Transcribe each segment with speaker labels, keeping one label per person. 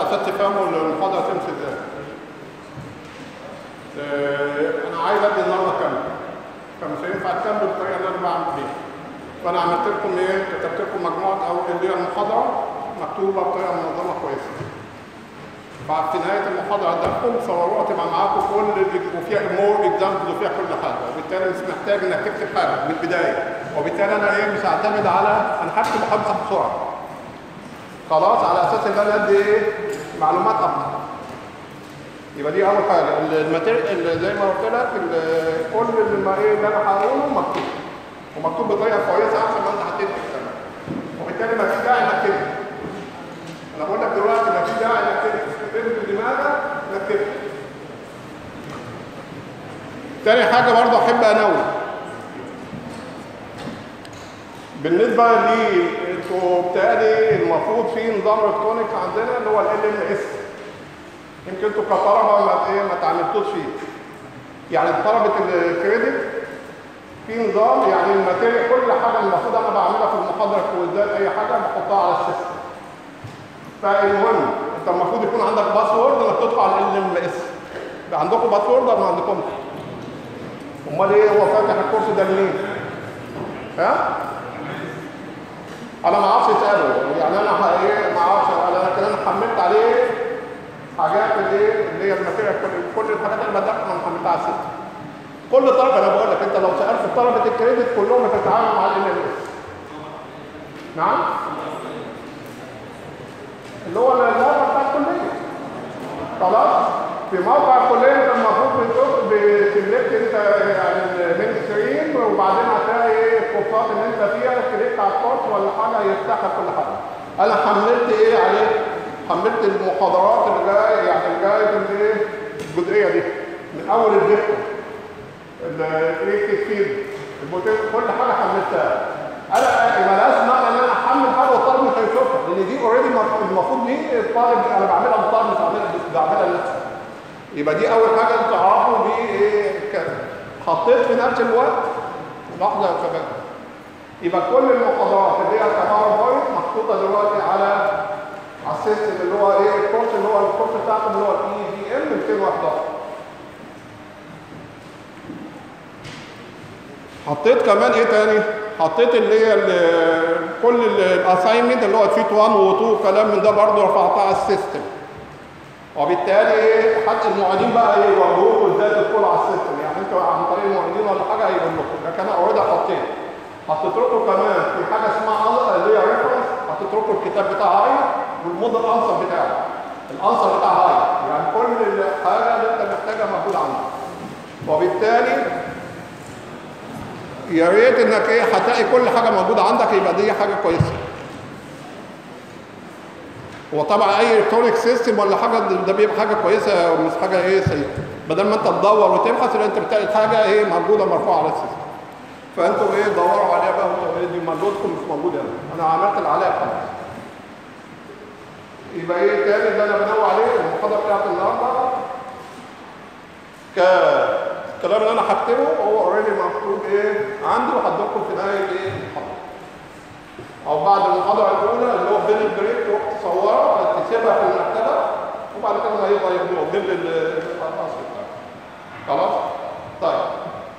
Speaker 1: اساس تفهموا المحاضره تمشي ازاي آه، انا عايز ادي النهارده كام فمش هينفع اكمل بالطريقه اللي انا بعمل بيها فانا عملت لكم ايه كتبت لكم مجموعه او اللي هي المحاضره مكتوبه بطريقه منظمه كويسه ففي نهايه المحاضره عندكم صوروها تبقى معاكم كل اللي- وفيها مور اكزامبل وفيها كل حاجه وبالتالي مش محتاج انك تكتب حاجه من البدايه وبالتالي انا ايه مش هعتمد على انا هكتب وهمسح بسرعه خلاص على اساس ان انا ادي ايه معلومات اكتر يبقى دي اول حاجه الماتيريال زي ما قلت لك ال- كل اللي ما ايه اللي انا هقوله مكتوب ومكتوب بطريقه كويسه احسن ما انت هتكتب كمان وبالتالي ما في داعي انك تكتب انا بقول لك دلوقتي ما في داعي انك تكتب تكتب لماذا انك تكتب تاني حاجه برضه احب انوه بالنسبه لي انتوا بالتالي المفروض في نظام الكترونيك عندنا اللي هو ال ام اس يمكن انتوا كطلبه ما ايه ما تعاملتوش فيه يعني طلبه الكريدت في نظام يعني الماتيريال كل حاجه المفروض انا بعملها في المحاضره كويزات اي حاجه بحطها على السيستم فالمهم انت المفروض يكون عندك باسورد انك تدخل على ال ام اس عندكم باسورد ولا ما عندكمش؟ امال ايه هو فاتح الكورس ده لمين؟ ها؟ انا ما اعرفش اساله يعني انا ح- ايه ما اعرفش انا لكن انا حملت عليه حاجات اللي إيه؟ اللي هي الماتيريال كل كل الحاجات اللي بدات انا حملتها على السيستم كل طلبه انا بقول لك انت لو سالت طلبه الكريدت كلهم هتتعامل مع ال ام اس نعم اللي هو الموقع بتاع الكليه خلاص في موقع الكليه انت المفروض بتدخل بسلكت انت يعني المين ستريم وبعدين هتلاقي ايه الكورسات اللي انت فيها كليك على الكورس ولا حاجه يفتح لك كل حاجه انا حملت ايه عليه حملت المحاضرات اللي جايه يعني الجايه اللي ايه الجزئيه دي من اول الدكتور الايه فيلد كل حاجه حملتها انا مالهاش معنى ان انا احمل حاجه والطالب مش هيشوفها لان دي اوريدي المفروض دي الطالب انا بعملها للطالب مش بعملها بعملها لنفسي يبقى دي اول حاجه انتوا تعرفوا دي ايه ك- حطيت في نفس الوقت لحظه يا شباب يبقى كل المحاضرات اللي هي كباوربوينت محطوطه دلوقتي على على السيستم اللي هو ايه الكورس اللي هو الكورس بتاعكم اللي هو الاي دي ام 211 حطيت كمان ايه تاني حطيت اللي هي ال- كل الاساينمنت اللي هو شيت 1 و 2 وكلام من ده برضه رفعتها على السيستم وبالتالي ايه حتى المعيدين بقى ايه يوجهوكوا ازاي تدخلوا على السيستم يعني انتوا عن طريق المعيدين ولا حاجه هيقول لكم لكن انا اوريدي حطيت حطيت لكم كمان في حاجه اسمها أل- اللي هي ريفرنس حطيت لكم الكتاب بتاع هاي والموديل انسر بتاعه الانسر بتاع هاي يعني كل الحاجه اللي انت محتاجها موجوده عندك وبالتالي يا ريت انك ايه هتلاقي كل حاجه موجوده عندك يبقى دي حاجه كويسه وطبعا اي الكترونيك سيستم ولا حاجه ده ده بيبقى حاجه كويسه ومش حاجه ايه سيئه بدل ما انت تدور وتبحث يبقى انت بتلاقي الحاجه ايه موجوده مرفوعه على السيستم فانتوا ايه دوروا عليها بقى وانتوا ايه دي مجهودكم مش موجوده هنا انا عملت اللي عليا خلاص يبقى ايه تاني اللي انا بنوع عليه المحاضره بتاعت النهارده ك الكلام اللي انا هكتبه هو اوريدي مكتوب ايه عندي وهديكم في نهايه ايه المحاضره او بعد المحاضره الاولى اللي هو بين البريك تروح تصورها تسيبها في المكتبه وبعد كده ما يبقى يبقى ضمن ال- الفصل بتاعك خلاص طيب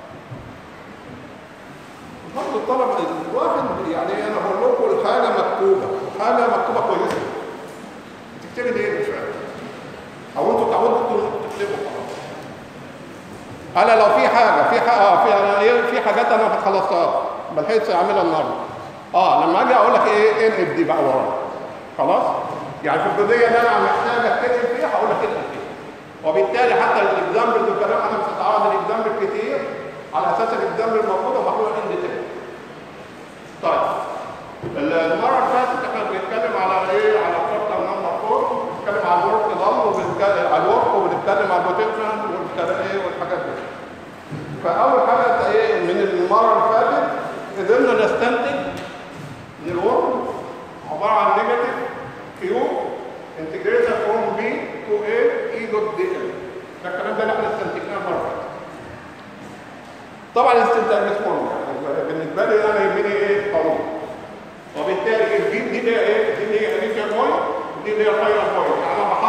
Speaker 1: برضه الطلبه الواحد يعني انا بقول لكم الحاجه مكتوبه حاجه مكتوبه كويسه تكتبي دي ايه مش فاهم او انتوا تعودوا تكتبوا خلاص انا لو في حاجه في حاجه اه في انا ايه في حاجات انا خلصتها ما لحقتش اعملها النهارده اه لما اجي اقول لك ايه انقل دي بقى ورايا خلاص يعني في الجزئيه اللي انا محتاج اتكلم فيها هقول لك انقل فيها وبالتالي حتى الاكزامبل والكلام انا مش هتعرض الاكزامبل كتير على اساس الاكزامبل المفروض محلول ان ديتيل طيب المره اللي فاتت احنا بنتكلم على ايه على الشابتر نمبر 4 بنتكلم على الورك ضم وبنتكلم على الورك وبنتكلم على البوتنشال والكلام ايه والحاجات دي فاول حاجه انت ايه من المره اللي فاتت قدرنا نستنتج ان الورك عباره عن نيجاتيف كيو انتجريشن فروم بي تو اي اي دوت دي ال ده الكلام ده اللي احنا استنتجناه المره اللي فاتت طبعا الاستنتاج مش مهم يعني بالنسبه لي انا يهمني ايه قانون وبالتالي الجيم دي اللي هي ايه دي اللي هي انيشال بوينت ودي اللي هي فاينل بوينت يعني انا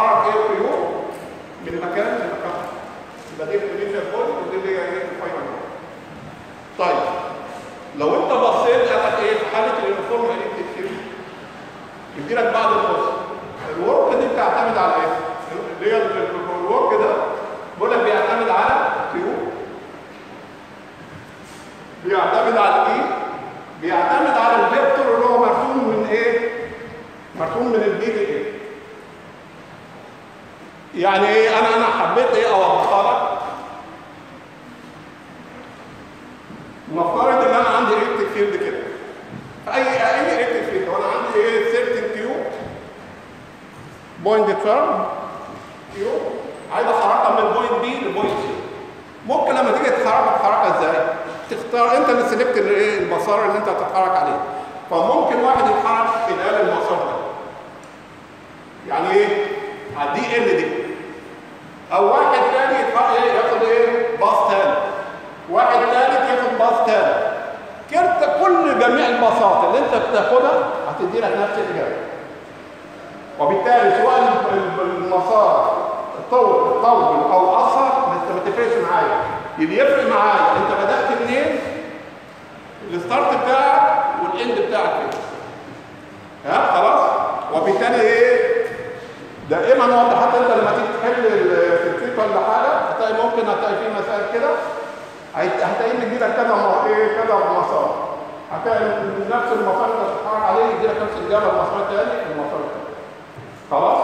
Speaker 1: مكان في مكان يبقى دي الانيشال بوينت ودي اللي هي ايه الفاينل طيب لو انت بصيت قال لك ايه في حاله اليونيفورم الكتريك يدي لك بعض الفرص الورك دي بتعتمد على ايه؟ اللي هي الورك ده بقول لك بيعتمد على كيو بيعتمد على الاي بيعتمد على الفيكتور اللي هو مرسوم من ايه؟ مرسوم من البي دي ايه؟ يعني ايه انا انا حبيت ايه اوضحها لك نفترض ان انا عندي الكتريك فيلد كده اي اي الكتريك فيلد وانا عندي ايه سيرتن كيو بوينت تشارج كيو عايز احركها من بوينت بي لبوينت سي ممكن لما تيجي تتحرك تتحرك ازاي؟ تختار انت اللي سلكت الايه المسار اللي انت هتتحرك عليه فممكن واحد يتحرك خلال المسار ده يعني ايه؟ على الدي ال دي او واحد تاني يتحرك ايه ياخد ايه؟ باص تاني واحد ثالث ياخد باص ثالث كده كل جميع الباصات اللي انت بتاخدها هتدي لك نفس الاجابه وبالتالي سواء المسار طول طول او قصر انت ما تفرقش معايا اللي يفرق معايا انت بدات منين الستارت بتاعك والاند بتاعك فين ها خلاص وبالتالي ايه دائما واضح حتى انت لما تيجي تحل التكتيك ولا حاجه هتلاقي ممكن هتلاقي في مسائل كده هتلاقي ان يديلك كذا م- ايه كذا مسار هتلاقي نفس المسار اللي بتتحرك عليه يديلك نفس الاجابه المسار الثاني المسار الثاني خلاص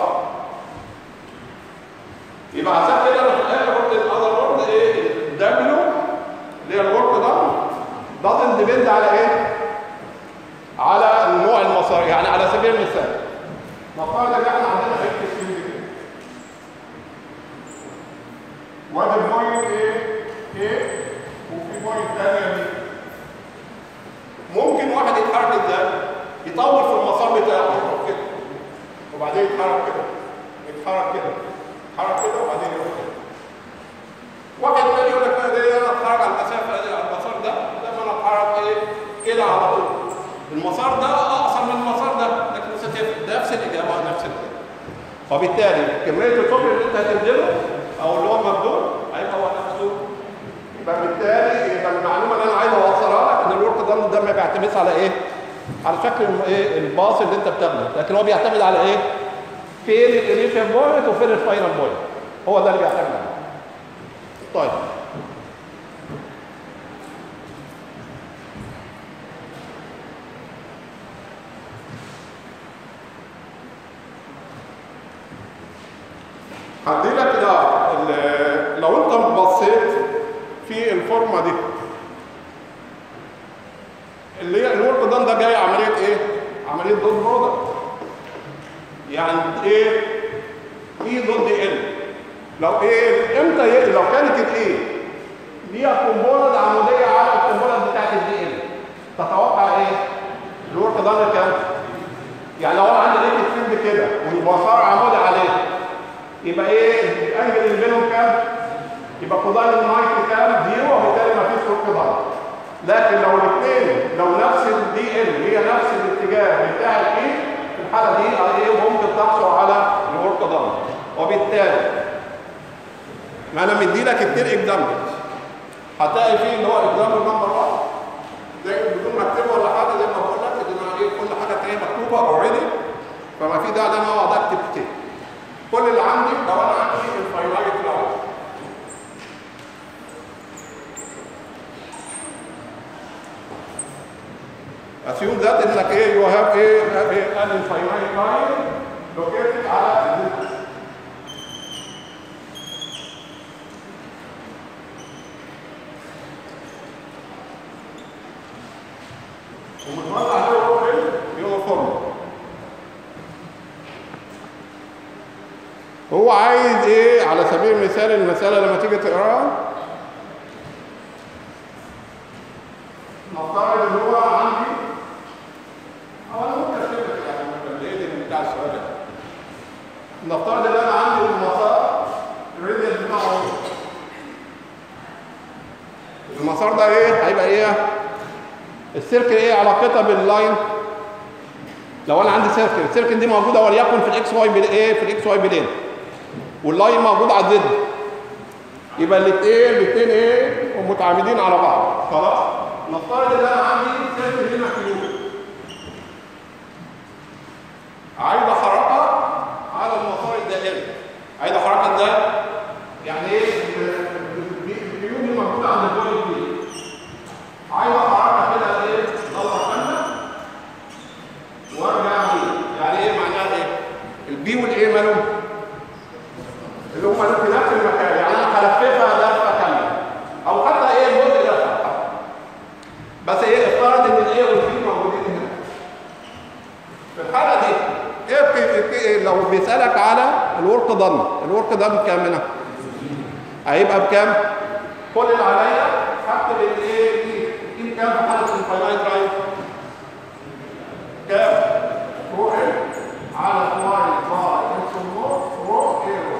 Speaker 1: يبقى عشان كده انا في الاخر قلت الاذر وورد ايه الدبليو اللي هي الورك ده doesn't depend على ايه؟ على نوع المسار يعني على سبيل المثال نفترض ان احنا عندنا حته فيلد كده وادي بوينت ايه؟ ايه وفي بوينت ثانيه بي ممكن واحد يتحرك ازاي؟ يطول في المسار بتاعه يروح كده وبعدين يتحرك كده يتحرك كده يتحرك كده وبعدين يروح كده واحد تاني يقول لك لا ده انا اتحرك على المسافه دي على المسار ده لما انا اتحرك ايه كده على طول المسار ده اقصر من المسار ده لكن مش هتفرق نفس الاجابه نفس الاجابه وبالتالي كميه الكوبري اللي انت هتبذله او اللي هو مبذول هيبقى هو نفسه يبقى بالتالي يبقى المعلومه اللي انا عايز اوصلها لك ان الورك ده ده ما بيعتمدش على ايه؟ على شكل ايه الباص اللي انت بتاخده لكن هو بيعتمد على ايه؟ فين الانيشال بوينت وفين الفاينل بوينت هو ده اللي بيعتمد عليه طيب هدي لك ده ال- لو انت بصيت في الفورمه دي اللي هي الورك دان ده جاي عمليه ايه؟ عمليه دوت برودكت يعني ايه؟ اي ضد ال لو ايه امتى ي... لو كانت الايه ليها كومبوننت عموديه على الكومبوننت بتاعت الدي ال تتوقع ايه؟ الورك دان كام؟ يعني لو انا عندي ريكت فيلد كده والمسار عمودي عليه يبقى ايه الانجل اللي بينهم كام؟ يبقى كوزاين النايت كام؟ زيرو وبالتالي ما فيش ورك دان لكن لو الاثنين لو نفس الدي ال هي نفس الاتجاه بتاع الاي في الحاله دي ايه ممكن تحصل على الورك دان وبالتالي ما انا مدي لك كتير اكزامبلز هتلاقي فيه اللي هو اكزامبل نمبر 1 زي بدون ما اكتبه ولا حاجه زي ما بقول لك ان انا ايه كل حاجه تلاقيها مكتوبه اوريدي فما في داعي ان انا اقعد اكتب كتير كل اللي عندي لو انا عندي الفاينايت كلاود assume that انك ايه you have ايه have a an infinite line located على الديسك ومتوزع عليه هو فين؟ يونيفورم هو عايز ايه على سبيل المثال المسألة لما تيجي تقراها نفترض ان هو عندي او انا ممكن اكتب لك يعني الريدنج بتاع السؤال ده نفترض ان انا عندي المسار الريدنج بتاعه اهو. المسار ده ايه هيبقى ايه السيركل ايه علاقتها باللاين لو انا عندي سيركل السيركل دي موجوده وليكن في الاكس واي بل... ايه في الاكس واي بلين واللاين موجود على الزد يبقى الاثنين الاثنين ايه متعامدين على بعض خلاص نفترض ان انا عندي سيركل هنا كيو عايز احركها على المسار الدائري عايز احركها ازاي؟ يعني ايه الكيو دي موجوده عند البوينت دي عايز احركها كده ايه دوره كامله وارجع بيه يعني ايه معناها ايه؟ البي والايه مالهم؟ اللي هم في نفس المكان يعني انا هلففها لفه كامله او حتى ايه جزء لفه بس ايه افترض ان الايه والبي موجودين هنا في الحاله دي ايه في في لو بيسالك على الورك ضن الورك ضن بكام هنا؟ هيبقى بكام؟ كل اللي عليا هكتب الايه دي دي بكام في حاله الفاينايت رايت؟ كام؟ رو ال على واي باي انس رو رو ايه رو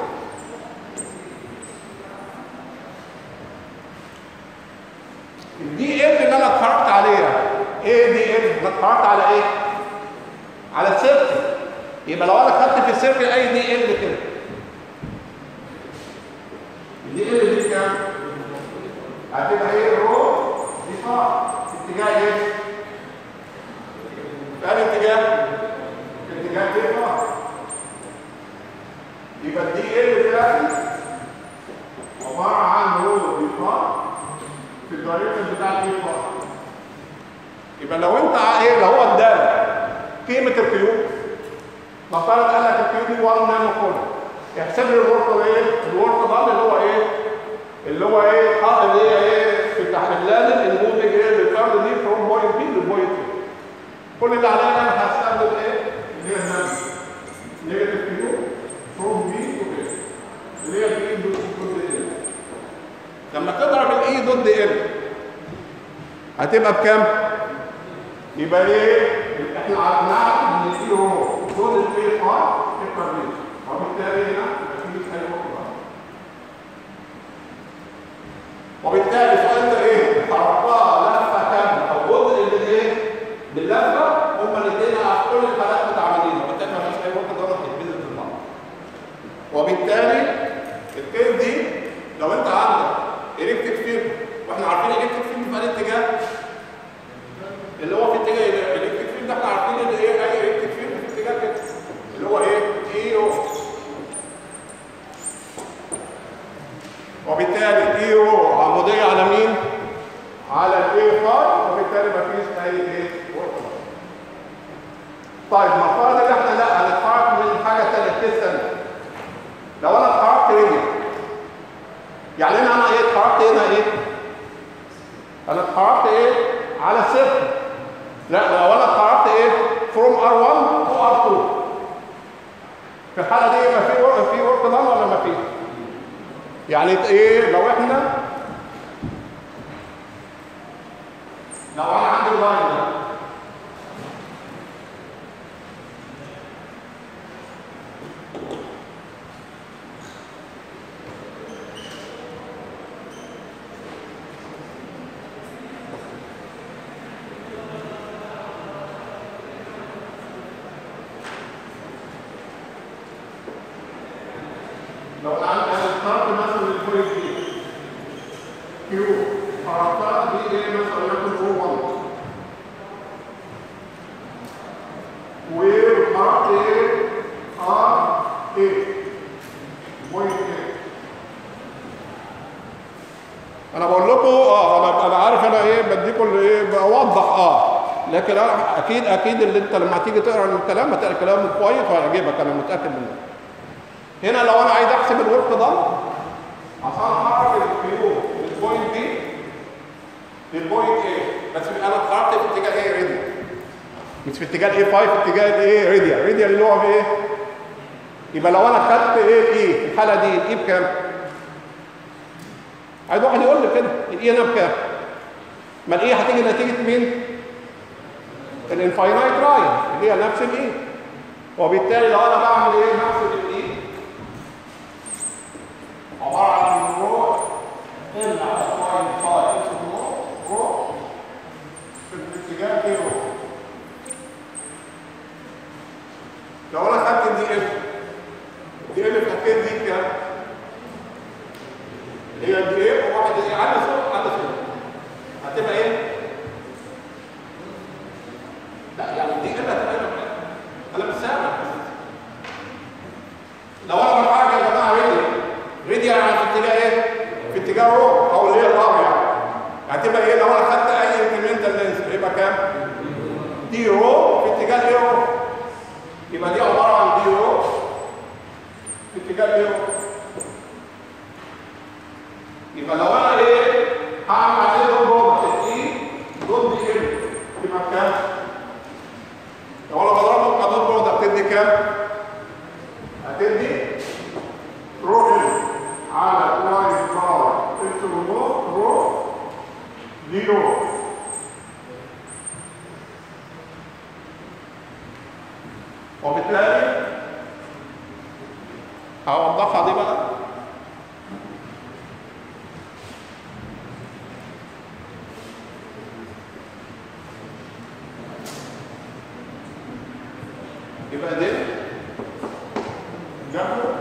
Speaker 1: الدي ال اللي انا اتفرجت عليها ايه دي ال؟ انا اتفرجت على ايه؟ على السيركل يبقى لو انا خدت في السيركل اي دي ال كده الدي ال دي كام؟ هتبقى ايه رو دي فار اتجاه ايه؟ في انهي اتجاه؟ في اتجاه ايه فار يبقى الدي ال بتاعتي عباره عن رو دي فار في الدايركشن بتاع الايه فار يبقى لو انت ايه لو هو ادالك قيمه الكيو نفترض قال لك الكيو دي 1 نانو كولوم احسب لي الورك ايه الورك ده اللي هو ايه اللي هو ايه حاط اللي هي ايه في تحليلات الموفنج ايه بالفرد دي فروم بوينت بي لبوينت بي كل اللي عليا انا هستخدم ايه اللي هي النمبر نيجاتيف كيو فروم بي تو بي اللي هي الاي ضد ال لما تضرب الاي ضد ال هتبقى بكام؟ يبقى ايه؟ احنا نعرف ان الاي هو ضد الاي ار اكبر منه وبالتالي هنا مفيش اي وقت وبالتالي سؤال انت ايه؟ حركتها لفه كامله او جزء من الايه؟ من اللفه هما الاثنين على كل الحالات متعامدين وبالتالي مفيش اي وقت ضرب يتبذل في البعض. وبالتالي الكيس دي لو انت عندك الكتريك فيلد واحنا عارفين الكتريك فيلد في الاتجاه اللي هو في اتجاه الالكتريك فيلد احنا عارفين ان ايه اي الكتريك فيلد في اتجاه كده اللي هو ايه؟ اي او وبالتالي اي او عموديه على مين؟ على الاي فاي وبالتالي مفيش اي ايه؟ طيب نفترض ان احنا لا هنتحرك من حاجه ثانيه كيس ثانيه لو انا اتحركت رجلي يعني انا انا ايه اتحركت هنا ايه؟ انا اتحركت ايه؟ على صفر لا لو انا اتحركت ايه؟ فروم ار1 تو ار2 في الحاله دي يبقى في ورك في ورك دان ولا ما فيش؟ يعني ايه لو احنا لو انا عندي اللاين ده لو انا عندي انا اخترت مثلا البوينت دي كيو حركتها دي ايه مثلا يكون هو 1 وحركت ايه ار ايه بوينت ايه انا بقول لكم اه انا انا عارف انا ايه بديكم ايه بوضح اه لكن أنا اكيد اكيد اللي انت لما تيجي تقرا الكلام هتلاقي الكلام كويس وهيعجبك انا متاكد منه هنا لو انا عايز احسب الورك ده عشان احرك الكيو من البوينت دي للبوينت ايه بس انا اتحركت في اتجاه ايه راديال مش في اتجاه الاي 5 في اتجاه الايه راديال راديال اللي هو بايه يبقى لو انا خدت ايه الاي في الحاله دي الاي بكام عايز واحد يقول لي كده الاي هنا بكام ما الاي هتيجي نتيجه مين الانفاينايت راين اللي هي نفس الاي وبالتالي لو انا بعمل ايه نفس الاي عباره عن رو ال على فاين فاي اسمه رو رو في الاتجاه ايه رو لو انا خدت دي ال دي ال في الحكايه دي كام؟ ايه وواحد ايه عدى صوت عدى صوت هتبقى ايه؟ لا يعني دي انا هتبقى هنا انا مش سامع لو انا برفعك يا جماعه ريدي ريدي يعني في اتجاه ايه؟ في اتجاه رو او اللي هي الار يعني هتبقى ايه لو انا خدت اي انكريمنتال لينس هيبقى كام؟ دي رو في اتجاه ايه رو؟ يبقى دي عباره عن دي رو في اتجاه ايه رو؟ يبقى لو انا ايه هعمل عليه دور جوه ايه دور دي ايه تبقى كام لو انا بضربه كدور جوه ده بتدي كام هتدي رو ال على واي باور اكس رو رو دي رو وبالتالي هوضحها دي بقى يبقى ده جنبه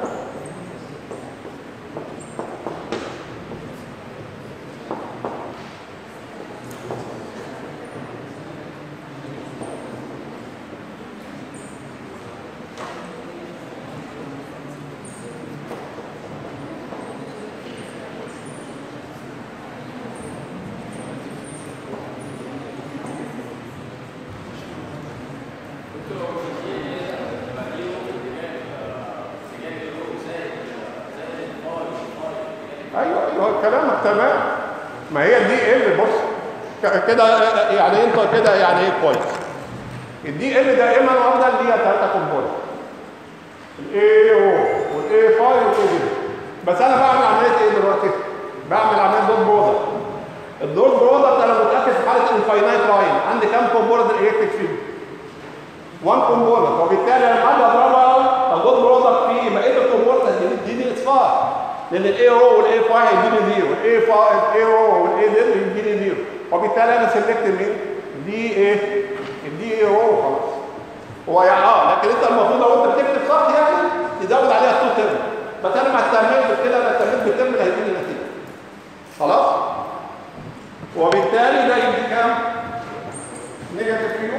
Speaker 1: ايوه ايوه كلامك تمام ما هي دي ال بص ك- كده يعني انت كده يعني ايه كويس الدي ال دائما واخده اللي هي ثلاثه كومبوننت الاي او والاي 5 والاي دي بس انا بعمل عمليه ايه دلوقتي؟ بعمل عمليه دوت برودكت الدوت برودكت انا متاكد في حاله الفاينايت لاين عندي كام كومبوننت الالكتريك فيلد 1 كومبوننت وبالتالي لما اجي اضربها الدوت برودكت في بقيه الكومبوننت دي دي الاصفار لان الاي او والاي 5 هيديني زيرو الاي 5 الاي او والاي دي هيديني زيرو وبالتالي انا سلكت مين؟ دي ايه؟ الدي اي او خلاص هو يعني اه لكن انت المفروض لو انت بتكتب صح يعني تزود عليها تو ترم بس انا ما اهتمتش كده انا اهتميت بالترم اللي هيديني نتيجه خلاص؟ وبالتالي ده يدي كام؟ نيجاتيف كيو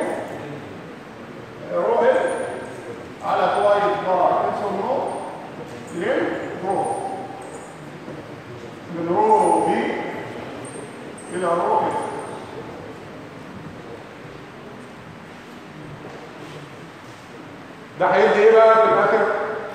Speaker 1: رو ال على كويس بار اسمه نو لين رو من رو بي الى رو بي ده هيدي ايه بقى في الاخر؟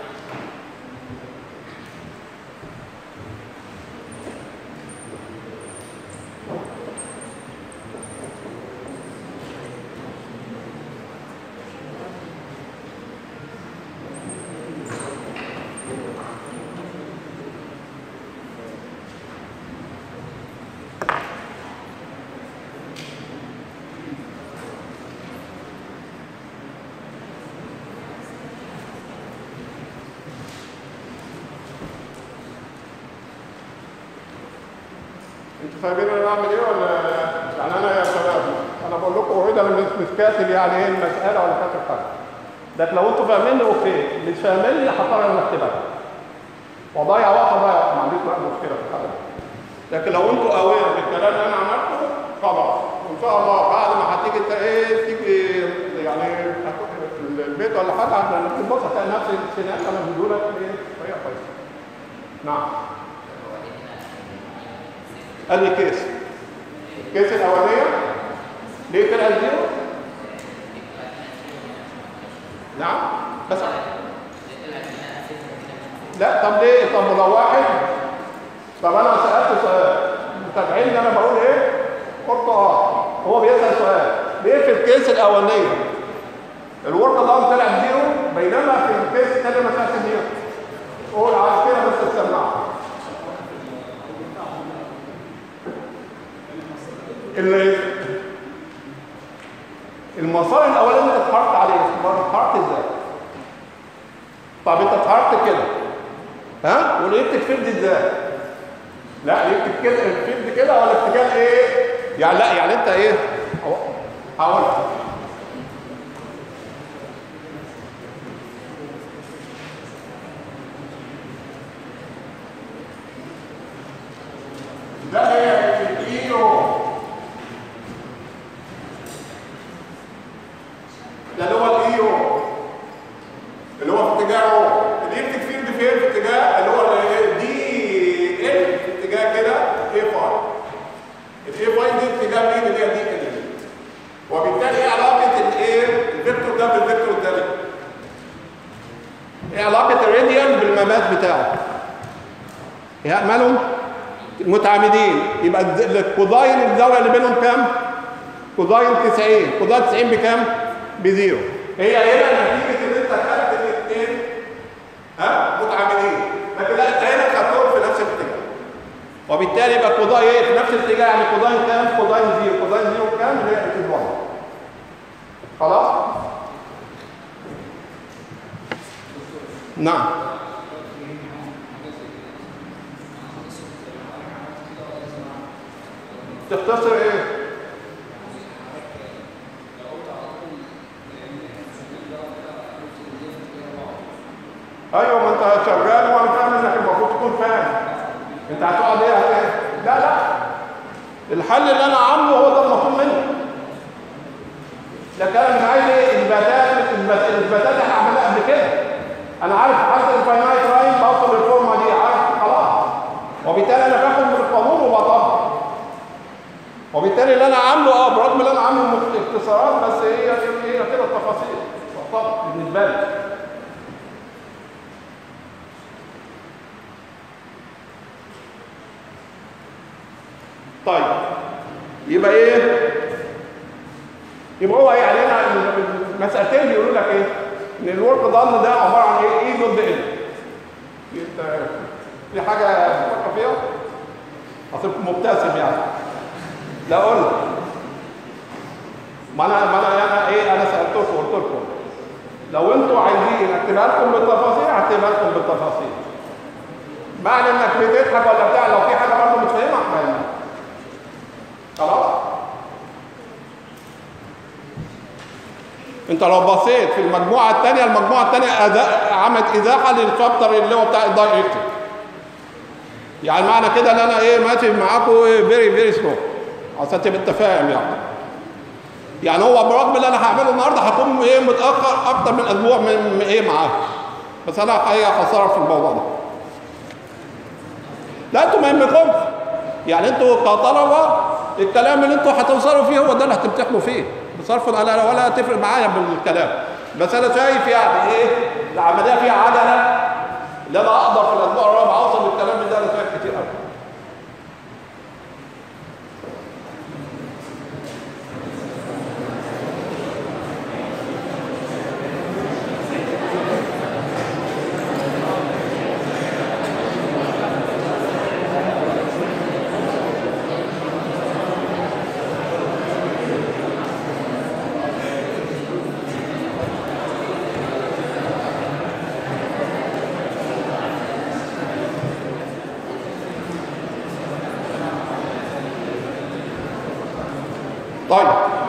Speaker 1: انتوا فاهمين انا بعمل ايه ولا يعني انا يا شباب انا بقول لكم وحيد انا مش مش كاتب يعني ايه المساله ولا كاتب حاجه لكن لو انتوا فاهميني اوكي مش فاهميني هضطر انا اكتبها واضيع وقت اضيع ما عنديش بقى مشكله في الحاجه دي. لكن لو انتوا اوير بالكلام اللي انا عملته خلاص وان شاء الله بعد ما هتيجي انت ايه تيجي يعني هتروح البيت ولا حاجه عشان تبص هتلاقي نفس السيناريو انا بدولك ايه طريقه كويسه نعم قال لي كيس الكيس الاولانيه ليه طلع زيرو نعم بس لا طب ليه طب لو واحد طب انا سالت سؤال متابعين ان انا بقول ايه قلت اه هو بيسال سؤال ليه في الكيس الاولانيه الورك داون طلع زيرو بينما في الكيس الثاني ما طلعش زيرو قول على كده بس تسمعه ال- المسار الاولاني انت اتحركت عليه اتحركت ازاي طب انت اتحركت كده ها والالكتريك فيلد ازاي لا الالكتريك كده الفيلد كده ولا اتجاه ايه يعني لا يعني انت ايه أهو- هقول لك. الاي فاي الاي فاي دي اتجاه مين اللي هي دي كده وبالتالي ايه علاقه الايه الفيكتور ده بالفيكتور الثاني ايه علاقه الراديان بالممات بتاعه ايه مالهم متعامدين يبقى الز- الكوزاين الزاويه اللي بينهم كام كوزاين 90 كوزاين 90 بكام بزيرو هي هنا نتيجه ان انت خدت الاثنين ها متعامدين لكن لا انت هنا خدتهم في نفس الاتجاه وبالتالي يبقى كوزاين ايه في نفس الاتجاه يعني كوزاين كام كوزاين زيرو كوزاين زيرو كام اللي هي اكيد واحد خلاص نعم تختصر ايه ايوه ما انت شغال وانا فاهم انك المفروض تكون فاهم انت هتقعد ايه هت- إيه؟ لا لا الحل اللي انا عامله هو ده المطلوب مني لكن انا مش عايز ايه اثباتات اثبات- الاثباتات احنا عملناها قبل كده انا عارف حتى الفاينايت راين بوصل للفورمه دي عارف خلاص وبالتالي انا باخد من القانون وبطبق وبالتالي اللي انا عامله اه برغم اللي انا عامله مخ- اختصارات بس هي هي كده التفاصيل بطبق بالنسبه لي طيب يبقى ايه يبقى هو يعني هنا المسألتين بيقولوا لك ايه ان الورك ضن ده عباره عن ايه ايه ضد ايه انت في حاجه تفكر فيها اصل مبتسم يعني لا اقول لك ما انا ما انا انا ايه انا سالتكم قلت لكم لو انتوا عايزين اكتبها لكم بالتفاصيل هكتبها لكم بالتفاصيل معنى انك بتضحك ولا بتاع لو في حاجه برضه مش فاهمها هفهمها خلاص انت لو بصيت في المجموعه الثانيه المجموعه الثانيه أدا- عملت ازاحه للشابتر اللي هو بتاع الدايركتيف يعني معنى كده ان انا ايه ماشي معاكم فيري فيري سلو عشان تبقى انت فاهم يعني يعني هو برغم اللي انا هعمله النهارده هكون ايه متاخر اكتر من اسبوع من من ايه معاك بس انا حقيقه هتصرف في الموضوع ده لا انتوا ما يهمكمش يعني انتوا كطلبه الكلام اللي انتوا هتوصلوا فيه هو ده اللي هتمتحنوا فيه بصرف ولا ولا تفرق معايا بالكلام بس انا شايف يعني ايه العمليه فيها عجله اللي انا اقدر في الاسبوع الرابع اوصل للكلام ده انا شايف كتير قوي طيب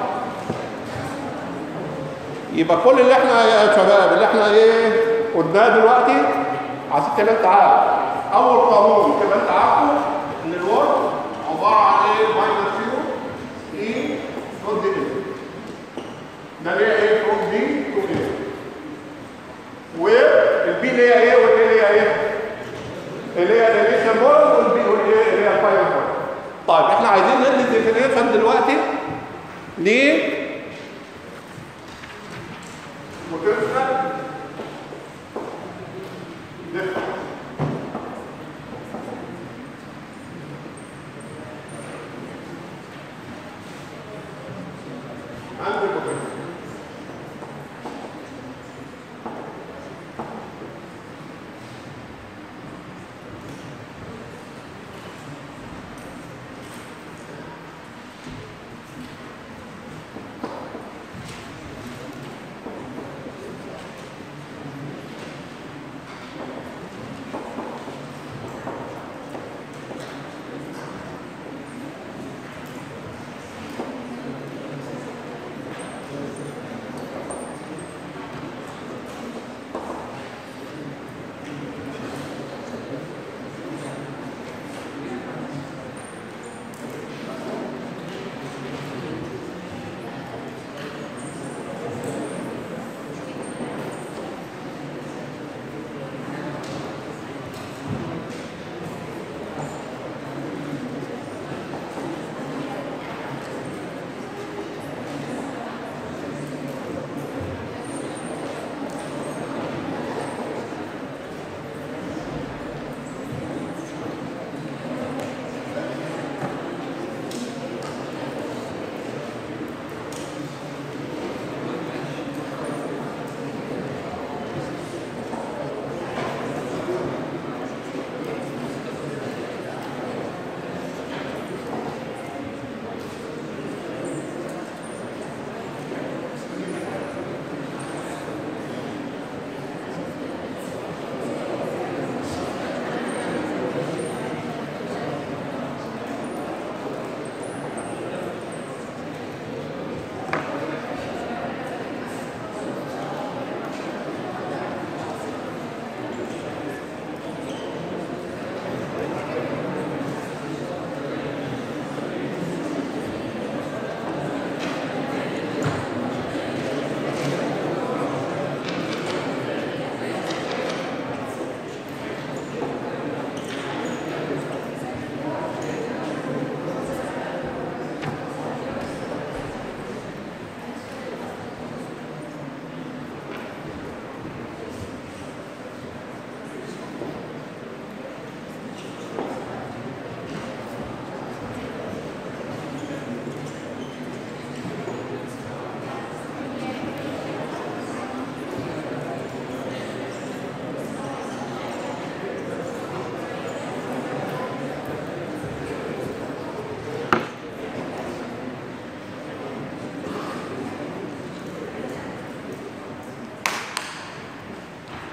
Speaker 1: يبقى كل اللي احنا يا شباب اللي احنا ايه قلناه دلوقتي عشان تبقى انت عارف اول قانون تبقى انت عارفه ان الورك عباره عن ايه ماينس زيرو اي دوت دي ده اللي هي ايه فروم دي تو ايه والبي اللي هي ايه والايه اللي هي ايه اللي هي الانيشال بول والبي والايه اللي هي الفاينل بول طيب احنا عايزين ندي ديفينيشن دلوقتي ليه potential difference and the potential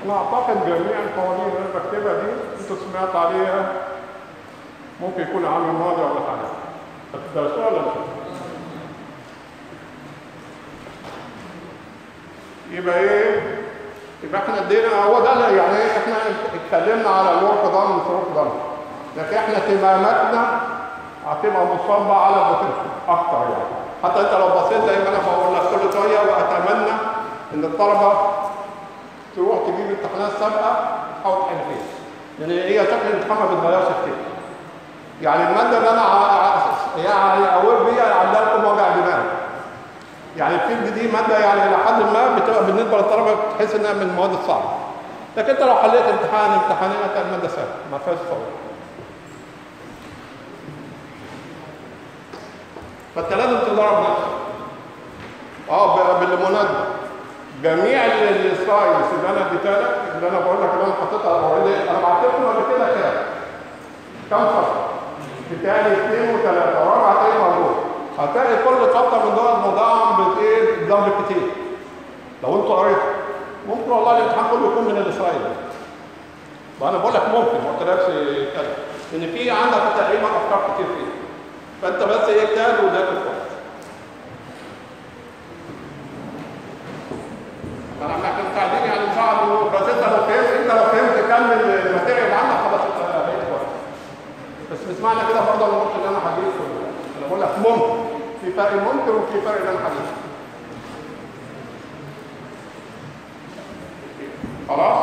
Speaker 1: انا اعتقد جميع القوانين اللي انا بكتبها دي انتوا سمعت عليها ممكن يكون عام الماضي ولا حاجه هتدرسوها ولا لا؟ يبقى ايه؟ يبقى احنا ادينا هو ده اللي- يعني إيه؟ احنا اتكلمنا على الورك دان والورك دان لكن احنا اهتماماتنا هتبقى مصابه على البوتنشال اكتر يعني حتى انت لو بصيت زي ما انا بقول لك كل شويه واتمنى ان الطلبه تروح تجيب امتحانات سابقه او تحل فيها لان هي شكل الامتحان ما بيتغيرش كتير يعني الماده اللي انا ع- ع- يعني اقول بيها عندها لكم وجع دماغ يعني الفيلد دي ماده يعني الى حد ما بتبقى بالنسبه للطلبه تحس انها من المواد الصعبه لكن انت لو حليت امتحان امتحانين هتلاقي الماده سهله ما فيهاش صعوبه فانت لازم تدرب نفسك اه ب- بالمناسبه جميع ال- السلايدز اللي انا اديتها لك اللي انا بقول لك اللي انا حاططها اوريدي انا بعت لكم قبل كده كام؟ كام صفحه؟ بتهيألي اثنين وثلاثه ورابعه هتلاقي موجود هتلاقي كل شابتر من دول مدعم بايه؟ بجنب كتير لو انتوا قريتوا ممكن والله الامتحان كله يكون من السلايد وانا بقول لك ممكن ما قلتلكش كده ان في عندك تقريبا افكار كتير فيه فانت بس ايه اجتهد وذاكر كويس انا احنا كنا قاعدين يعني نساعد بس انت لو فهمت انت لو فهمت كمل الماتيريال اللي عندك خلاص انت بقيت كويس بس مش معنى كده برضه انا قلت ان انا حديث انا بقول لك ممكن في فرق ممكن وفي فرق ان انا حديث خلاص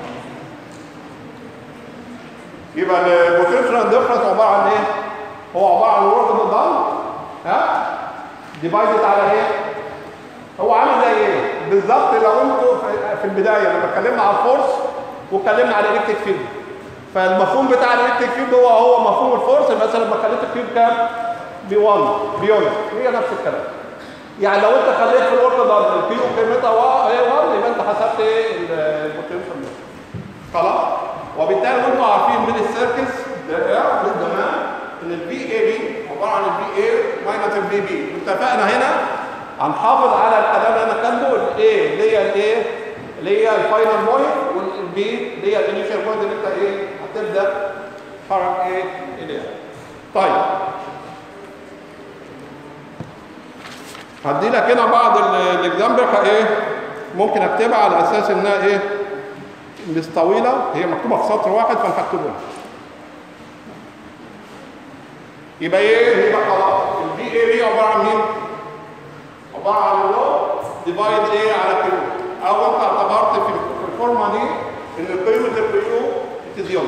Speaker 1: يبقى البوتنشال ديفرنس عباره عن ايه؟ هو عباره عن ورك ضد ها؟ ديفايدد على ايه؟ هو عامل زي ايه؟ بالظبط لو انتوا في- في البدايه لما اتكلمنا على الفورس واتكلمنا على الالكتريك فيلد فالمفهوم بتاع الالكتريك فيلد هو هو مفهوم الفورس مثلا لما خليت الفيلد كام؟ ب 1 بيونت هي نفس الكلام يعني لو انت خليت في الورك ضد الكيو قيمتها 1 يبقى انت حسبت ايه البوتنشال خلاص وبالتالي وانتم عارفين من السيركس ده من زمان ان البي اي دي عباره عن البي اي ماينس البي بي اتفقنا هنا هنحافظ على الكلام اللي انا كاتبه الاي اللي هي الايه اللي هي الفاينل بوينت والبي اللي هي الانيشال بوينت اللي انت ايه هتبدا تحرك ايه اليها طيب هدي لك هنا بعض الاكزامبل ايه ممكن اكتبها على اساس انها ايه مش طويلة هي مكتوبة في سطر واحد فانا هكتبها يبقى ايه يبقى خلاص البي اي دي عبارة عن مين؟ عبارة عن اللو ديفايد ايه على كيو او انت اعتبرت في في الفورمة دي ان قيمة الكيو اتزيون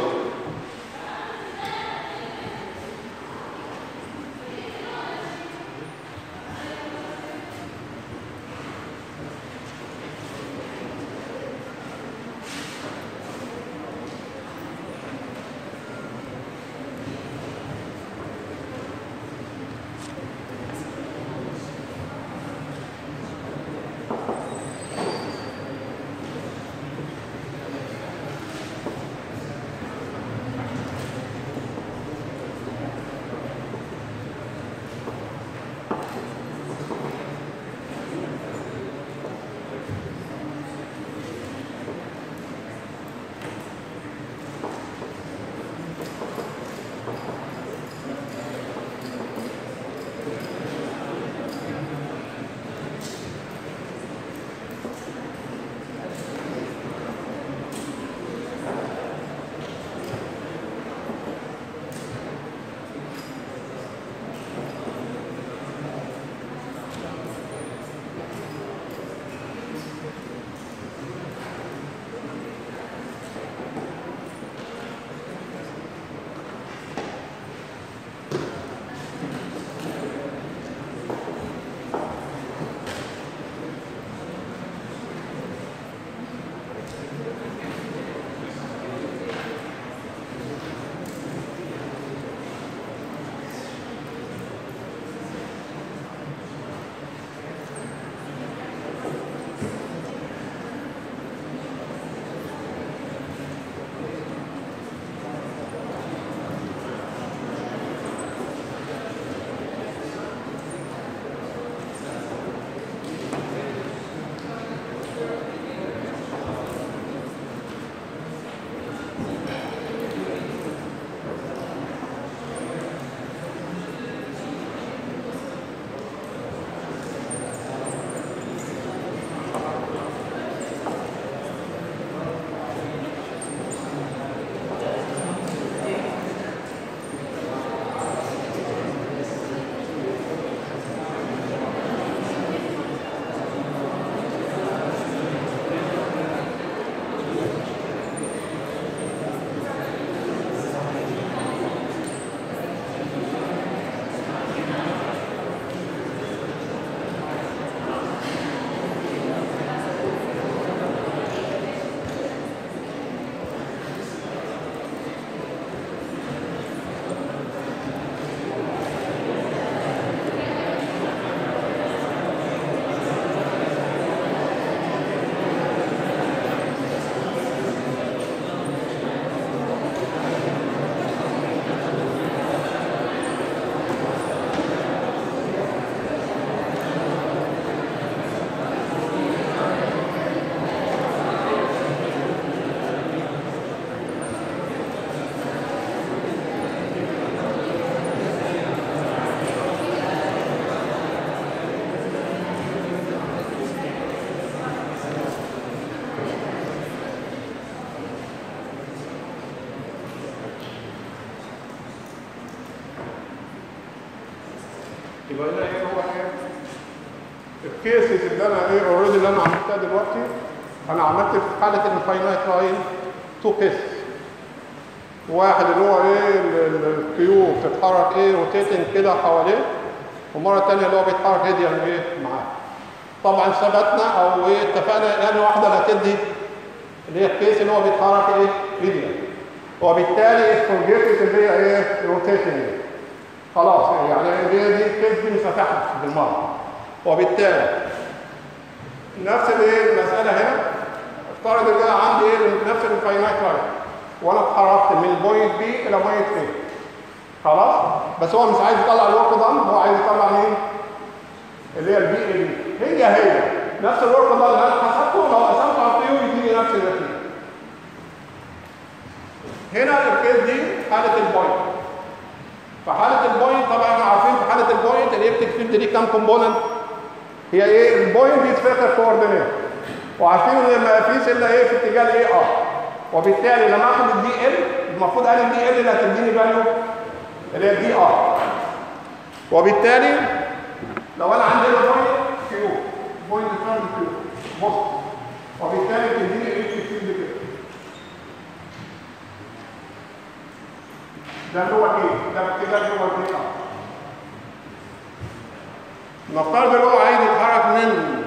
Speaker 1: يبقى هنا ايه هو ايه الكيسز اللي انا ايه اوريدي اللي انا عملتها دلوقتي انا عملت في حاله الفاينايت لاين تو كيسز واحد اللي هو ايه ال- ال- الكيو بتتحرك ايه روتيتنج كده حواليه ومره ثانيه اللي هو بيتحرك هيديان ايه معاه طبعا ثبتنا او ايه اتفقنا يعني واحده اللي هتدي اللي هي الكيس اللي هو بيتحرك ايه هيديان وبالتالي الفورجيتد اللي هي ايه روتيتنج خلاص يعني دي دي الكيس دي مش هتحدث بالمره وبالتالي نفس الايه المساله هنا افترض ان انا عندي ايه نفس الفاينايت لاين وانا اتحركت من بوينت بي الى بوينت ايه خلاص بس هو مش عايز يطلع الورك دان هو عايز يطلع مين اللي هي البي ال هي هي نفس الورك دان اللي انا حسبته لو قسمته على الطيور يديني نفس النتيجه هنا الكيس دي حاله البوينت فحاله البوينت طبعا احنا عارفين في حاله البوينت الالكتريك فيلد دي كام كومبوننت هي ايه البوينت دي سفيريكال كوردينيت وعارفين ان ما فيش الا ايه في اتجاه الاي ار وبالتالي لما اخد الدي ال المفروض ان الدي ال اللي هتديني فاليو اللي هي الدي ار وبالتالي لو انا عندي هنا بوينت كيو بوينت ترانز كيو بص وبالتالي بتديني الكتريك فيلد كده ده اللي هو ايه؟ ده كده اللي هو الدي ار نفترض ان هو عايز يتحرك من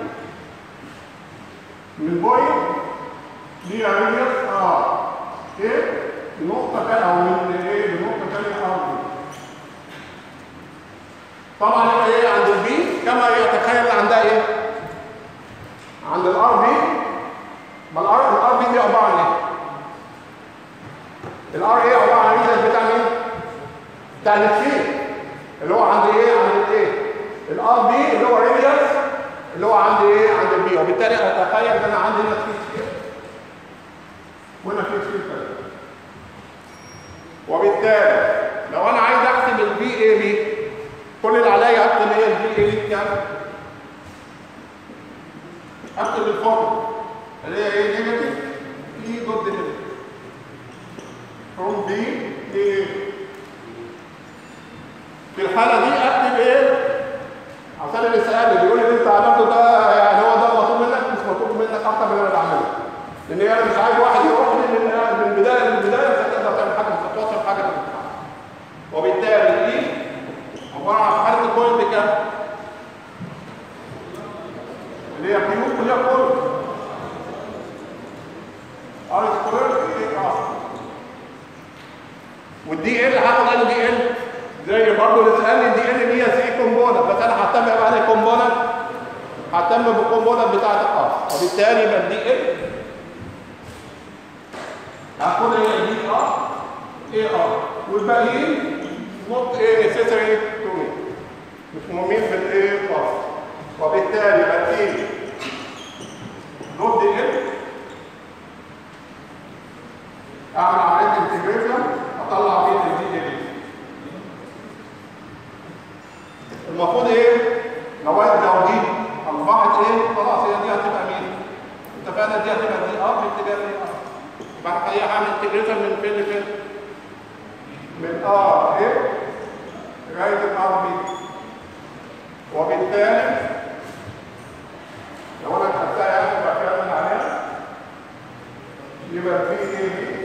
Speaker 1: من بوينت دي راديوس ار ايه نقطة تانية او من ايه لنقطة تانية ار دي طبعا هنا ايه عند البي كما يتخيل عندها ايه عند الار بي ما الار الار بي دي عبارة عن ايه الار ايه عبارة عن ريزن بتاع مين بتاع الفين اللي هو عند ايه عند الايه الار بي اللي هو راديوس اللي هو عند ايه عند البي وبالتالي اتخيل ان انا عندي هنا فيت كده وهنا فيت فيت كده وبالتالي لو انا عايز احسب البي اي بي كل اللي عليا اكتب ايه البي اي بي كام اكتب الفورم اللي هي ايه نيجاتيف اي ضد نيجاتيف فروم بي لايه في الحاله دي اكتب ايه عشان اللي سألني بيقول لي انت عملته ده يعني هو ده مطلوب منك مش مطلوب منك اكتر من اللي انا بعمله لان انا مش عايز واحد يروح لي من من البدايه للبدايه مش هتقدر تعمل حاجه مش هتوصل حاجه للامتحان وبالتالي دي عباره عن حاله البوينت كام؟ اللي هي كيو اللي هي كل ار سكوير اي ار والدي ال هاخد انا دي ال زي برضه اللي سالني الدي ال اللي هي سي كومبوننت بس انا ههتم بقى كومبوننت ههتم بالكومبوننت بتاعت الار وبالتالي يبقى الدي ال هاخد ايه دي ار اي ار والباقيين نوت ايه نيسيسري تو مي مش مهمين في الايه خالص وبالتالي يبقى دي نوت دي ال اعمل عمليه انتجريشن اطلع مين الدي ال المفروض ايه لو لو دي اصبحت ايه خلاص هي دي هتبقى مين اتفقنا دي هتبقى دي ار في اتجاه ايه ار بعد كده هعمل انتجريشن من فين لفين من ار ايه لغايه الار بي وبالتالي لو انا خدتها يعني بكمل عليها يبقى في ايه بي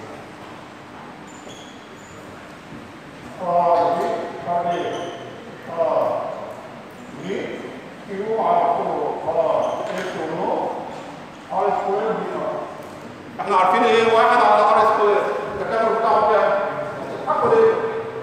Speaker 1: ار بي ار بي ار دي كيو على طول خلاص اس ونو ار سكوير دي ار احنا عارفين ايه واحد على ار سكوير التكامل بتاعه كام؟ هاخد ايه؟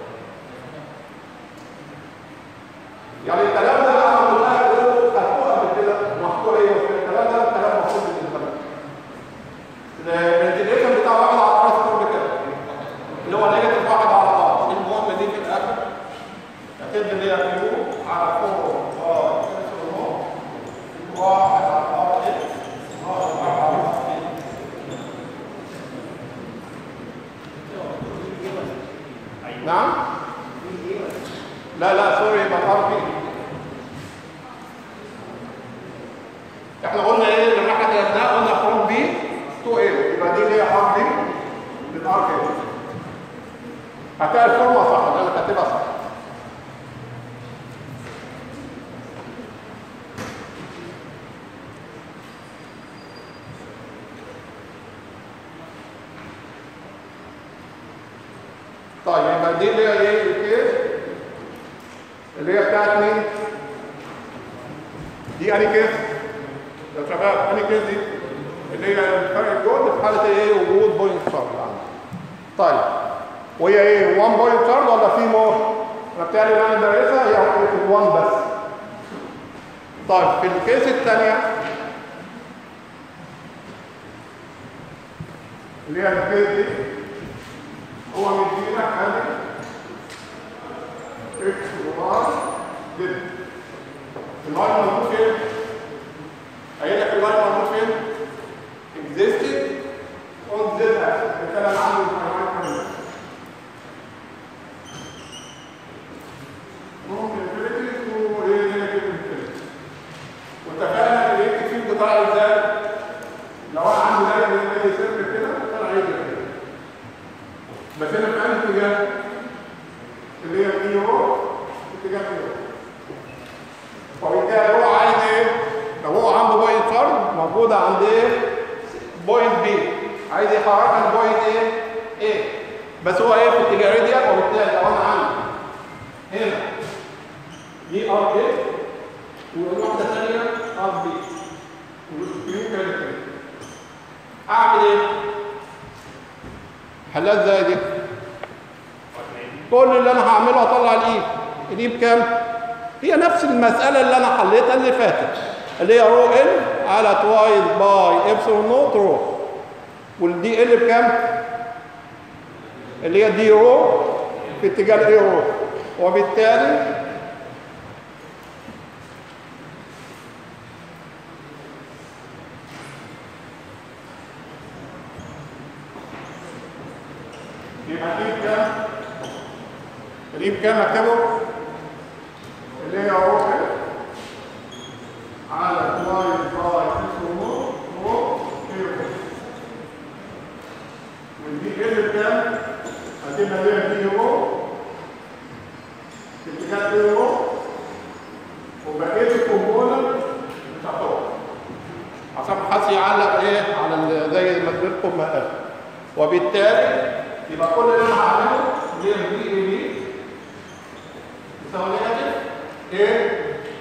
Speaker 1: يعني الكلام ده انا قلنا لكم خدتوه قبل كده محطوط ايه الكلام ده كلام مفروض بالنسبه لكم الانتجريشن بتاع واحد على ار سكوير كده اللي هو نيجاتيف واحد على ار المهم دي في الاخر هتدي اللي هي كيو على 4 ار اس ونو واحد على ار اكس ار على ار نعم لا لا سوري يبقى ار بي احنا قلنا ايه لما احنا كتبناه قلنا فروم بي تو ال يبقى دي اللي هي ار بي للار كده هتلاقي الفورمه صح اللي انا كاتبها صح يبقى دي اللي هي ايه الكيس اللي هي بتاعت مين دي اني كيس يا شباب اني كيس دي اللي هي فرق الجهد في حاله ايه وجود بوينت شارج عندي طيب وهي ايه 1 بوينت شارج ولا في مور انا بتاعي اللي انا دارسها هي في 1 بس طيب في الكيس الثانيه اللي هي الكيس دي هو مدينا ادي اكس وواي زد اللاين موجود فين؟ قايل لك اللاين موجود فين؟ existed on z axis الكلام عنه في الحيوان كمان ممكن انفينيتي وايه نيجاتيف انفينيتي واتفقنا ان يكتب فيه القطاع ازاي؟ لو انا عندي دايره زي سيركل كده طلع يجي كده بس انا في انهي اتجاه؟ اللي هي الاي او اتجاه الاي او وبالتالي هو عايز ايه؟ لو هو عنده بوينت شارج موجوده عند ايه؟ بوينت بي عايز يحركها لبوينت ايه؟ ايه بس هو ايه في اتجاه راديال وبالتالي لو انا عندي هنا دي ار ايه والواحده ثانيه ار بي والكيو كده كده اعمل ايه؟ حلها ازاي دي؟ كل اللي انا هعمله هطلع الاي الاي بكام؟ هي نفس المساله اللي انا حليتها اللي فاتت اللي هي رو ال على توايز باي ابسلون نوت رو والدي ال بكام؟ اللي هي دي رو في اتجاه الاي رو وبالتالي يبقى دي بكام؟ دي بكام اكتبه؟ اللي هي رو ال على توايز باي ابسلون نوت رو اي رو والدي ال بكام؟ هتبقى ليها دي رو في اتجاه دي رو وبقيه الكومبوننت بتاعته عشان محدش يعلق ايه على ال- زي ما تقولكم ما قال وبالتالي يبقى كل اللي انا هعمله اللي هي بي اي بي يساوي نيجاتيف ايه؟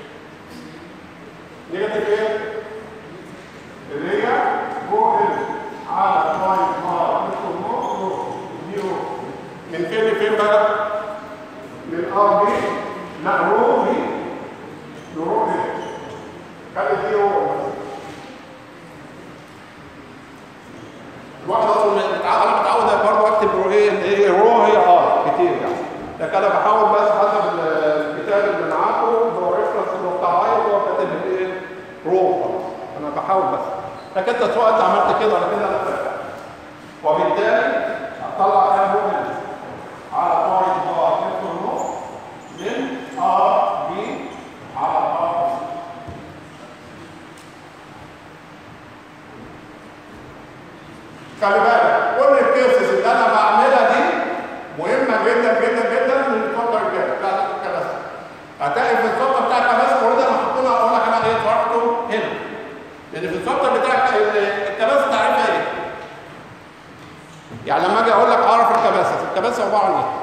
Speaker 1: نيجاتيف ايه؟ اللي هي جو ال على باي باي زيرو من فين لفين بقى؟ من ار بي لا رو بي رو بي خلي دي رو الواحد اصلا متع- انا متعود برضه اكتب رو ايه ان ايه رو هي ار كتير يعني لكن انا بحاول بس حسب ال- الكتاب اللي معاكم هو ريفرنس اللي بتاع عايز هو كاتب ايه رو خلاص انا بحاول بس لكن انت سواء انت عملت كده ولا كده انا فاهم وبالتالي هطلع كام رو هنا على بوينت ار نفس النص من ار بي على ار بي خلي بالك كل الكيسز اللي انا بعملها دي مهمه جدا جدا جدا للفتره الجايه بتاعت الكباسه هتلاقي في الفتره بتاع الكباسه اوريدي انا حاطينها اقول لك انا ايه شرحته هنا لان في الفتره بتاع الكباسه تعرفها ايه يعني لما اجي اقول لك اعرف الكباسه الكباسه عباره عن ايه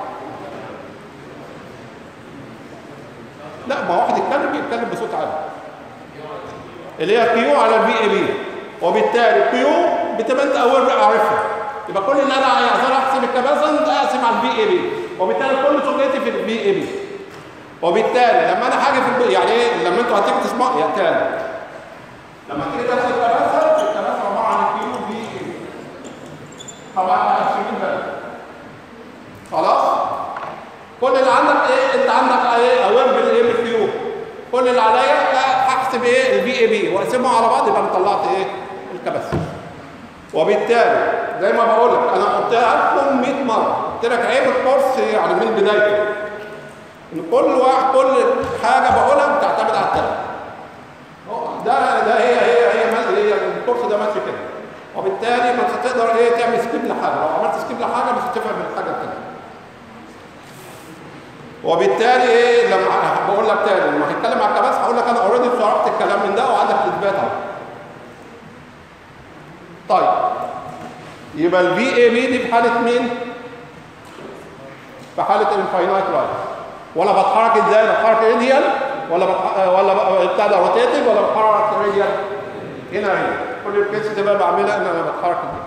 Speaker 1: لا ما واحد يتكلم يتكلم بصوت عالي اللي هي كيو على البي اي بي وبالتالي كيو بتبقى انت اول عارفها يبقى كل اللي انا عايز احسب الكباسه اقسم على البي اي بي وبالتالي كل شغلتي في البي اي بي وبالتالي لما انا حاجه في البي يعني ايه لما انتوا هتيجي تسمعوا يا تاني لما تيجي تاخد الكباسه الكباسه عباره عن كيو بي اي بي طبعا انا هشيل بالك خلاص كل اللي عندك ايه انت عندك ايه اوير بالايه بالكيو كل اللي عليا هحسب ايه البي اي بي واقسمهم على بعض يبقى انا طلعت ايه الكباسه وبالتالي زي ما بقول لك انا قلتها لكم 100 مره قلت لك عيب الكورس يعني من بدايته ان كل واحد كل حاجه بقولها بتعتمد على الثانيه ده ده هي هي هي ماشي هي الكورس ده ماشي كده وبالتالي مش هتقدر ايه تعمل سكيب لحاجه لو عملت سكيب لحاجه مش هتفهم الحاجه الثانيه وبالتالي ايه لما بقول لك تاني لما هتكلم على الكباس هقول لك انا اوريدي شرحت الكلام من ده وعندك الاثبات اهو طيب يبقى البي اي بي دي في حاله مين في حاله الانفاينايت لاين وانا بتحرك ازاي بتحرك راديال ولا بتح... ولا ب- بتاع ده روتيتيف ولا بتحرك راديال هنا هنا كل الكيس تبقى بعملها ان انا بتحرك كده.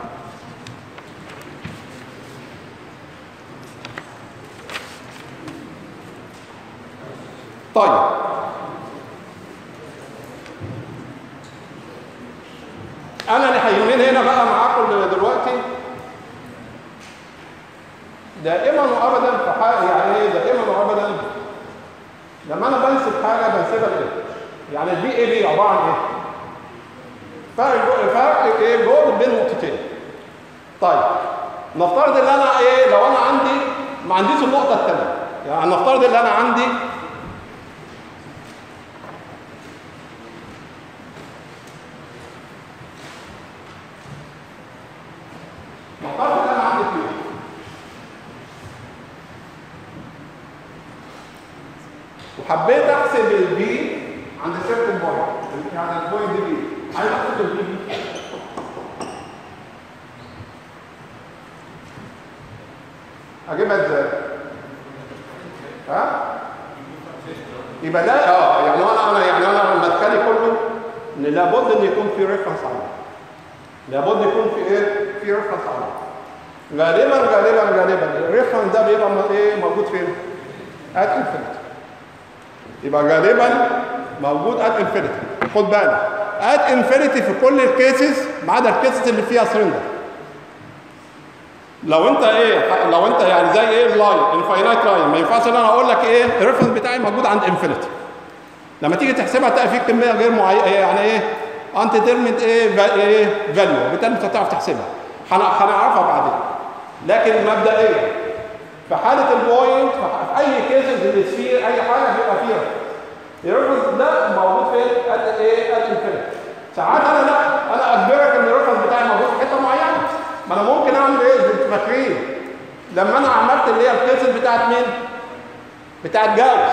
Speaker 1: طيب انا اللي هيهمني هنا بقى معاكم دلوقتي دائما وابدا في حاجه يعني ايه دائما وابدا لما انا بنسب حاجه بنسبها لايه؟ يعني البي اي بي عباره عن ايه؟ فرق جو- فرق ايه جهد بين نقطتين. طيب نفترض ان انا ايه لو انا عندي ما عنديش النقطه الثانيه يعني نفترض ان انا عندي نفترض ان انا عندي كيو وحبيت احسب البي عند سيرتن بوينت يعني البوينت دي عايز احسب البي دي اجيبها ازاي؟ ها؟ يبقى لا اه يعني انا انا يعني انا مدخلي كله ان لابد ان يكون في ريفرنس عليه لابد يكون في ايه؟ في ريفرنس عليه غالبا غالبا غالبا الريفرنس ده بيبقى م- ايه موجود فين؟ ات انفينيتي يبقى غالبا موجود ات انفينيتي خد بالك ات انفينيتي في كل الكيسز ما عدا الكيسز اللي فيها سرندر لو انت ايه لو انت يعني زي ايه اللاين انفاينايت لاين ما ينفعش ان انا اقول لك ايه الريفرنس بتاعي موجود عند انفينيتي لما تيجي تحسبها تلاقي فيه كميه غير معينه يعني ايه انت ترمت ايه فا- ايه فاليو بالتالي مش هتعرف تحسبها هن- هنعرفها بعدين لكن مبدئيا في حاله البوينت في اي كيسز السفير اي حاجه بيبقى فيها الريفرنس ده موجود فين؟ قد ايه؟ قد انفينيتي ساعات انا لا انا اجبرك ان الريفرنس بتاعي موجود في حته معينه ما انا ممكن اعمل ايه؟ زي انتوا فاكرين لما انا عملت اللي هي الكيسز بتاعت مين؟ بتاعت جاوس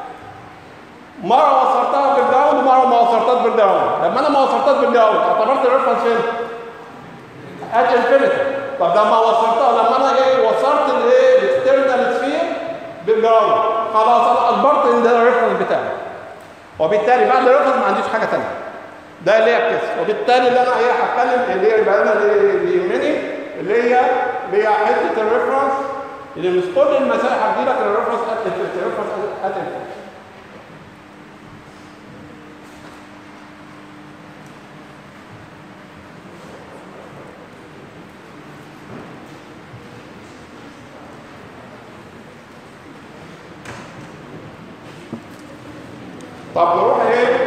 Speaker 1: مره وصلتها بالجراوند ومره ما وصلتهاش بالجراوند لما انا ما وصلتهاش بالجراوند اعتبرت الريفرنس فين؟ ات انفينيتي طب لما وصلتها لما انا ايه وصلت الايه الاكسترنال سفير بالجراوند خلاص انا اجبرت ان ده الريفرنس بتاعي وبالتالي بعد الريفرنس ما عنديش حاجه ثانيه ده اللي هي الكيس وبالتالي اللي انا ايه هتكلم اللي هي يبقى انا اللي اللي يهمني اللي هي اللي هي حته الريفرنس اللي مش كل المسائل هتجي لك الريفرنس ات انفينيتي الريفرنس ات انفينيتي طب نروح ايه؟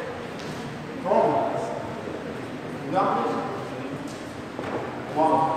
Speaker 1: نروح نعمل واحد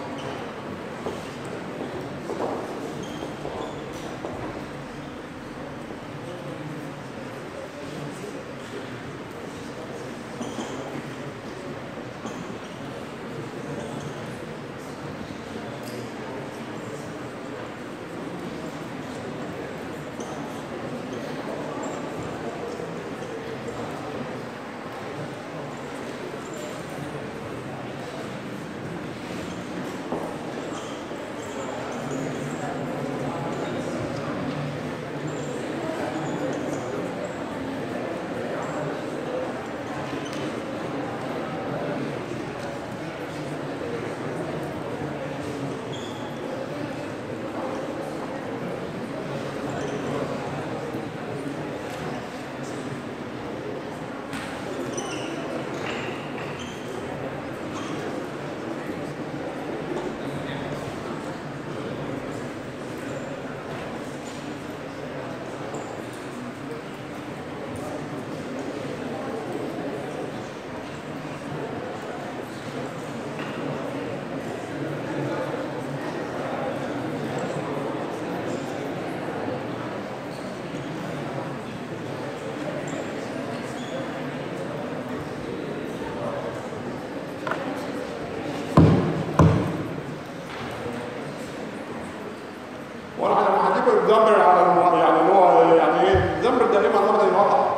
Speaker 1: وانا لما هديكم اكزامبل على الم- يعني اللي هو يعني ايه اكزامبل دائما ابدا يوضح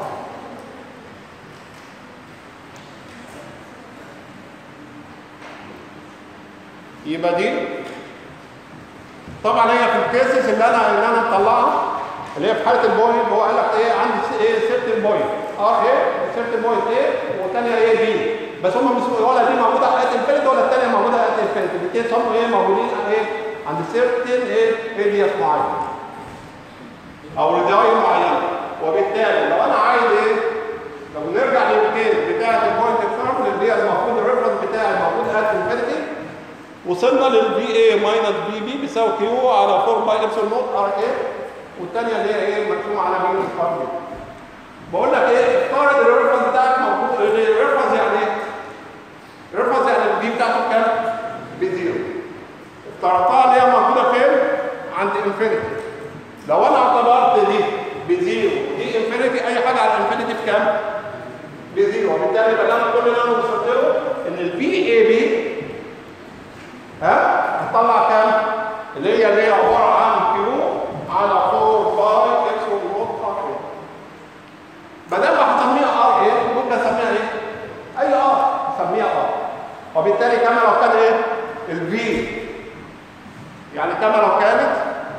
Speaker 1: يبقى دي طبعا هي في الكيسز اللي انا اللي انا مطلعها اللي هي في حاله البوينت هو قال لك ايه عندي س- ايه سيرتن بوينت ار ايه سيرتن بوينت ايه والثانيه ايه بي بس هم مش ولا دي موجوده ات انفينيتي ولا الثانيه موجوده ات انفينيتي الاثنين هم ايه موجودين ايه عند سيرتن ايه ريديوس معين او ريداين معينه وبالتالي لو انا عايز ايه لو نرجع للكيس بتاعه البوينت فارم اللي هي المفروض الريفرنس بتاعي موجود ات انفينيتي وصلنا للبي اي ماينس بي بي بيساوي كيو على 4 باي ابسلون نوت ار اي والثانيه اللي هي ايه مقسومه على مين الفرد بقول لك ايه افترض الريفرنس بتاعك موجود الريفرنس يعني ايه؟ الريفرنس يعني البي بتاعته كام؟ بزيرو افترضتها اللي هي موجوده فين؟ عند انفينيتي لو انا اعتبرت دي بزيرو دي انفينيتي اي حاجه على انفينيتي بكام؟ بزيرو وبالتالي يبقى انا كل اللي انا وصلت له ان البي اي بي ها هتطلع كام؟ اللي هي اللي هي عباره عن كيلو على 4 باي اكس ونوت ار اي. بدل ما هسميها ار اي ممكن اسميها ايه؟ اي ار اسميها ار. وبالتالي كما لو كان ايه؟ الفي يعني كما لو كانت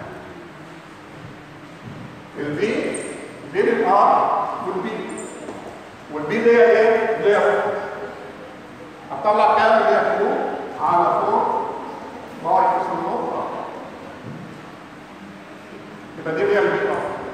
Speaker 1: الفي بين الار والبي والبي اللي هي ايه؟ اللي هي هتطلع كام اللي هي كيلو على 4 باي اكس ونوت ار يبقى دي هي البي ار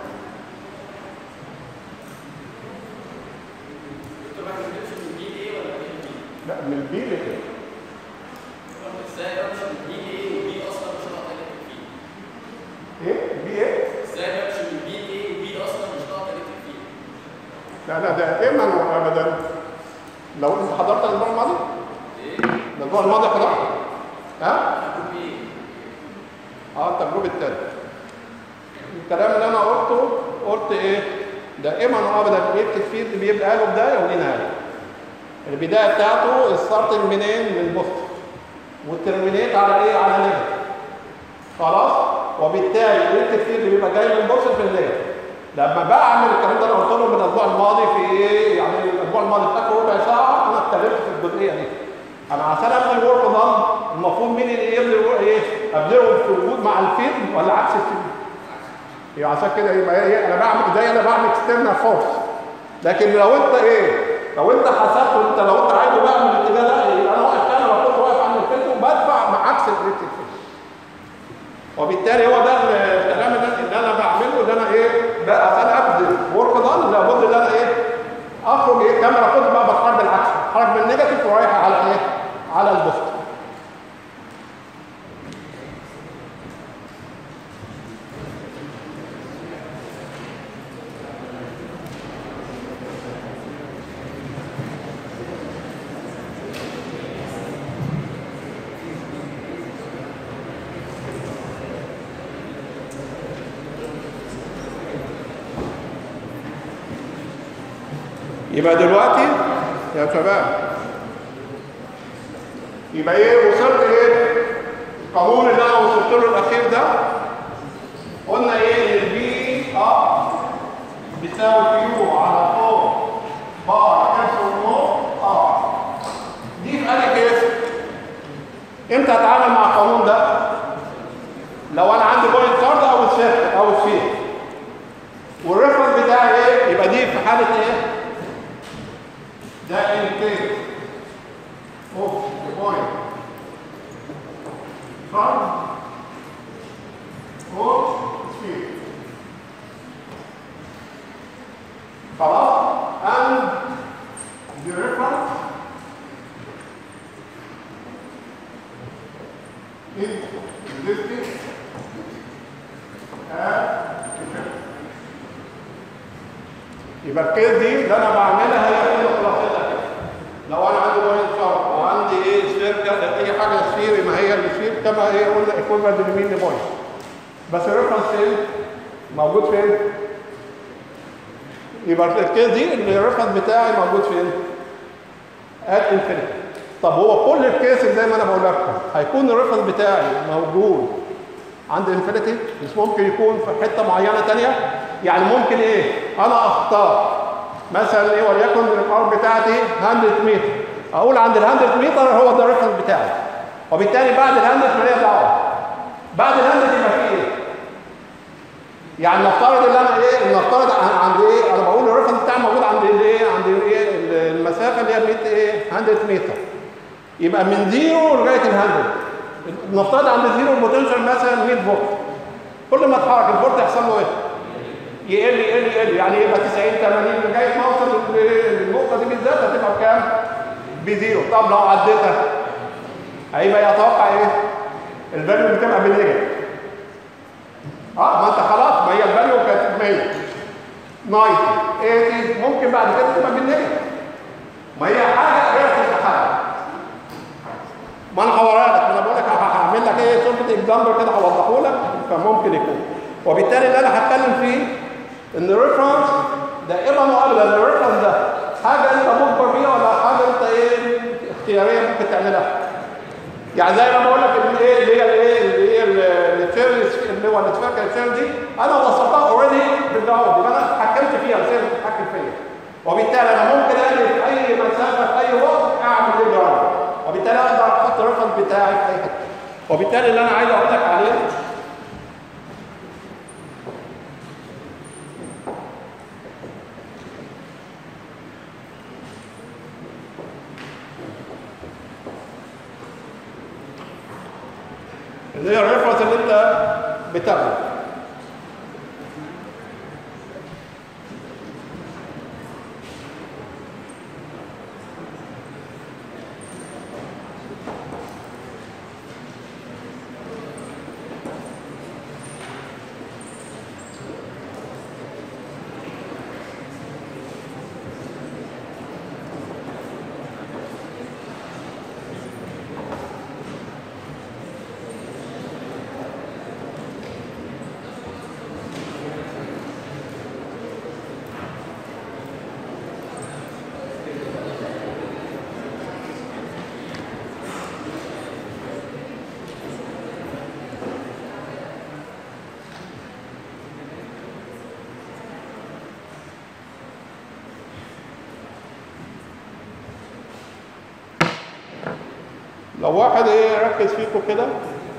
Speaker 2: دكتور ما كنتش من بي ايه ولا من بي؟
Speaker 1: لا من البي لايه؟
Speaker 2: ازاي امشي من بي ايه وبي اصلا مش هقدر الكتب فيه؟
Speaker 1: ايه؟ بي ايه؟
Speaker 2: ازاي امشي من بي ايه وبي اصلا مش هقدر الكتب فيه؟
Speaker 1: لا لا ده دايما وابدا لو انت حضرت الاسبوع الماضي
Speaker 2: ايه؟
Speaker 1: الاسبوع الماضي حضرت ها
Speaker 2: هكون بي ايه؟
Speaker 1: اه التجربه الثالثه الكلام اللي انا قلته قلت ايه دائما وابدا الالكتريك فيلد بيبقى له بدايه وليه نهايه البدايه بتاعته الستارت منين من بوست والترمينيت على ايه على نيجاتيف خلاص وبالتالي الالكتريك فيلد بيبقى جاي من بوست في النيجاتيف لما بقى اعمل الكلام ده انا قلت لهم الاسبوع الماضي في ايه يعني الاسبوع الماضي فاكر ربع ساعه انا اتكلمت في الجزئيه دي انا عشان ابني الورك ضم المفروض مين اللي يبني الورك ايه ابنيه في وجود مع الفيلم ولا عكس الفيلم يبقى عشان كده يبقى ايه انا بعمل زي انا بعمل اكسترنال فورس لكن لو انت ايه لو انت حسبت انت لو انت عايزه بقى من الاتجاه ده يبقى انا واقف كده لو كنت واقف عند الفيلم وبدفع مع عكس الالكتريك فيلد وبالتالي هو ده الكلام اللي اللي انا بعمله اللي انا ايه بقى عشان ابذل ورك دان لابد ان انا ايه اخرج ايه كاميرا كنت بقى بتحرك بالعكس بتحرك بالنيجاتيف ورايح على ايه على البوست يبقى دلوقتي يا شباب يبقى ايه وصلت ايه القانون اللي انا وصلت له الاخير ده قلنا ايه ان البي ار بتساوي كيو على 4 بار اكس ونص ار دي في انهي كيس امتى اتعامل مع القانون ده لو انا عندي بوينت كارد او السيرت او السفير والريفرنس بتاعي ايه يبقى دي في حاله ايه ده ان كيس اوف بوينت كارد او سفير خلاص and the reference is in this case as يبقى الكيس دي اللي انا بعملها هي كده خلاصتها كده لو انا عندي بوينت شارب وعندي ايه سفير كده اي حاجه سفير ما هي السفير كما ايه قلنا ايكويفالنت لمين لبوينت بس الريفرنس فين؟ موجود فين؟ يبقى الكيس دي الريفرنس بتاعي موجود فين؟ ات انفينيتي طب هو كل الكيس زي ما انا بقول لكم هيكون الريفرنس بتاعي موجود عند انفينيتي مش ممكن يكون في حته معينه ثانيه يعني ممكن ايه انا اختار مثلا ايه وليكن الار بتاعتي 100 متر اقول عند ال 100 متر هو ده الريفرنس بتاعي وبالتالي بعد ال 100 ماليش دعوه بعد الهاندل يبقى فيه ايه يعني نفترض ان انا ايه نفترض عن- عند ايه انا بقول الريفرنس بتاعي موجود عند الايه عند الايه المسافه اللي هي 100 ايه 100 متر يبقى من زيرو لغايه الهاندل نفترض عند زيرو البوتنشال مثلا 100 فولت كل ما اتحرك الفولت يحصل له ايه يقل يقل يقل يعني يبقى 90 80 لغايه ما اوصل لل- للنقطه دي بالذات هتبقى بكام؟ بزيرو طب لو عديتها هيبقى يتوقع ايه؟ الفاليو بتبقى بالنيجاتيف اه ما انت خلاص ما هي الفاليو كانت 100 90 80 ممكن بعد كده تبقى بالنيجاتيف ما هي حاجه غير تتحرك ما انا هوريها لك ما انا بقول لك هعمل لك ايه صوره اكزامبل كده هوضحه لك فممكن يكون وبالتالي اللي انا هتكلم فيه ان الريفرنس دائما وابدا الريفرنس ده حاجه انت مجبر بيها ولا حاجه انت ايه اختياريه ممكن تعملها يعني زي ما بقول لك ان ايه اللي هي الايه اللي هي التشير اللي هو الاتفاق التشير دي انا وصلتها اوريدي بالجراوند يبقى انا اتحكمت فيها بس هي اللي بتتحكم فيا وبالتالي انا ممكن اجي في اي مسافه في اي وقت اعمل ايه جراوند وبالتالي اقدر احط الريفرنس بتاعي في اي حته وبالتالي اللي انا عايز اقول لك عليه اللي هي الريفرنس اللي انت بتاخده لو واحد ايه ركز فيكم كده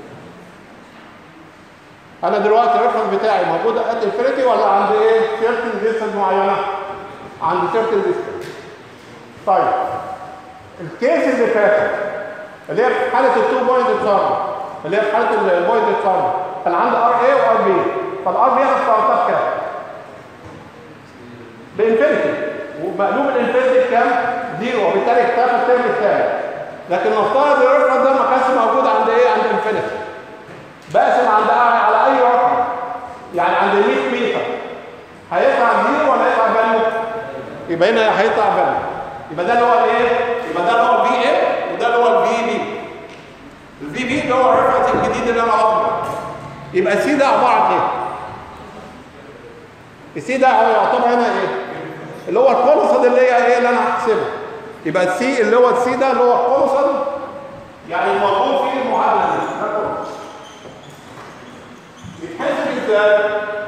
Speaker 1: انا دلوقتي الريفرنس بتاعي موجود ات انفينيتي ولا عند ايه سيرتن ديستنس معينه عند سيرتن ديستنس طيب الكيس اللي فاتت اللي هي في حاله التو بوينت تشارج اللي هي في حاله البوينت تشارج كان عندي ار اي وار بي فالار بي انا اخترتها بكام؟ بانفينيتي ومقلوب الانفينيتي بكام؟ زيرو وبالتالي اختفى الترم الثاني لكن نفترض الريفرنس ده ما كانش موجود عند ايه؟ عند انفينيتي بقسم عند على اي رقم يعني عند 100 متر هيطلع زيرو ولا هيطلع فاليو؟ يبقى هنا هيطلع فاليو يبقى ده اللي هو الايه؟ يبقى ده اللي هو الفي ايه وده اللي هو الفي بي الفي بي اللي هو الريفرنس الجديد اللي انا واخده يبقى سي ده عباره عن ايه؟ السي ده يعتبر هنا ايه؟ اللي هو الكونسد اللي هي ايه اللي انا هحسبه يبقى السي اللي هو السي ده اللي هو الكونسد يعني الموجود فيه المعادله دي ده كونسد بيتحسب ازاي؟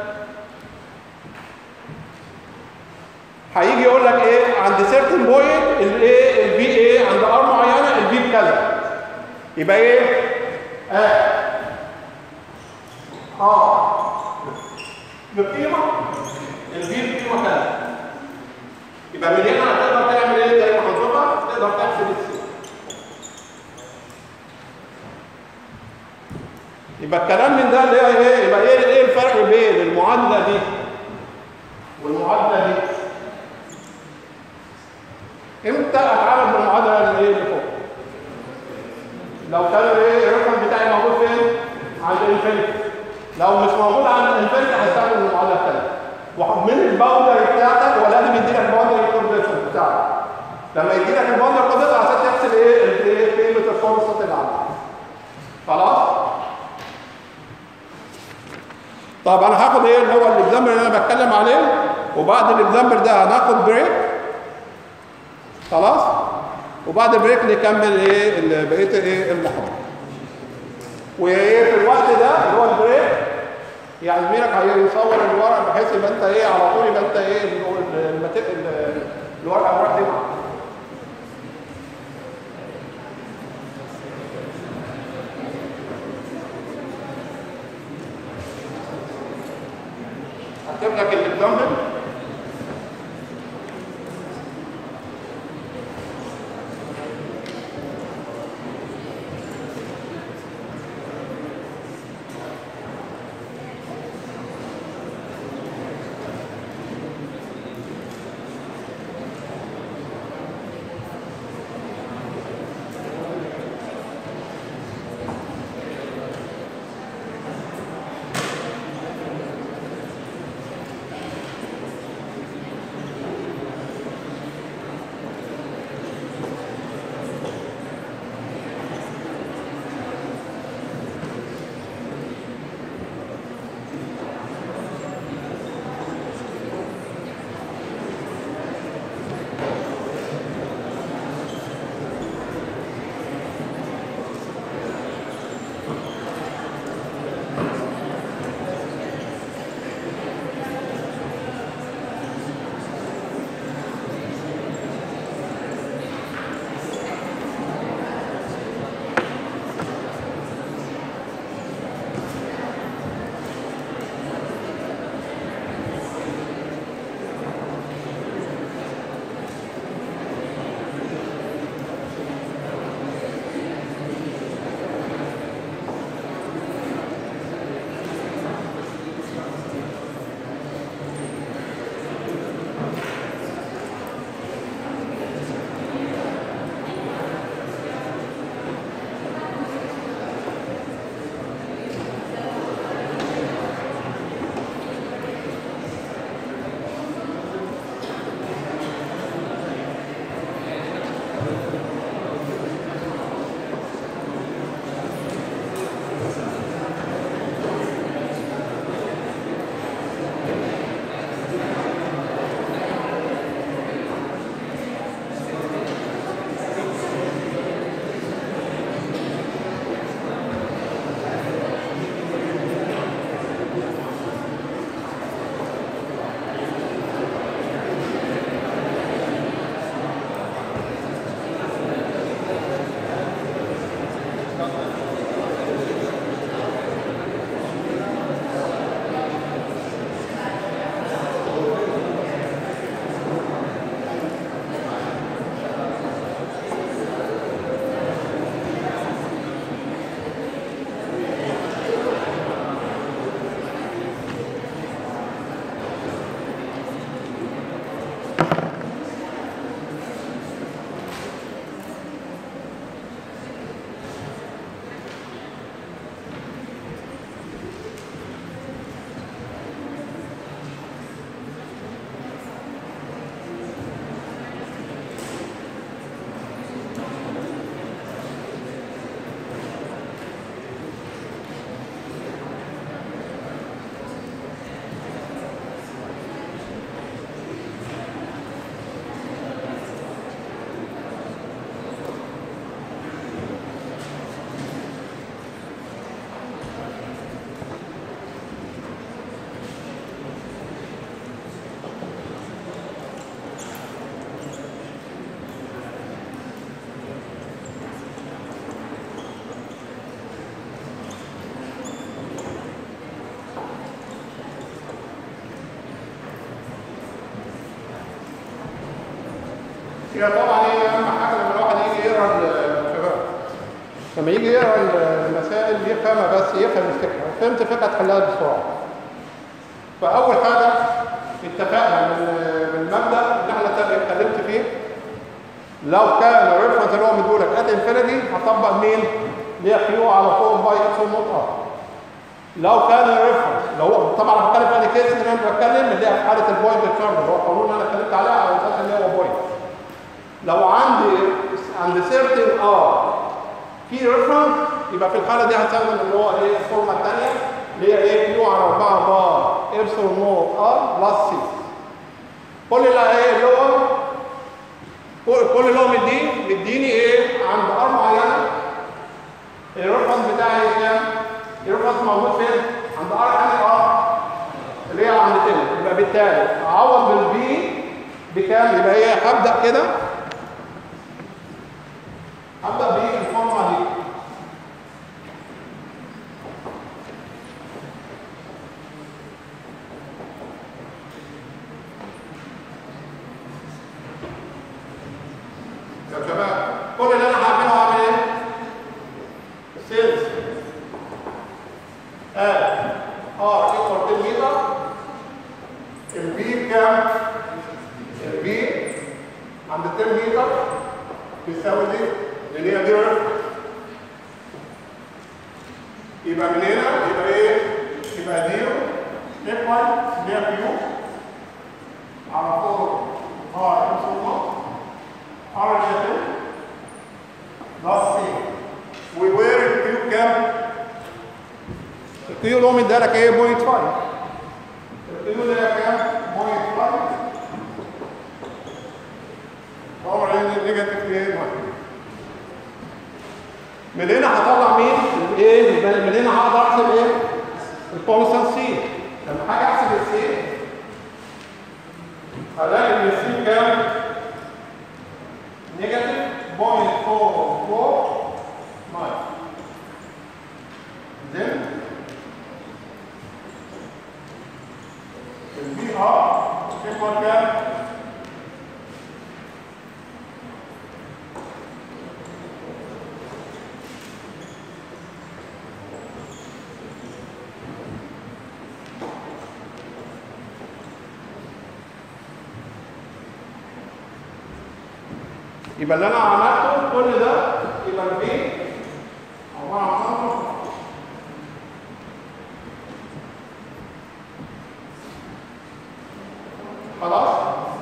Speaker 1: هيجي يقول لك ايه عند سيرتن بوينت الايه البي ايه عند ار معينه البي بكذا يبقى ايه؟ اه اه بقيمه البي بقيمه كذا يبقى من هنا هتقدر تعمل ايه زي ما هنشوفها تقدر تحسب السي يبقى الكلام من ده اللي هي ايه يبقى ايه ايه الفرق بين المعادله دي والمعادله دي امتى اتعامل بالمعادله اللي ايه اللي فوق لو كان ايه الرقم بتاعي موجود فين عند الانفينيتي لو مش موجود عند الانفينيتي هستعمل المعادله الثانيه ومن الباوندري بتاعتك هو لازم يديلك الباوندري كونديشن بتاعك لما يديلك الباوندري كونديشن عشان تحسب ايه الايه قيمه الفرصه اللي عندك خلاص طب انا هاخد ايه اللي هو الاكزامبل اللي انا بتكلم عليه وبعد الاكزامبل ده هناخد بريك خلاص وبعد البريك نكمل ايه ال- بقيه ايه المحاضره وايه في الوقت ده اللي هو البريك يعني زميلك هيصور الورق بحيث يبقى انت ايه على طول يبقى انت ايه ال- ال- المت- ال- الورقه الورق دي معاك اجيب لك الاكزامبل هي طبعا هي اهم حاجه لما الواحد يجي يقرا ال- شباب لما يجي يقرا المسائل يفهمها بس يفهم الفكره فهمت الفكره تحلها بسرعه فاول حاجه اتفقنا من من المبدا اللي احنا اتكلمت فيه لو كان الريفرنس اللي هو مديهولك ات انفينيتي هطبق مين؟ اللي هي كيو على 4 باي ابسلون نوت ار لو كان الريفرنس لو هو طبعا بتكلم في انهي كيس اللي انا بتكلم اللي هي في حاله البوينت تيرم اللي هو القانون اللي انا اتكلمت عليه على اساس ان هو بوينت لو عندي عند سيرتن ار في ريفرنس يبقى في الحاله دي هستخدم اللي هو ايه الفورمه الثانيه اللي هي ايه كيو على 4 بار ابسلون نوت ار بلس سي كل اللي ايه اللي هو كل كل اللي هو مديني مديني ايه عند ار معينه الريفرنس بتاعي كام؟ الريفرنس موجود فين؟ عند ار حاجه ار اللي هي عند 10 يبقى بالتالي اعوض بالبي بكام؟ يبقى هي هبدا كده هبدا بالفورمه دي كام؟ البي عند 10 متر بيساوي دي اللي هي دي ريفرنس يبقى من هنا يبقى ايه؟ يبقى زيرو ستيب 1 اللي هي كيو على 4 ار ام ثم ار اللي هي بلس سي ووير الكيو كام؟ الكيو اللي هو مديها لك ايه؟ 0.5 الكيو اللي هي كام؟ 0.5 باور ان نيجاتيف ايه؟ 1 من هنا هطلع مين؟ الايه؟ من هنا هقدر احسب ايه؟ الكونستانت سي لما حاجه احسب السي هلاقي ان السي كام؟ نيجاتيف 0.44 زين البي ار ايكوال كام؟ يبقى اللي انا عملته كل ده يبقى البي عباره عن خمسة. خلاص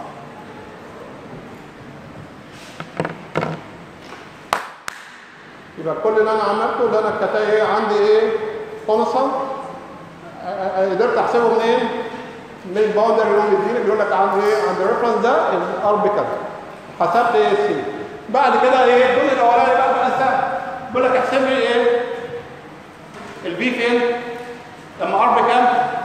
Speaker 1: يبقى كل اللي انا عملته اللي انا كتبت ايه عندي ايه كونستانت قدرت احسبه منين من الباوندري اللي هو مديني بيقول لك عند ايه عند الريفرنس ده الار بكذا حسبت ايه سي بعد كده ايه الجزء الاولاني بقى بقى سهل بيقول لك احسب لي ايه البي فين لما ار بكام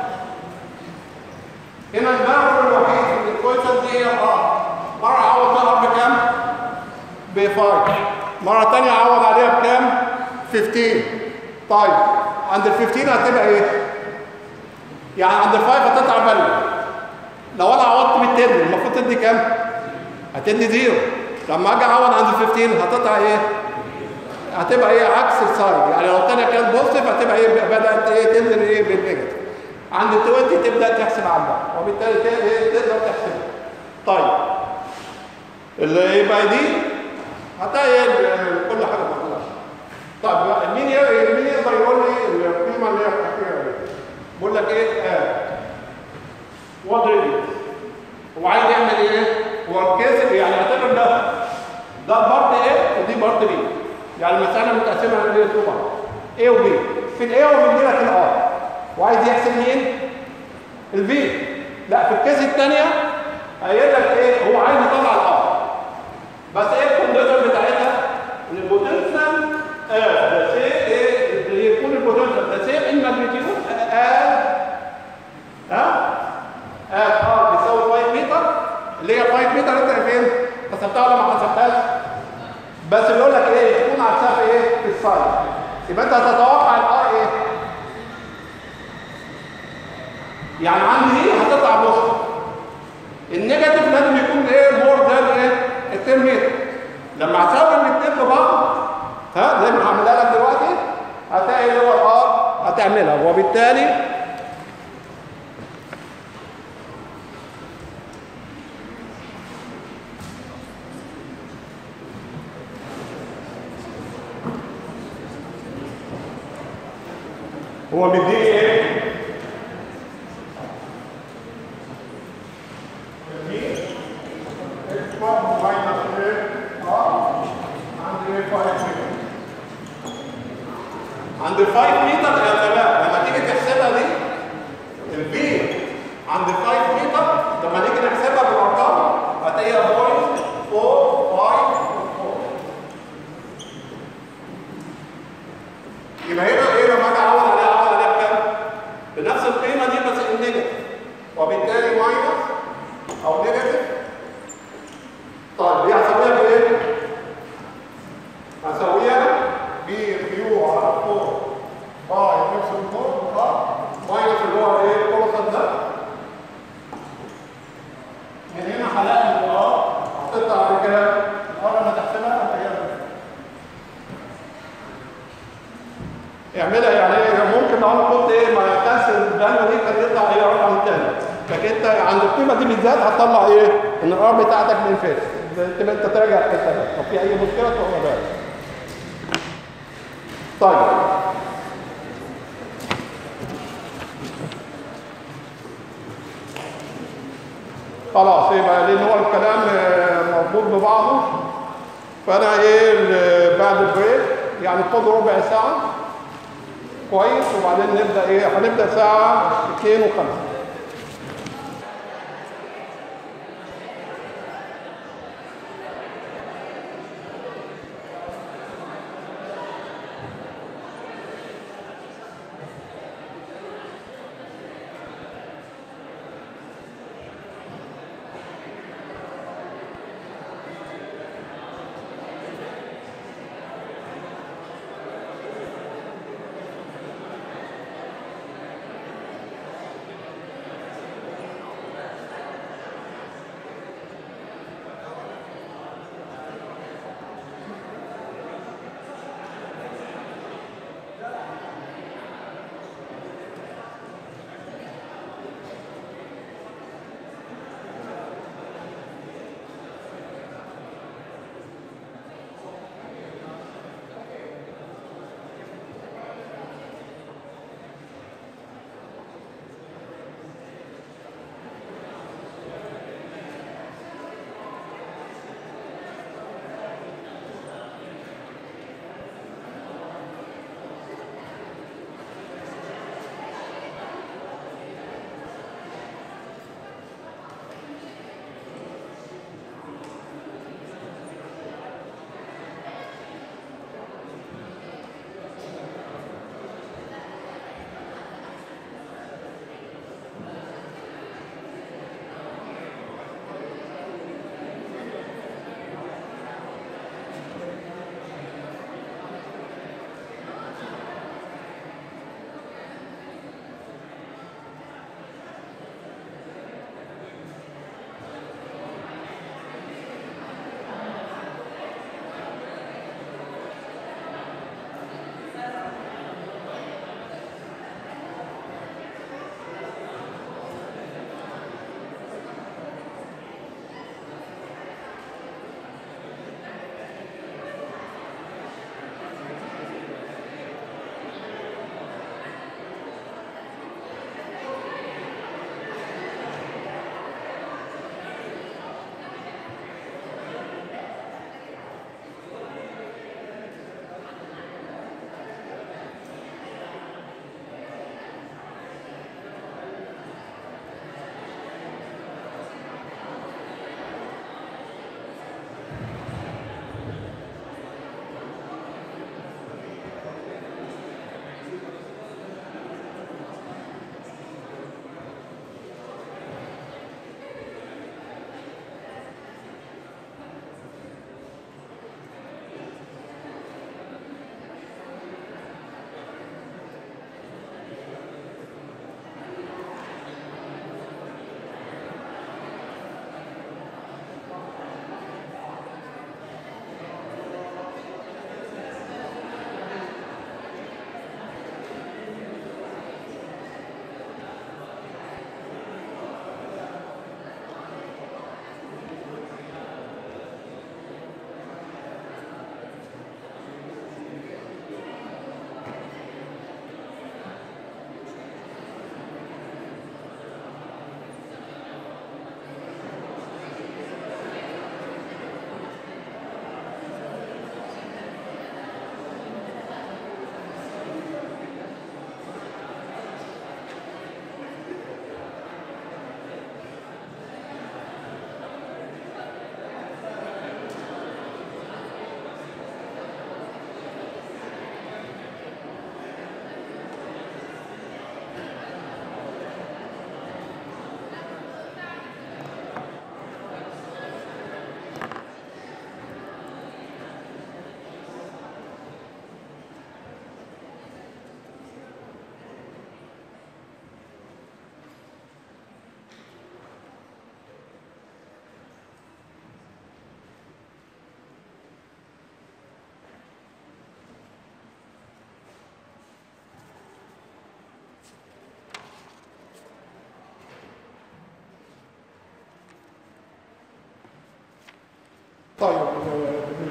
Speaker 1: هنا الفاريبل الوحيد في الكويشن دي هي الار مره اعوض بقى ار بكام ب 5 مره ثانيه اعوض عليها بكام 15 طيب عند ال 15 هتبقى ايه يعني عند ال 5 هتطلع فاليو لو انا عوضت بالترم المفروض تدي كام هتدي زيرو لما اجي اعوض عند ال 15 هتطلع ايه هتبقى ايه عكس السايد يعني لو الثانيه كانت بوزيتيف هتبقى ايه بدات ايه تنزل ايه بالنيجاتيف عند ال 20 تبدا تحسب عندها وبالتالي ت- ايه تقدر تحسبها طيب اللي يبقى دي هتلاقي إيه ال- كل حاجه مطلوبه طب بقى مين ي- مين يقدر يقول لي القيمه اللي هي بتحكيها ايه؟ بقول لك ايه اه وضرب هو عايز يعمل ايه؟ هو الكسر يعني اعتبر ده ده بارت ايه ودي بارت بي يعني المساله متقسمه على ايه طبعا ايه وبي في الايه ومدي لك الار وعايز يحسب مين؟ الفي لا في الكيس الثانيه قايل لك ايه هو عايز يطلع الار بس ايه الكونديشن بتاعتها؟ ان البوتنشال اه ده سي ايه يكون البوتنشال ده سيم ان ماجنتيود اه ها اه اه بيساوي 5 متر اللي هي 5 متر انت فين؟ حسبتها ولا ما حسبتهاش؟ بس بيقول لك ايه؟ تكون عكسها في ايه؟ في السايد يبقى انت هتتوقع الار ايه؟ يعني عندي دي هتطلع بوزيتيف النيجاتيف لازم يكون ايه؟ مور ذان ايه؟ ال 10 متر لما هساوي الاثنين ببعض ها زي ما هعملها لك دلوقتي هتلاقي اللي هو الار هتعملها وبالتالي هو مديني ايه؟ مديني اكس ماينس ايه؟ اه عندي ايه 5 متر عند ال 5 متر يا شباب لما تيجي تحسبها دي البي عند ال 5 متر لما نيجي نحسبها بالارقام هتلاقيها 0.454 يبقى هنا ايه لما اجي اعوض عليها اعوض عليها بكام؟ بنفس القيمه دي بس النيجاتيف وبالتالي ماينس او نيجاتيف طيب دي هسويها بايه؟ هسويها بكيو على 4 باي نفس النور اه ماينس اللي هو ايه؟ الكورسات ده من هنا هلاقي الار هتطلع بكام؟ الار لما تحسبها هتلاقيها بكام؟ اعملها يعني ايه ممكن لو انا كنت ايه ما كانسل الفاليو دي كان يطلع ايه رقم تاني لكن انت عند القيمه دي بالذات هتطلع ايه؟ ان الار بتاعتك من فات تبقى انت تراجع الحته دي لو في اي مشكله تقول بالك طيب خلاص يبقى لان هو الكلام آه، مربوط ببعضه فانا ايه ال- بعد البريك يعني خد ربع ساعه كويس وبعدين نبدا ايه هنبدا الساعه 2 و5
Speaker 2: اه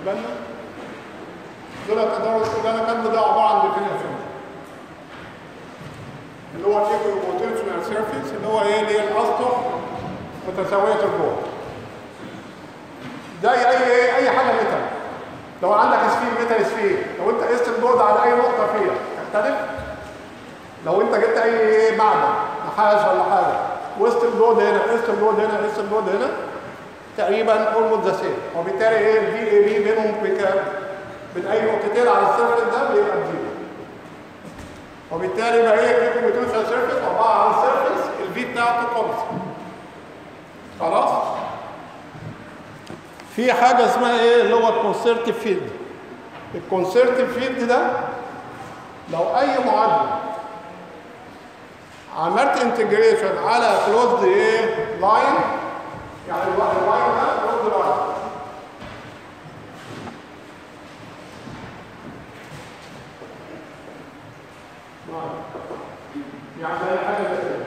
Speaker 1: بالنا دول التدرج اللي انا كاتبه ده عباره عن ديفينيشن اللي هو الايكو بوتنشال سيرفيس اللي هو ايه اللي هي الاسطح متساويه الجهد زي اي ايه اي حاجه ميتال لو عندك سفير ميتال سفير لو انت قست الجهد على اي نقطه فيها تختلف لو انت جبت اي ايه معدن نحاس ولا حاجه وسط الجهد هنا قست الجهد هنا قست الجهد هنا تقريبا اولموست ذا سيم وبالتالي ايه الفي اي بي بينهم بكام؟ بين اي نقطتين على السيرفس ده بيبقى بزيرو وبالتالي بقى ايه الكيكو بتوصل سيرفس عباره عن سيرفس الفي بتاعته كونستنت خلاص؟ في حاجه اسمها ايه اللي هو الكونسرتيف فيلد الكونسرتيف فيلد ده لو اي معادله عملت انتجريشن على كلوزد ايه لاين يعني اللاين ده كلوزد لاين يعني زي حاجه زي كده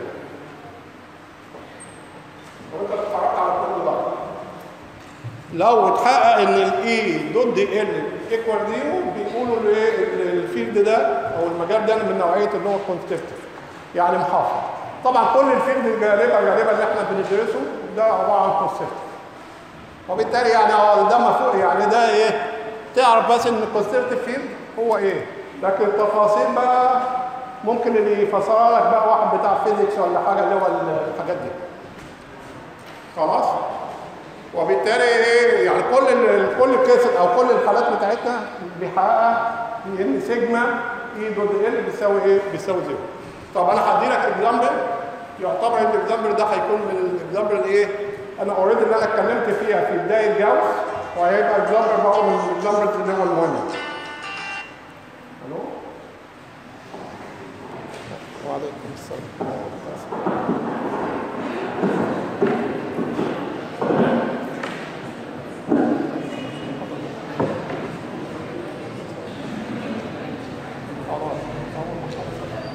Speaker 1: لو انت اتفرجت على كل لاين لو اتحقق ان الاي ضد ال ايكوال زيرو بيقولوا الايه الفيلد ده او المجال ده من نوعيه اللي هو كونستركتيف يعني محافظ طبعا كل الفيلد غالبا غالبا اللي احنا بندرسه ده عباره عن كونستركتيف وبالتالي يعني اه ده مفهوم يعني ده ايه تعرف بس ان الكونستركتيف فيلد هو ايه لكن التفاصيل بقى ممكن اللي يفسرها لك بقى واحد بتاع فيزيكس ولا حاجه اللي هو الحاجات دي خلاص وبالتالي ايه يعني كل ال- كل الكيس او كل الحالات بتاعتنا بيحققها ان سيجما اي ضد ال بيساوي ايه؟ بيساوي زيرو. طب انا هدي لك اكزامبل يعتبر ان الاكزامبل ده هيكون من الاكزامبل الايه؟ انا اوريدي اللي انا اتكلمت فيها في بدايه جوز وهيبقى اكزامبل برضه من الاكزامبل اللي هو المهم. الو؟ وعليكم السلام. خلاص أول محاضرة.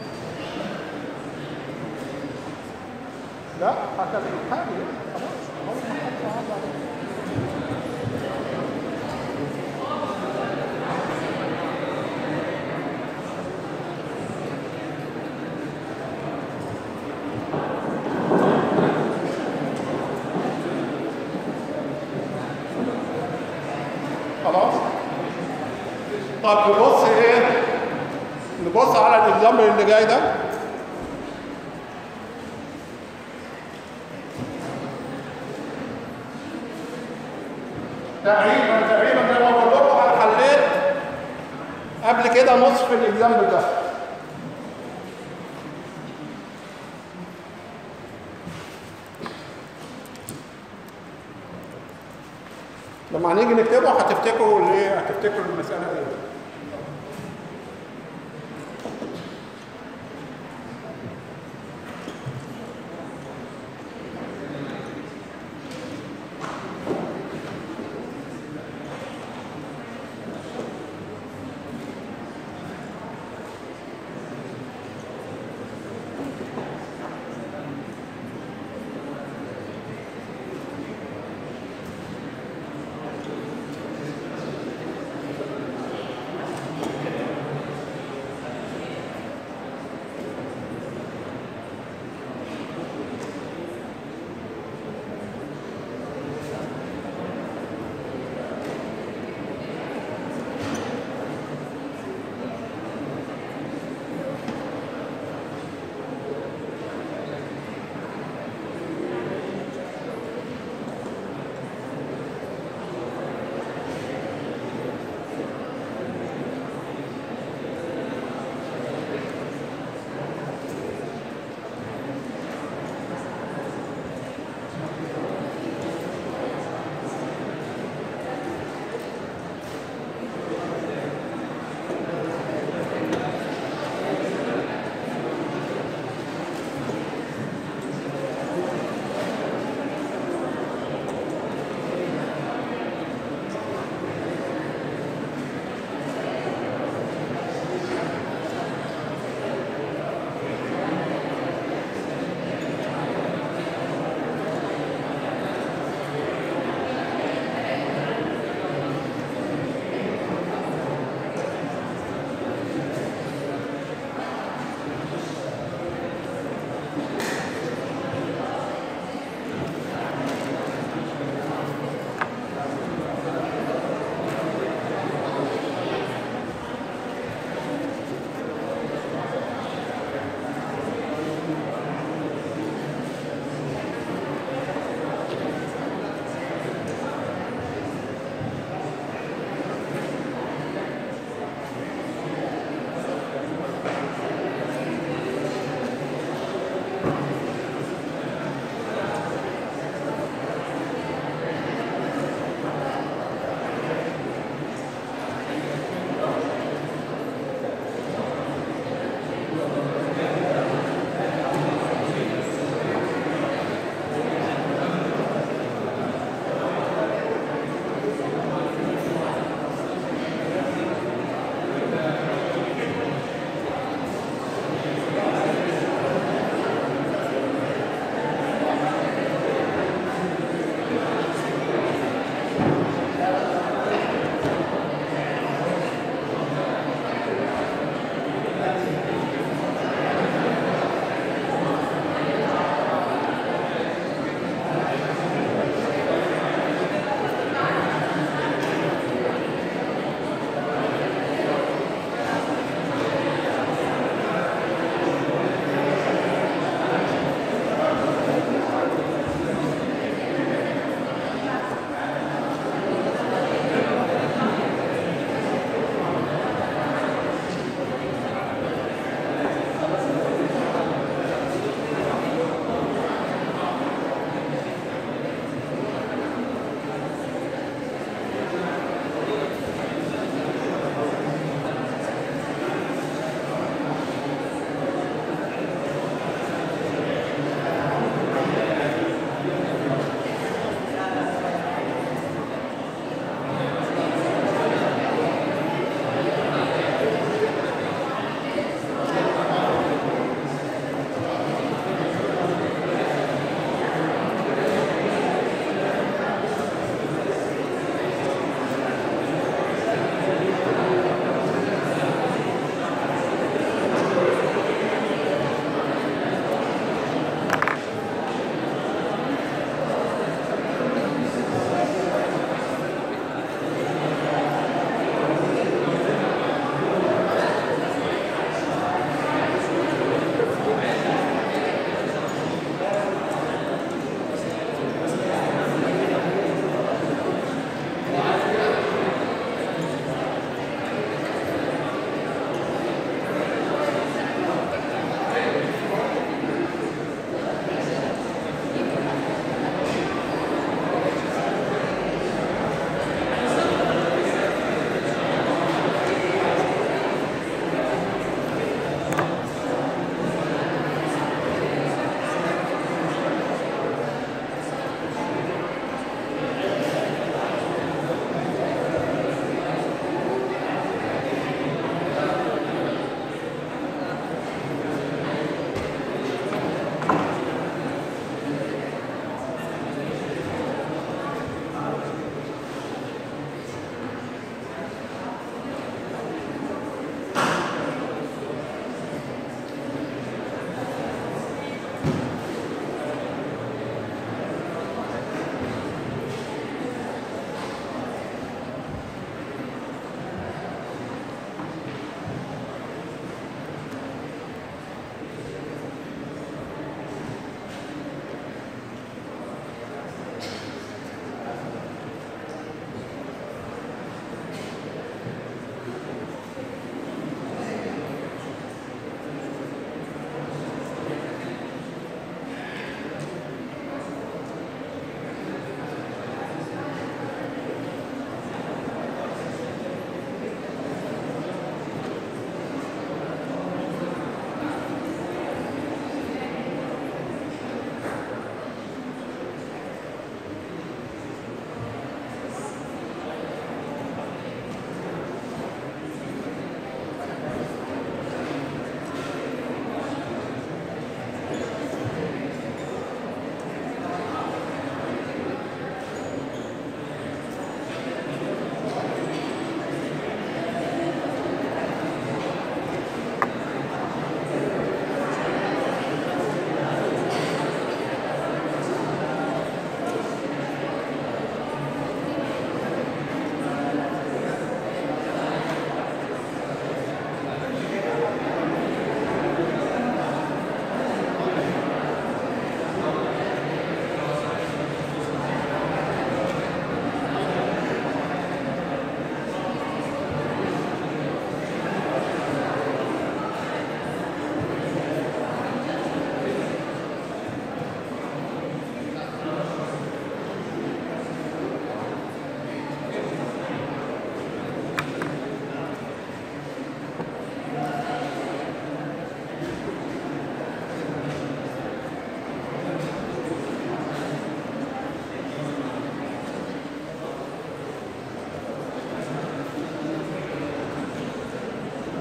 Speaker 1: لا حتى الحالي خلاص أول محاضرة عدى عليك. خلاص طب نبص ايه نبص على الاكزامبل اللي جاي ده تقريبا تقريبا زي ما بقول لكم انا حليت قبل كده نصف الاكزامبل ده لما هنيجي نكتبه هتفتكروا الايه هتفتكروا المساله ايه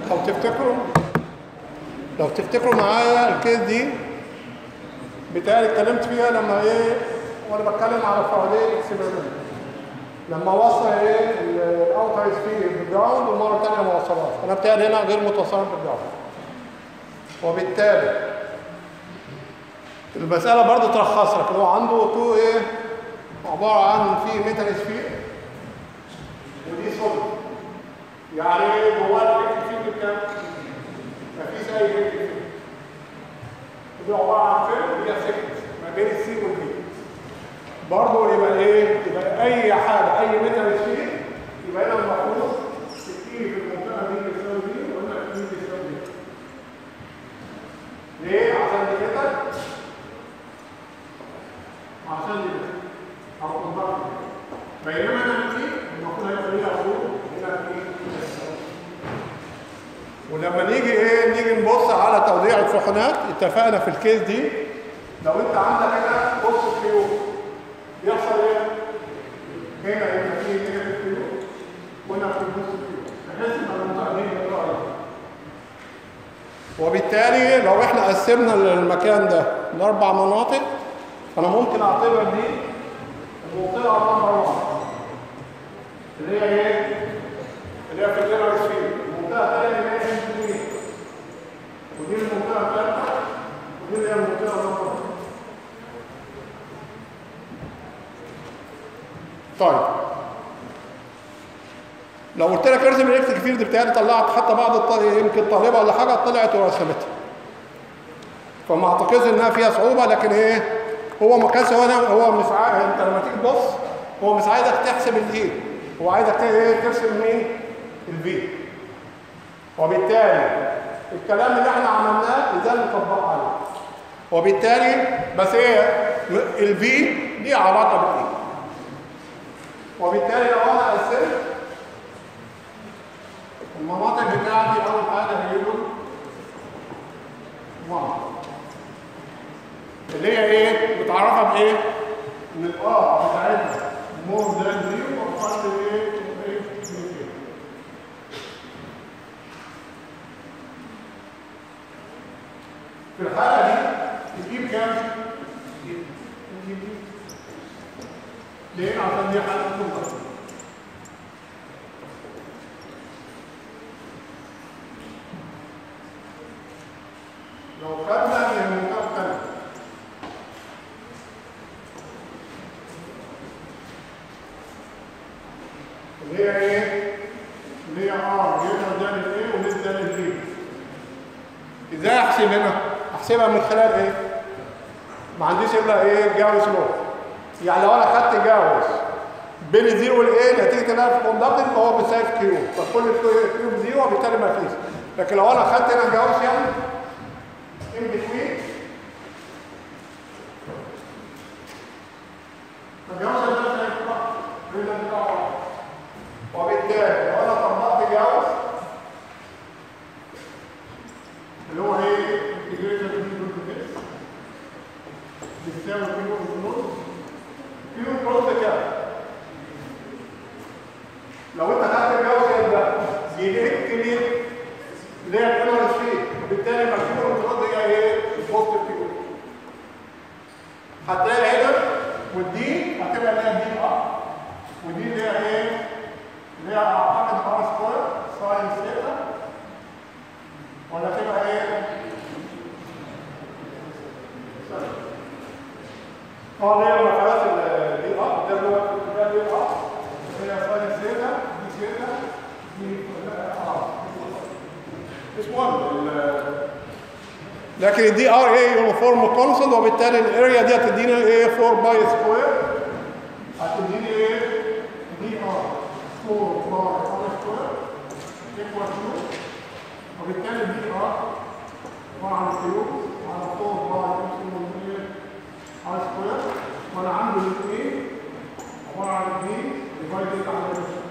Speaker 1: لو تفتكروا لو تفتكروا معايا الكيس دي بتاعي اتكلمت فيها لما ايه وانا بتكلم على فعاليه اكسبيرمنت لما وصل ايه الاوتر في بالجراوند والمره الثانيه ما وصلهاش انا بتاعي هنا غير متصل بالجراوند وبالتالي المساله برضو تلخص لك هو عنده تو ايه عباره عن في ميتال سفير ودي سوليد يعني جواه الالكتريك فيلد بكام؟ مفيش اي الكتريك فيلد دي عباره عن فيلم ودي سيكنس ما بين السي والبي برضه يبقى ايه؟ يبقى اي حاجه اي ميتال سفير يبقى هنا المفروض 60 في المنطقه دي بتساوي دي وهنا 2 بتساوي دي ليه؟ عشان دي كده عشان دي كده او كونتاكت بينما هنا دي المفروض هيبقى ليها عروض هنا في ولما نيجي ايه نيجي نبص على توزيع الشحنات اتفقنا في الكيس دي لو انت عندك هنا بص كيو يحصل ايه؟ هنا يبقى في هنا كيو وهنا في نص كيو بحيث ان المنطقه دي بتطلع وبالتالي لو احنا قسمنا المكان ده لاربع مناطق فانا ممكن اعتبر دي المنطقه نمبر 1 اللي هي ايه؟ اللي هي في الجنرال سفير المنطقه الثانيه اللي هي ام 3 ودي المنطقه الثالثه ودي اللي هي المنطقه نمبر 1 طيب لو قلت لك ارسم الالكتريك فيلد بتاعي طلعت حتى بعض الطالب يمكن طالبه ولا حاجه طلعت ورسمتها فما اعتقدش انها فيها صعوبه لكن ايه هو ما كانش هو هو مش عايز انت لما تيجي تبص هو مش عايزك تحسب الايه هو عايزك ايه ترسم مين الفي وبالتالي الكلام اللي احنا عملناه ازاي نطبقه عليه وبالتالي بس ايه الفي دي علاقه بالايه وبالتالي لو انا قسمت المناطق بتاعتي اول حاجه هي له 1 اللي هي ايه بتعرفها بايه ان الار بتاعتها مور ذان زيرو وبتحط ايه ايه زيرو. في الحاله دي تجيب كام تجيب دي. ليه عشان دي حاله كونتاكت لو خدنا من المنطقه الثانيه اللي هي ايه؟ اللي هي ار يقدر ده للايه ولسه ده للبي ازاي احسب هنا؟ احسبها من خلال ايه؟ ما عنديش الا ايه؟ جاوس لو يعني لو انا خدت جاوس بين الزيرو والايه نتيجه ان انا في كوندكتنج فهو بيساوي كيو فكل كيو بزيرو وبالتالي ما فيش لكن لو انا خدت هنا جاوس يعني in between فالجواز ده مش هيطلع بين البتاع وبالتالي لو انا طبقت جواز اللي هو ايه انتجريشن بين دول بيساوي كيلو ونص كيلو ونص كام لو انت خدت الجواز ده يديك كبير اللي هي الانرج فيه وبالتالي المكتوب الانتقاد هي ايه؟ البوزيتيف كيو هتلاقي هنا والدي هتبقى اللي هي دي ار ودي اللي هي ايه؟ اللي هي اعتقد ار سكوير ساين ثيتا ولا تبقى ايه؟ اه اللي هي مقالات الدي ار ده اللي هو ده دي ار هي ساين ثيتا دي ثيتا دي ار مش مهم لكن الدي ار ايه يونيفورم كونستنت وبالتالي الاريا دي هتديني ايه 4 باي سكوير هتديني ايه دي ار 4 باي ار سكوير ايكوال 2 وبالتالي دي ار عباره عن كيو على 4 باي ابسلون ايه ار سكوير وانا عندي الاثنين عباره عن دي ديفايدد على الريشن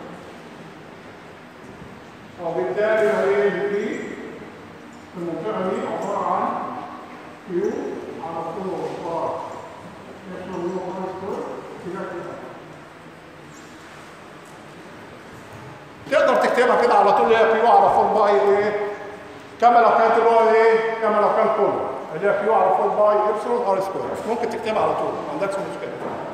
Speaker 1: وبالتالي هي دي المنطقة دي عبارة عن كيو على طول بار يحصل له هاي سكور كده كده تقدر تكتبها كده على طول هي كيو على 4 باي ايه كما لو كانت اللي هو ايه كما لو كان كله اللي هي كيو على 4 باي ابسلون ار سكوير ممكن تكتبها على طول ما عندكش مشكله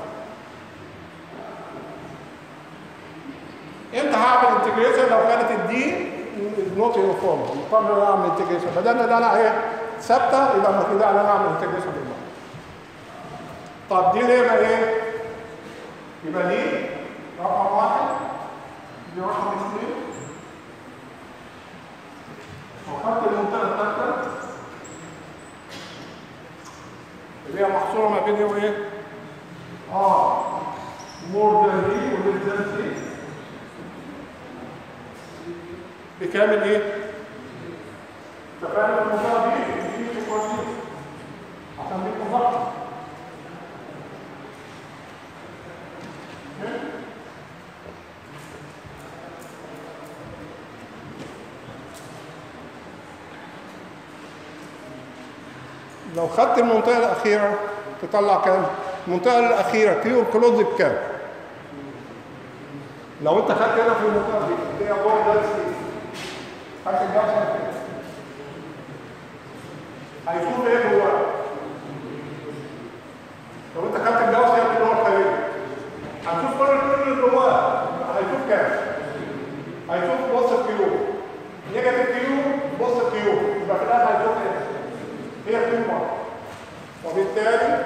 Speaker 1: امتى هعمل انتجريشن لو كانت الدي نوت يونيفورم مقابل ان انا اعمل انتجريشن بدل ان انا ايه ثابته يبقى ما كده ان انا اعمل انتجريشن بالمره طب دي ليه بقى ايه يبقى دي رقم واحد دي رقم اثنين وخدت المنطقه الثالثه اللي هي محصوره ما بين ايه وايه اه مور ذان دي وليس ذان دي بكامل ايه؟ تفاهم الموضوع دي دي مش كويس عشان دي مظبط لو خدت المنطقة الأخيرة تطلع كام؟ المنطقة الأخيرة كيو كلوز بكام؟ لو أنت خدت هنا في المنطقة دي اللي هي بورد دانسي خدت الجوزة كده هيشوف إيه جواه؟ لو أنت خدت الجوزة اللي هو الخارجي هتشوف كل كل اللي جواه هيشوف كام؟ هيشوف بص كيو نيجاتيف كيو بص كيو يبقى في الآخر هيشوف إيه؟ هي قيمة وبالتالي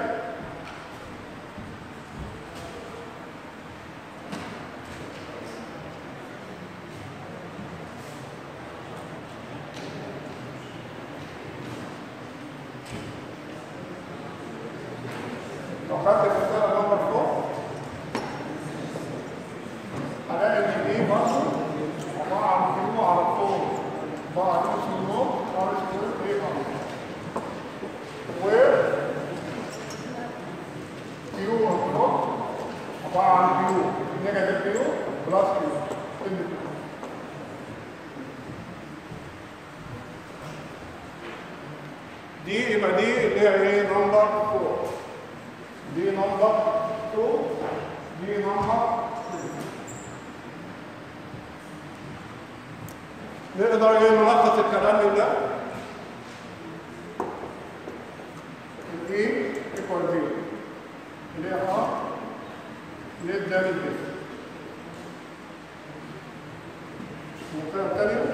Speaker 1: لو خدت المسألة نمبر فوق هلاقي ان دي برضه عبارة عن كيلو على الطول عبارة عن نص النوم ار سكوير ايه ار و كيو مفروض عبارة عن كيو نيجاتيف كيو بلس كيو كل كيو دي يبقى دي اللي هي ايه نمبر 4 دي نمبر 2 دي نمبر 3 نقدر ايه نلخص الكلام من ده دي ايكوال زيرو اللي هي ار ليت ذان البيت المنطقة الثانية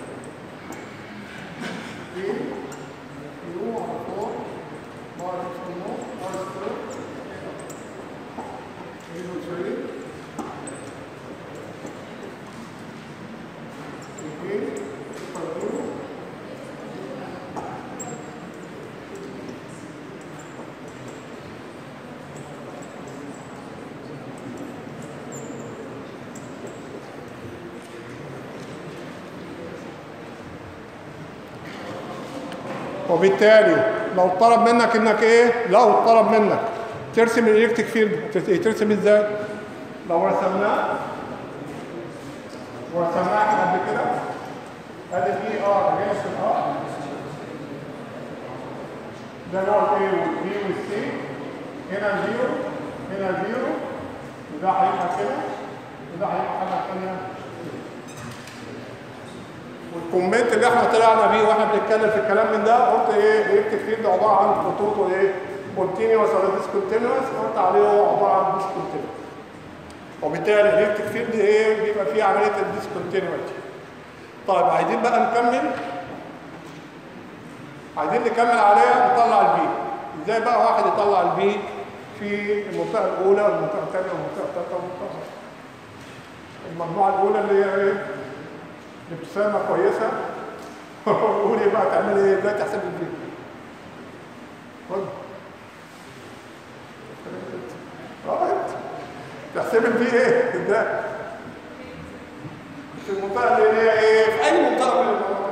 Speaker 1: دي يو على فوق بار اسمه ار سكوير يو سوري دي ايكوال زيرو وبالتالي لو طلب منك انك ايه لو طلب منك ترسم الالكتريك فيلد ترسم ازاي لو رسمناه ورسمناه احنا قبل كده ادي الاي ار اجينست الار ده اللي هو الاي والبي والسي هنا زيرو هنا زيرو وده هيبقى كده وده هيبقى حاجه ثانيه والكومنت اللي احنا طلعنا بيه واحنا بنتكلم في الكلام من ده قلت ايه الالكتريك فيلد عباره عن خطوط وايه كونتينوس ولا ديسكونتينوس قلت عليه هو عباره عن ديسكونتينوس وبالتالي الالكتريك فيلد ايه بيبقى فيه عمليه الديسكونتينوتي طيب عايزين بقى نكمل عايزين نكمل عليها نطلع البي ازاي بقى واحد يطلع البي في المنطقه الاولى والمنطقه الثانيه والمنطقه الثالثه والمنطقه الرابعه المجموعه الاولى اللي هي ايه الابتسامة كويسة قولي بقى تعملي ايه ازاي تحسب البيت خد رايت تحسب البيت ايه ازاي في المنطقة اللي هي ايه في اي منطقة من المناطق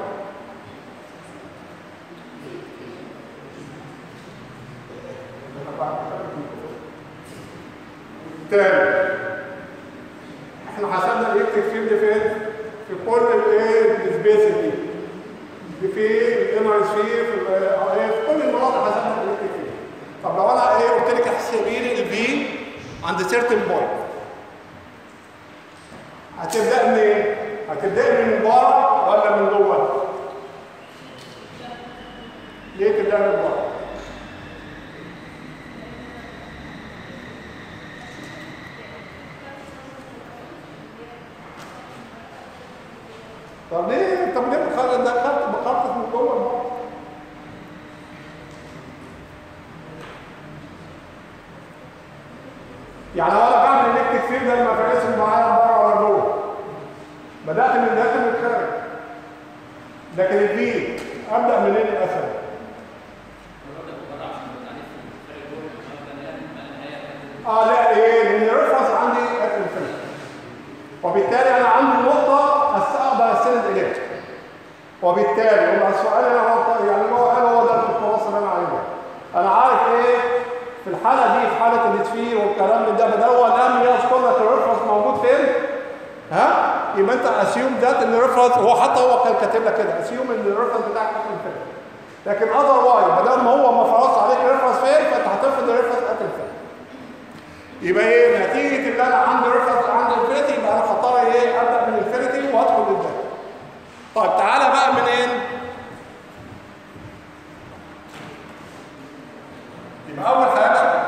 Speaker 1: تاني احنا حسبنا الالكتريك فيلد فين؟ في كل الايه السبيس دي في الام ار سي في ال- في كل المناطق حسبنا الالكتريك فيلد طب لو انا ايه قلت لك احسبي لي البي عند سيرتن بوينت هتبدا منين؟ هتبدا من بره ولا من جوه؟ ليه تبدا من بره طب ليه طب ليه بتخرج ده خدت بخطط من جوه لبره؟ يعني لو انا بعمل الكتريك فيلد انا ما فرقش معايا بره ولا جوه بدات من داخل للخارج لكن البي ابدا منين الاسد اه لا ايه لان الريفرنس عندي اكل الفيلد وبالتالي انا عندي نقطه استقبل السند اليها وبالتالي هو السؤال اللي انا غلطان يعني هو قال هو ده الخلاصه اللي انا عايزها انا عارف ايه في الحاله دي في حاله الاتفير والكلام من ده بدل هو لم يذكر لك الريفرنس موجود فين ها يبقى انت اسيوم ذات ان الريفرنس هو حتى هو كان كاتب لك كده اسيوم ان الريفرنس بتاعك قتل فين لكن اذر واي ما دام هو ما فرضش عليك الريفرنس فين فانت هتفرض الريفرنس قتل فين يبقى ايه نتيجه اللي انا عندي ريفرنس عندي انفينيتي يبقى انا خطرها ايه ابدا من انفينيتي وادخل للداتا طيب تعالى بقى منين يبقى اول حاجه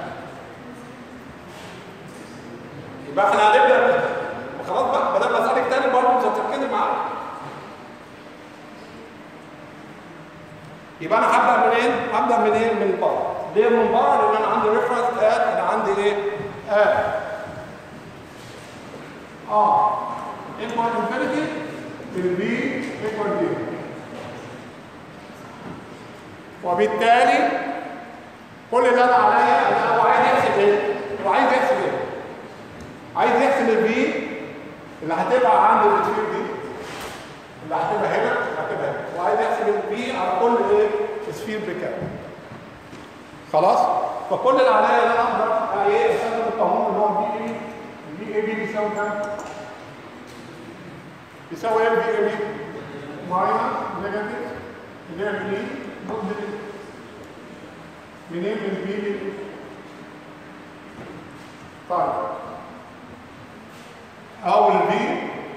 Speaker 1: يبقى احنا هنبدا خلاص بقى بدل ما اسالك تاني برضه مش هتركزي معايا يبقى انا هبدا منين؟ هبدا منين؟ من بره ليه من بره؟ لان انا عندي ريفرنس اد انا عندي ايه؟ اد اه ايكوال انفينيتي البي ايكوال دي وبالتالي كل اللي انا عليا انا هو عايز يحسب ايه؟ هو عايز يحسب ايه؟ عايز يحسب البي اللي هتبقى عند الاتفير دي اللي هتبقى هنا هتبقى هنا وعايز يحسب البي على كل ايه؟ سفير بكام خلاص؟ فكل اللي عليا ان انا اقدر ايه استخدم القانون اللي هو البي اي البي اي بي بيساوي كام؟ يساوي ايه البي اي بي؟ ماينس نيجاتيف اللي هي منين؟ ضد منين من بي لل طيب اول بي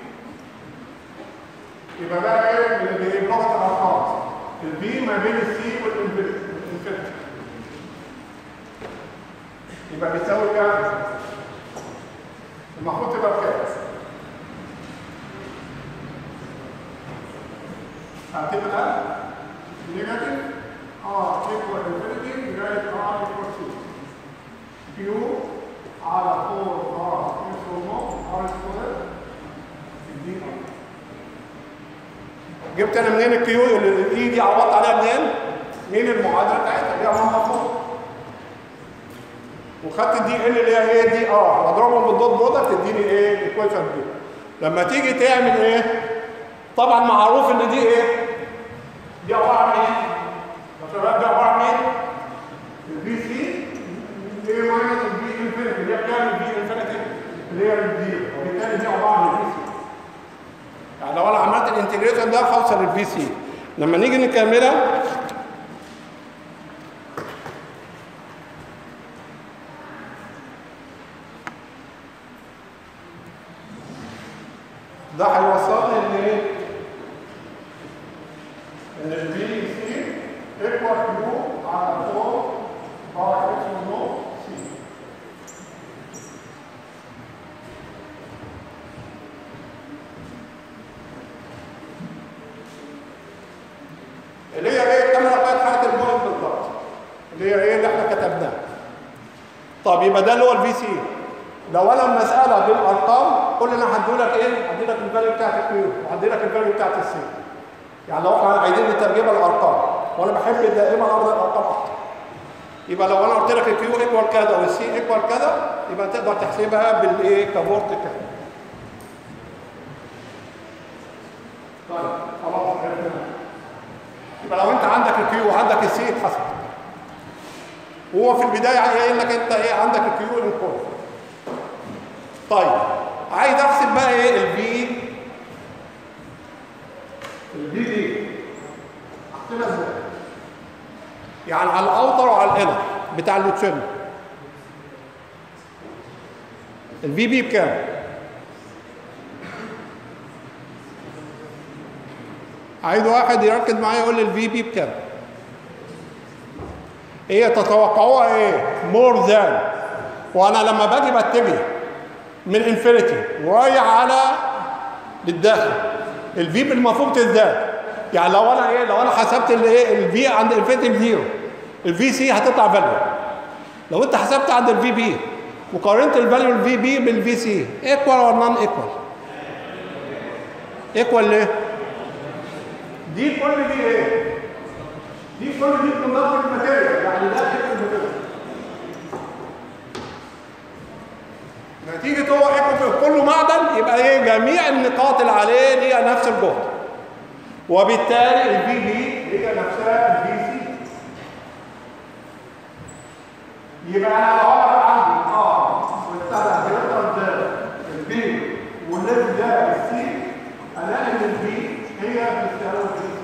Speaker 1: يبقى بقى ايه اللي هي لغه الارقام البي ما بين السي والانفينيتي يبقى بيساوي كام؟ المفروض تبقى بكام؟ هتبقى نيجاتيف ار ايكوال انفينيتي لغايه ار ايكوال 2 كيو على 4 ار ايكوال ار سكوير دي ار جبت انا منين الكيو الاي دي عوضت عليها منين؟ مين المعادله بتاعتها اللي هي مفروض وخدت الدي ال اللي هي ايه دي ار واضربهم بالدوت برودكت تديني ايه الايكويشن دي لما تيجي تعمل ايه طبعا معروف ان دي ايه دي عباره عن ايه يا شباب دي عباره عن ايه البي سي ايه ماينس البي انفينيتي اللي هي بكام البي انفينيتي اللي هي الدي وبالتالي دي عباره عن البي سي يعني لو انا عملت الانتجريشن ده هوصل للبي سي لما نيجي نكملها ده هيوصلني ان ايه؟ ان البي سي ايكوال كيو على 4 ار اكس نو سي اللي هي ايه الكاميرا بتاعت حاله البوينت بالظبط اللي هي ايه اللي احنا كتبناها طب يبقى ده اللي هو الفي سي لو انا المساله بالارقام كل اللي انا هديلك ايه؟ هديلك الفاليو بتاعت الكيو وهديلك الفاليو بتاعت السي يعني لو احنا عايزين نترجمها لارقام وانا بحب دائما ارض الارقام اكتر يبقى لو انا قلت لك الكيو ايكوال كذا والسي ايكوال كذا يبقى تقدر تحسبها بالايه كبورت كده طيب خلاص عرفنا يبقى لو انت عندك الكيو وعندك السي اتحسب وهو في البدايه قايل لك انت ايه عندك الكيو انكول طيب عايز احسب بقى ايه البي البي دي احسبها ازاي يعني على الاوتر وعلى الانر بتاع التشيرن البي بي بكام عايز واحد يركز معايا يقول لي الفي بي بكام هي تتوقعوها ايه مور ذان وانا لما باجي بتجه من انفينيتي ورايح على للداخل الفي المفروض تزداد يعني لو انا ايه لو انا حسبت الايه الفي عند انفينيتي بزيرو الفي سي هتطلع فاليو لو انت حسبت عند الفي بي وقارنت الفاليو الفي بي بالفي سي ايكوال ولا نون ايكوال ايكوال ليه دي كل دي ايه دي كل دي كوندكتنج ماتيريال يعني ده كده الماتيريال نتيجة هو ايكو كله معدن يبقى ايه جميع النقاط اللي عليه ليها نفس الجهد وبالتالي البي بي هي نفسها البي سي يبقى انا لو انا عندي اه والسبع جريتر ده البي والليفل ده السي الاقي ان البي هي بتساوي البي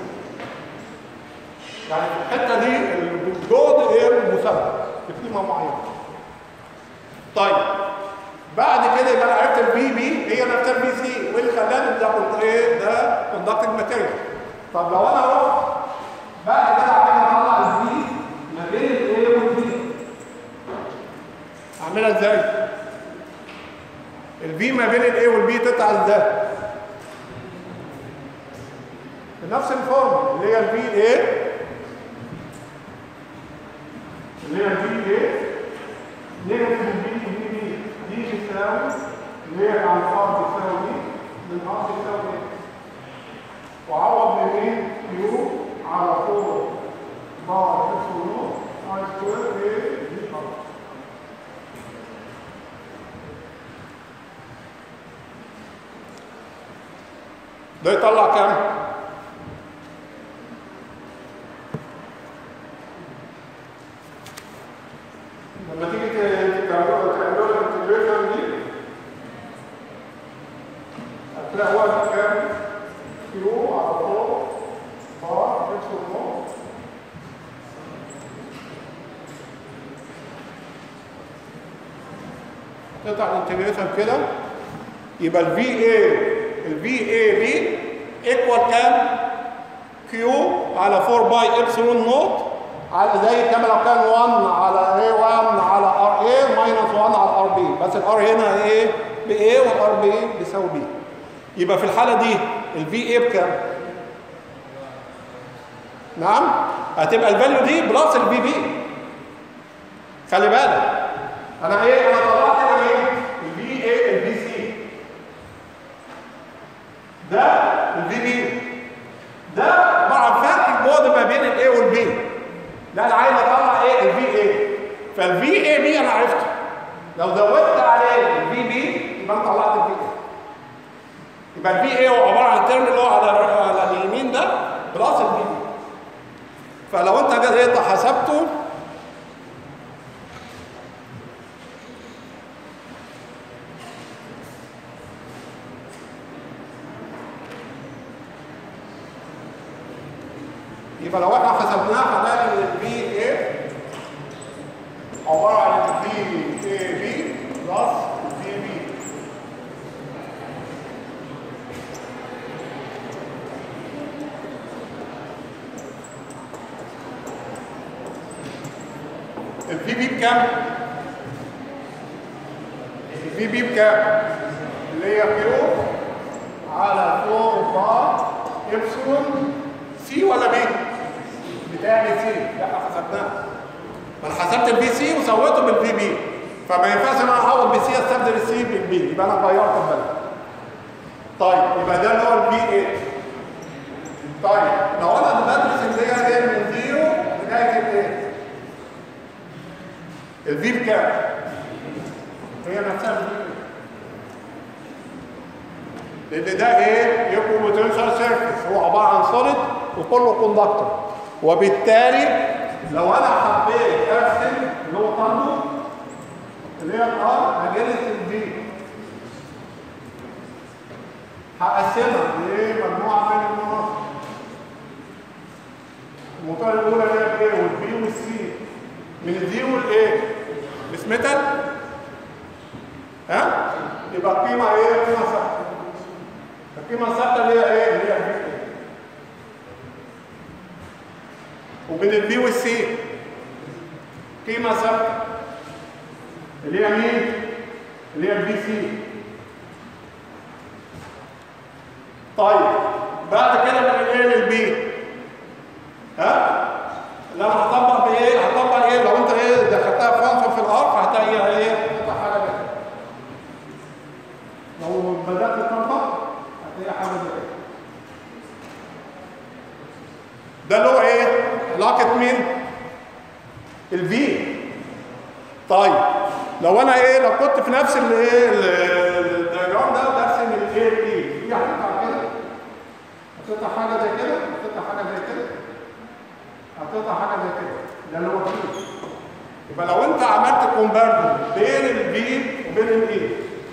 Speaker 1: يعني في الحته دي الجهد غير مثبت بقيمه معينه طيب بعد كده يبقى انا عرفت البي بي هي نفسها البي سي واللي خلاني ده كنت ايه ده كوندكتنج ماتيريال طب لو انا رحت بعد كده عمال اطلع البي ما بين الايه والبي اعملها ازاي؟ البي ما بين الايه والبي تطلع ازاي؟ بنفس الفورم اللي هي البي ايه اللي هي البي ايه نيجاتيف البي دي بي دي بتساوي اللي هي عن ار بتساوي دي من ار بتساوي ايه؟ وعوض من ايه؟ كيو على 4 بار اكس ونص اي سكوير ايه دي ار ده يطلع كام؟ لما تيجي ت- تعملوا تعملوا الانتجريشن دي هتلاقي وقت كام؟ كيو على فوق بار اكس ونص تقطع الانتجريشن كده يبقى الفي اي الفي اي بي ايكوال كام؟ كيو على 4 باي ابسلون نوت على زي كما لو كان 1 على ايه 1 على ار اي ماينس 1 على ار بي بس الار هنا ايه ب ايه والار بي بيساوي بي يبقى في الحاله دي الفي اي بكام؟ نعم هتبقى الفاليو دي بلس الفي بي خلي بالك انا ايه انا طلعت هنا ايه الفي اي الفي سي ده الفي بي ده مع فرق الجهد ما بين الاي والبي لا انا عايز اطلع ايه الفي اي فالفي اي بي انا عرفته لو زودت عليه الفي بي يبقى انا طلعت الفي اي يبقى الفي اي هو عباره عن الترم اللي هو على على اليمين ده بلس الفي بي فلو انت جيت حسبته يبقى لو احنا حسبناها هنلاقي ان البي اي عباره عن البي اي بي بلس البي بي البي بي بكام؟ البي بي بكام؟ اللي هي كيو على 4 بار ابسلون سي ولا بي؟ بتاعي سي لا حسبناها ما انا حسبت البي سي وسويته بالبي بي فما ينفعش ان انا اعوض بي سي استبدل السي بالبي يبقى انا غيرت البلد طيب يبقى ده اللي هو البي ايه طيب لو انا بدرس اللي هي ايه من زيرو لغايه الايه الفي بكام؟ هي نفسها الفي لان ده ايه يكون بوتنشال سيرفيس هو عباره عن سوليد وكله كوندكتور وبالتالي لو انا حبيت ارسم اللي هو طنه اللي هي الار هجلس البي هقسمها لمجموعه من المناطق المنطقه الاولى اللي هي الايه والبي والسي من الدي والايه مش ميتال ها يبقى القيمه ايه قيمه ثابته القيمه الثابته اللي هي ايه اللي هي البي وبين البي والسي قيمه ثابته اللي هي مين؟ اللي هي البي سي طيب بعد كده من الايه للبي ها لما هطبق بايه هطبق ايه لو انت ايه دخلتها فانكشن في الار فهتلاقيها ايه هتطلع حاجه زي كده لو بدات تطبق هتلاقي حاجه زي كده ده اللي هو ايه علاقه مين الفي طيب لو انا ايه لو كنت في نفس الايه الدياجرام ده برسم الايه الاي دي هتطلع كده هتطلع حاجه زي كده هتطلع حاجه زي كده هتطلع حاجه زي كده ده اللي هو الفي يبقى لو انت عملت كومباريزون بين الفي وبين الاي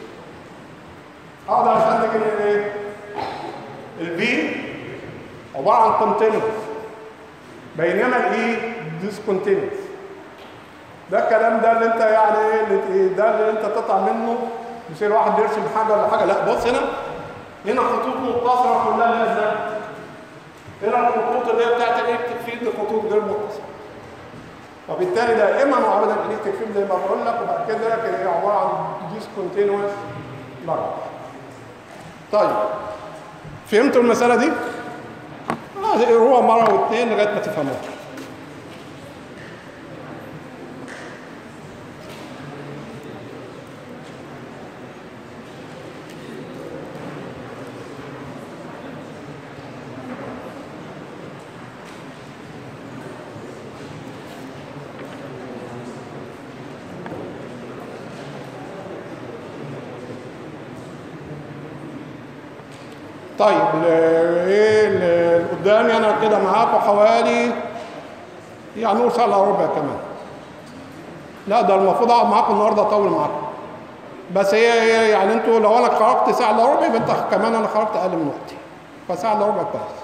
Speaker 1: اقدر استنتج ان الايه الفي عباره عن كونتينوس بينما الاي ديسكونتينوس ده الكلام ده اللي انت يعني ايه اللي- ده اللي انت تطلع منه يصير واحد بيرسم حاجه ولا حاجه لا بص هنا هنا خطوط متصله كلها لها ازاي هنا الخطوط اللي هي بتاعت الالكتريك فيلد خطوط غير متصله وبالتالي دائما وابدا الالكتريك فيلد زي ما بقول لك وبعد كده لكن هي عباره عن ديسكونتينوس لاين طيب فهمتوا المساله دي؟ اه اقروها مره واثنين لغايه ما تفهموها طيب ال- ايه ال- قدامي انا كده معاكم حوالي يعني نقول ساعه الا ربع كمان لا ده المفروض اقعد معاكم النهارده اطول معاكم بس هي هي يعني انتوا لو انا خرجت ساعه الا ربع يبقى انت كمان انا خرجت اقل من وقتي فساعه الا ربع كويس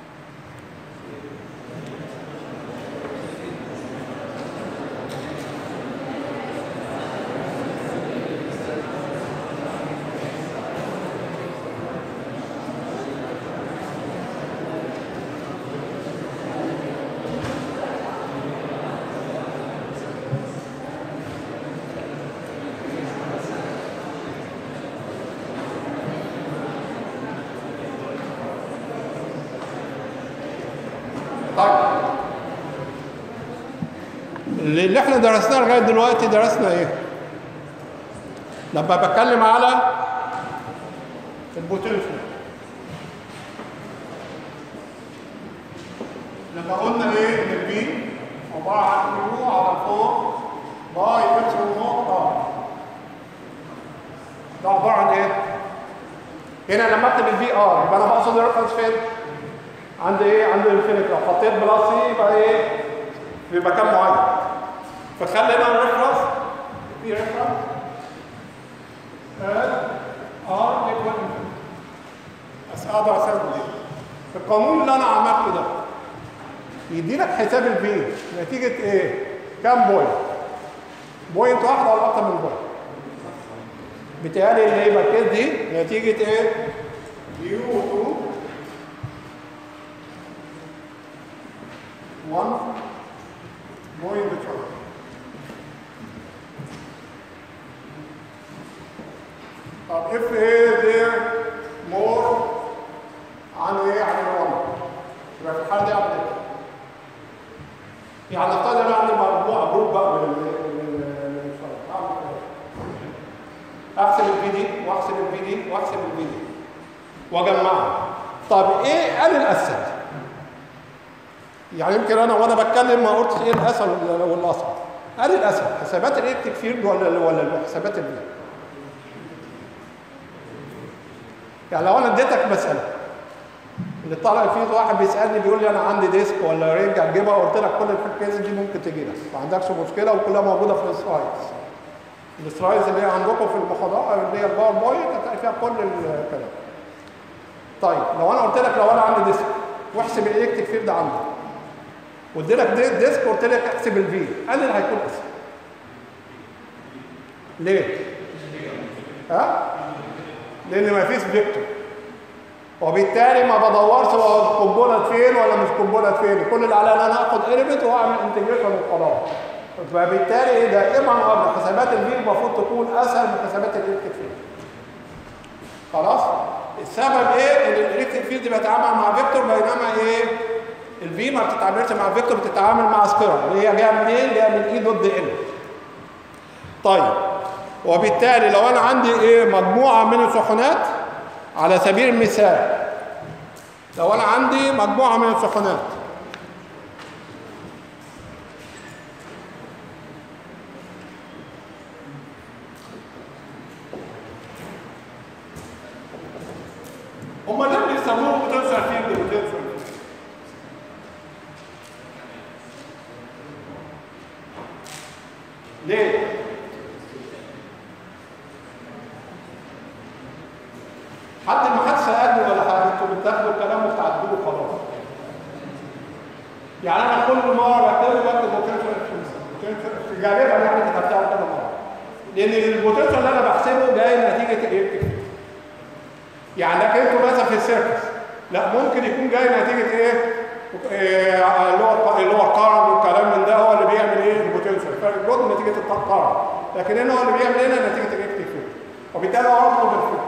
Speaker 1: طيب اللي اللي احنا درسناه لغايه دلوقتي درسنا ايه؟ لما بتكلم على البوتنشال لما قلنا ايه ان البي عباره عن يو على 4 باي ابسلون نوت ار ده عباره عن ايه؟ هنا لما اكتب الفي ار يبقى انا بقصد الريفرنس فين؟ عند ايه؟ عند الانفينيتي لو حطيت بلس سي يبقى ايه؟ في مكان معين فخلي هنا الريفرنس في ريفرنس ار ايكوال بس اقدر استخدم دي القانون اللي انا عملته ده يدي لك حساب البي نتيجه ايه؟ كام بوينت؟ بوينت واحده ولا اكتر من بوينت؟ بتهيألي اللي هيبقى الكيس دي نتيجه ايه؟ يو 2 1 بوينت تشارج طب اف ايه there more عن ايه عن ال 1 يبقى في الحاله دي اعمل ايه؟ يعني نفترض انا عندي مجموعه جروب بقى من ال- من ال- من الفرق اعمل ايه؟ احسب الفي دي واحسب الفي دي واحسب الفي دي واجمعهم طب ايه قال الاسهل؟ يعني يمكن انا وانا بتكلم ما قلتش ايه الاسهل ولا ولا الاصعب قال الاسهل حسابات الالكتريك فيلد ولا ولا حسابات الفي يعني لو انا اديتك مساله اللي طالع فيه واحد بيسالني بيقول لي انا عندي ديسك ولا رينج هتجيبها قلت لك كل الكيس دي ممكن تجي لك ما عندكش مشكله وكلها موجوده في السلايدز السلايدز اللي هي عندكم في المحاضره اللي هي الباوربوينت هتلاقي فيها كل الكلام طيب لو انا قلت لك لو انا عندي ديسك واحسب الالكتريك فيلد عندك وادي لك دي- ديسك قلت لك احسب الفي قال اللي هيكون اسهل ليه؟ ها؟ لان ما فيش فيكتور وبالتالي ما بدورش هو القنبله فين ولا مش قنبله فين كل اللي عليا ان انا اخد اليمنت واعمل انتجريشن وخلاص فبالتالي دائما حسابات الفي المفروض تكون اسهل من حسابات الالكتريك فيلد خلاص السبب ايه ان الالكتريك فيلد بيتعامل مع فيكتور بينما ايه الفي ما بتتعاملش مع فيكتور بتتعامل مع سكيرال اللي هي جايه منين اللي هي من اي ضد ال طيب وبالتالي لو انا عندي ايه مجموعه من الشحنات على سبيل المثال لو انا عندي مجموعه من الشحنات هم ليه بيسموه بوتنشال فيلد بوتنشال ليه؟ حد ما حد سألني ولا حاجة انتوا بتاخدوا الكلام وبتعدلوه خلاص. يعني انا كل مرة بكتب بكتب بوتنشال غالبا يعني كتبتها كذا مرة. لأن البوتنشال اللي أنا بحسبه جاي نتيجة الإلكتريك. يعني لكن انتوا مثلا في السيركس لا ممكن يكون جاي نتيجة ايه؟ إيه، اللي هو اللي هو القرن والكلام من ده هو اللي بيعمل ايه البوتنشال فالجهد نتيجه القرن لكن هنا هو اللي بيعمل هنا نتيجه الالكتريك فيلد وبالتالي هو اطلب الفيلد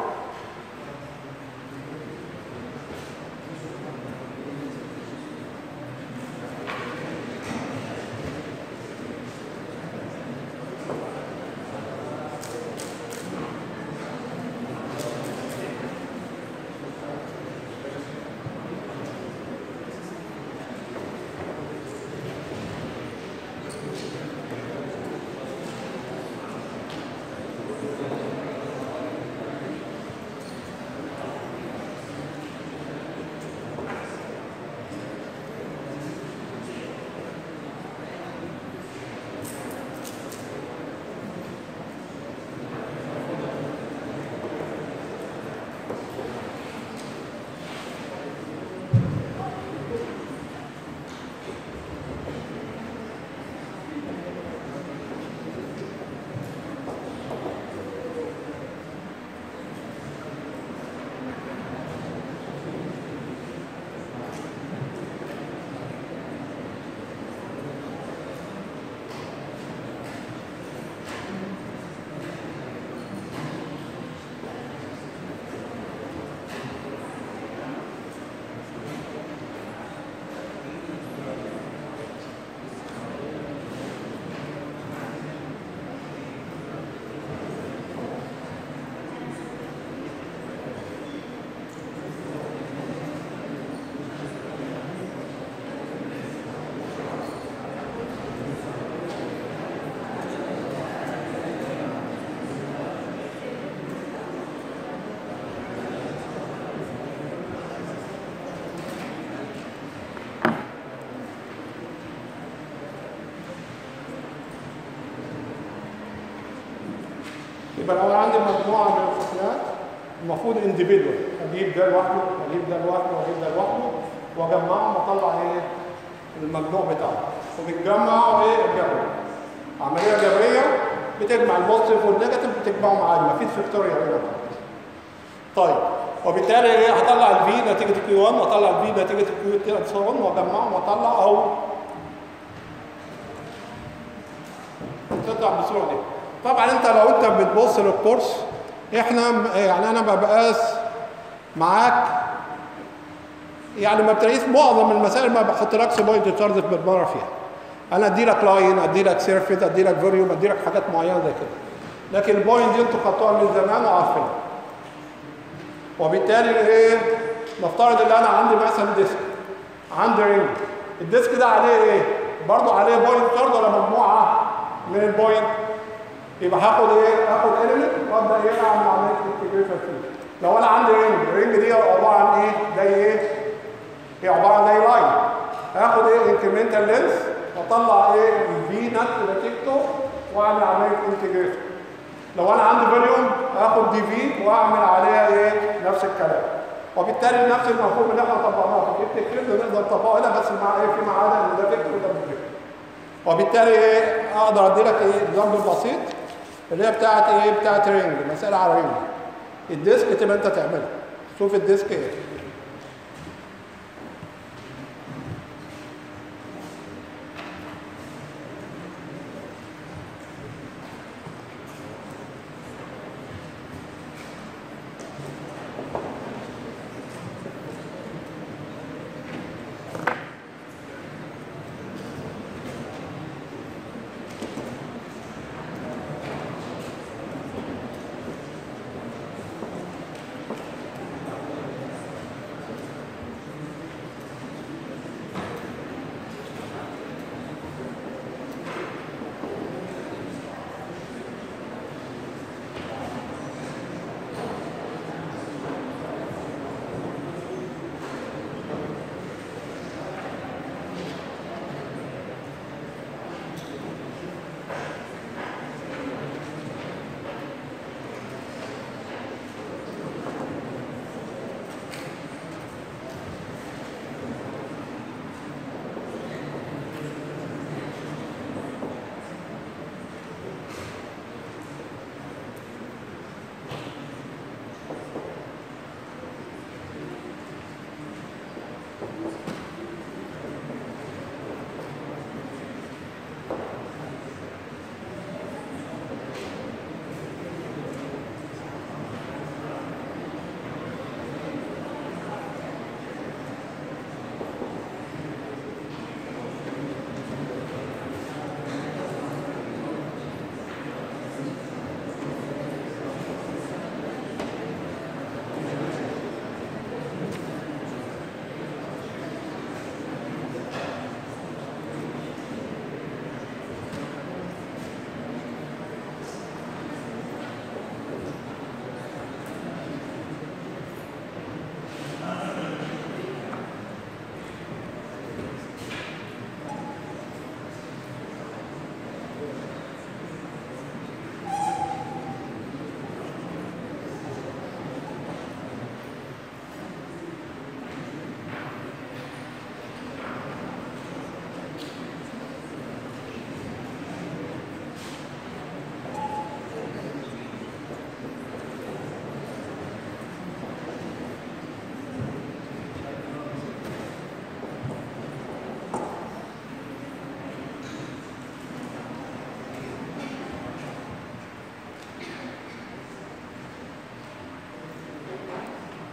Speaker 1: يبقى لو انا عندي مجموعه من الشحنات المفروض انديفيدوال اجيب ده لوحده واجيب ده لوحده واجيب ده لوحده واجمعهم واطلع ايه المجموع بتاعهم وبتجمع ايه الجبر عمليه جبريه بتجمع البوزيتيف والنيجاتيف بتجمعهم عادي مفيش فيكتوريال هنا طيب وبالتالي ايه هطلع الفي نتيجه كيو 1 واطلع الفي نتيجه كيو 2 واجمعهم واطلع او تطلع بالصوره دي طبعا انت لو انت بتبص للكورس احنا م- يعني انا ما بقاس معاك يعني ما بتلاقيش معظم المسائل ما بحطلكش بوينت تشارج بالمره فيها انا ادي لك لاين ادي لك سيرفيس ادي لك فوليوم ادي لك حاجات معينه زي كده لكن البوينت دي انتوا خدتوها من زمان وعارفينها وبالتالي ايه نفترض ان انا عندي مثلا ديسك عندي رينج الديسك ده عليه ايه برضه عليه بوينت تشارج ولا مجموعه من البوينت يبقى هاخد ايه هاخد اليمنت وابدا ايه اعمل عمليه انتجريشن فيه لو انا عندي رينج الرينج دي عباره عن ايه زي ايه هي عباره عن زي لاين هاخد ايه انكريمنتال لينس واطلع ايه الفي نت نتيجته واعمل عمليه انتجريشن لو انا عندي فوليوم هاخد دي في واعمل عليها ايه نفس الكلام وبالتالي نفس المفهوم اللي احنا طبقناه في الابتكار نقدر نطبقه هنا بس مع ايه فيما عدا ان ده فكر وده مش فكر وبالتالي ايه اقدر ادي لك ايه اكزامبل بسيط اللي هي بتاعت ايه بتاعت رينج مساله على رينج الديسك تبقى انت تعملها شوف الديسك ايه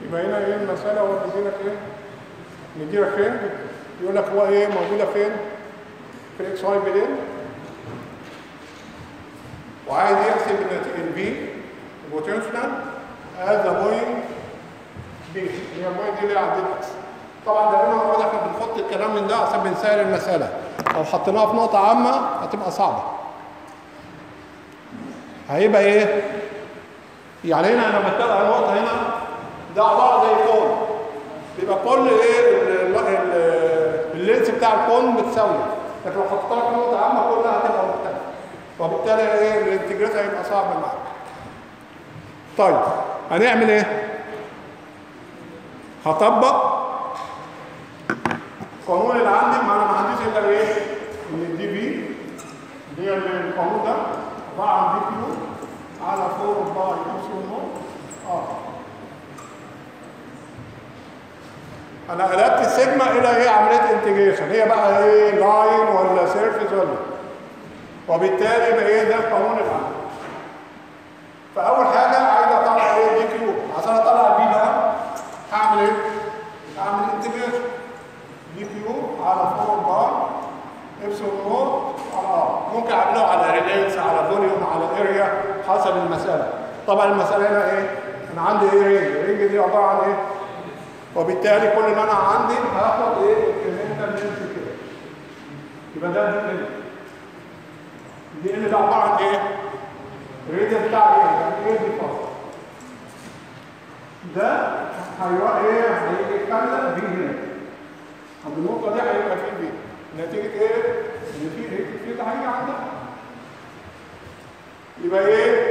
Speaker 1: يبقى هنا ايه المساله هو بيديلك ايه مديلك فين يقول لك هو ايه موجوده فين في الاكس واي بلين وعايز يحسب البي البوتنشال از ذا بوينت بي هي البوينت دي اللي عند الاكس طبعا ده هنا واضح احنا بنحط الكلام من ده عشان بنسهل المساله لو حطيناها في نقطه عامه هتبقى صعبه هيبقى ايه يعني هنا انا بتابع نقطه هنا ده عباره زي كون بيبقى كل ايه ال- ال- ال- اللينس بتاع الكون متساويه لكن لو حطيتها في نقطه عامه كلها هتبقى مختلفه وبالتالي ايه الانتجريشن هيبقى صعب معاك طيب هنعمل ايه هطبق القانون اللي عندي ما انا ما عنديش الا ايه ان الدي بي اللي هي القانون ده عباره عن دي كيو على 4 باي ابسلون نوت اه انا قلبت السيجما الى ايه عمليه انتجريشن هي بقى ايه لاين ولا سيرفيس ولا وبالتالي يبقى ايه ده القانون اللي عندي فاول حاجه عايز اطلع ايه دي كيو عشان اطلع البي بقى هعمل ايه؟ هعمل انتجريشن دي كيو على 4 بار ابسلون نوت على ار ممكن اعمله على ريلينس على فوليوم على اريا حسب المساله طبعا المساله هنا ايه؟ انا عندي ايه رينج الرينج دي عباره عن ايه؟ وبالتالي كل اللي انا عندي هاخد ايه؟ الكلمنتال لينس كده يبقى ده دي ان دي ان ده عباره عن ايه؟ الريديوس بتاع ايه؟ يعني ايه دي فاصل ده هيروح ايه؟ هيتكلم بي هنا عند النقطة دي هيبقى في بي نتيجة ايه؟ ان في ايه؟ في ده هيجي عندها يبقى ايه؟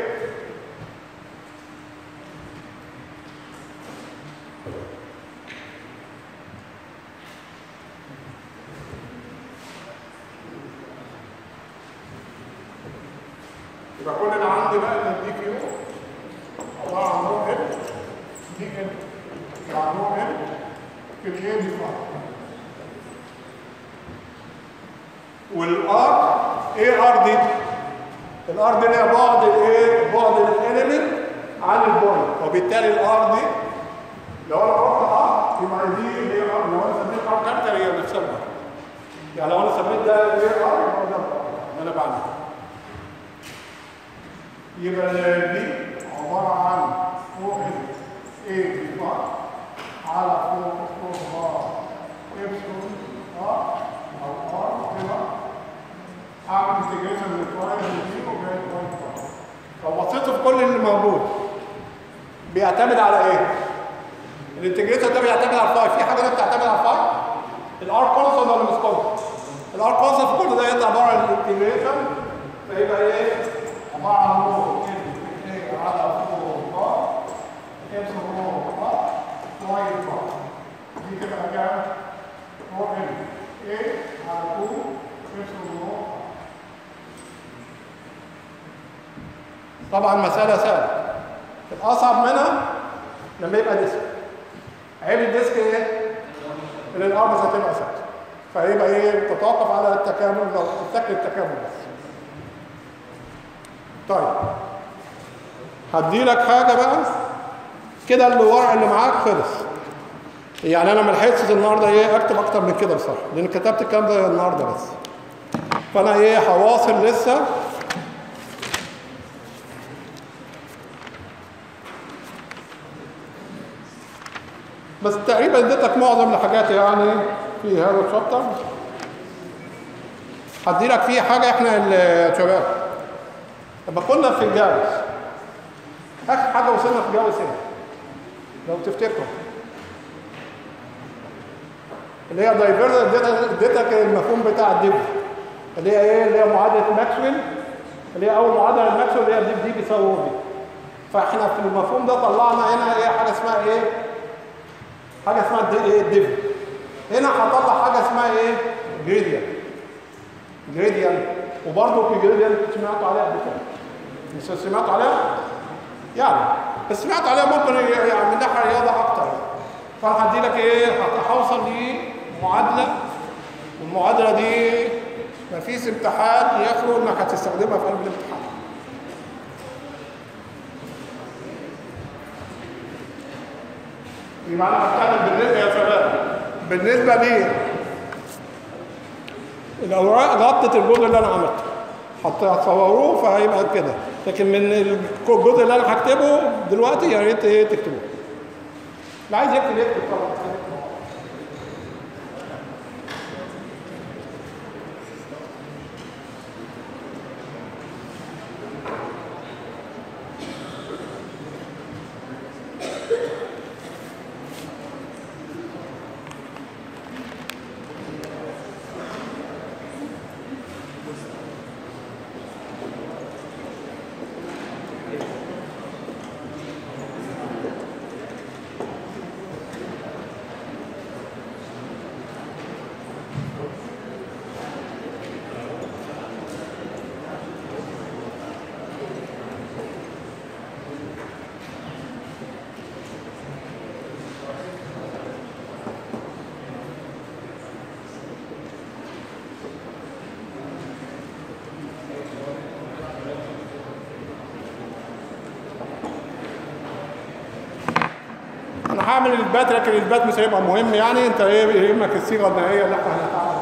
Speaker 1: يبقى كل اللي عندي بقى ان الدي كيو عبارة عن نوع ام دي ام مع نوع ام في الايه دي فاضل والار ايه ار دي الار دي اللي هي بعد الايه بعد الاليمنت عن البوينت وبالتالي الار دي لو انا رحت ار يبقى دي اللي هي ار لو انا سميت ار كابيتال هي نفسها الار يعني لو انا سميت ده ايه ار يبقى ده ار انا بعمل يبقى دي عباره عن 4 ال اي دي بار على 4 4 بار ابسلون ار او ار كده اعمل انتجريشن من الفايل دي وجاي بوينت لو بصيتوا في كل اللي موجود بيعتمد على ايه؟ الانتجريشن ده بيعتمد على الفايل في حاجه ده بتعتمد على الفايل الار كونسون ولا مش كونسون؟ الار كونسون في كل ده يطلع عباره عن الانتجريشن فيبقى ايه؟ عباره عن رو ان ايه على 4 بار ابسلون بار بوينت بار دي تبقى كام؟ رو ان ايه على 2 ابسلون طبعا مسألة سهلة الأصعب منها لما يبقى ديسك عيب الديسك ايه؟ ان الارض هتبقى ثابتة فيبقى ايه تتوقف على التكامل لو تتك التكامل بس طيب هدي لك حاجة بقى كده الورق اللي معاك خلص يعني انا ما لحقتش النهارده ايه اكتب اكتر من كده بصراحه لان كتبت الكلام ده النهارده بس فانا ايه هواصل لسه بس تقريبا اديتك معظم الحاجات يعني في هذا الشابتر هدي لك فيه حاجه احنا الشباب لما كنا في الجواز اخر حاجه وصلنا في الجواز ايه لو تفتكروا اللي هي دايفيرز اديتك المفهوم بتاع الدب اللي هي ايه اللي هي معادله ماكسويل اللي هي اول معادله لماكسويل اللي هي الدب دي بيساوي دي فاحنا في المفهوم ده طلعنا هنا ايه حاجه اسمها ايه حاجه اسمها الدي ايه الديف هنا هطلع حاجه اسمها ايه جريديان جريديان وبرضه في جريديان سمعتوا عليها قبل كده مش سمعتوا عليها يعني بس سمعت عليها ممكن يعني من ناحيه رياضه اكتر فانا هدي لك ايه هوصل لمعادله والمعادله دي مفيش امتحان يخلو انك هتستخدمها في قلب الامتحان يبقى انا بتكلم بالنسبه يا شباب بالنسبه لي الاوراق غطت الجزء اللي انا عملته حتى هتصوروه فهيبقى كده لكن من الجزء اللي انا هكتبه دلوقتي يا ريت ايه تكتبوه اللي عايز يكتب يكتب طبعا انا هعمل الاثبات لكن الاثبات مش هيبقى مهم يعني انت ايه يهمك الصيغه النهائيه اللي احنا هنتعامل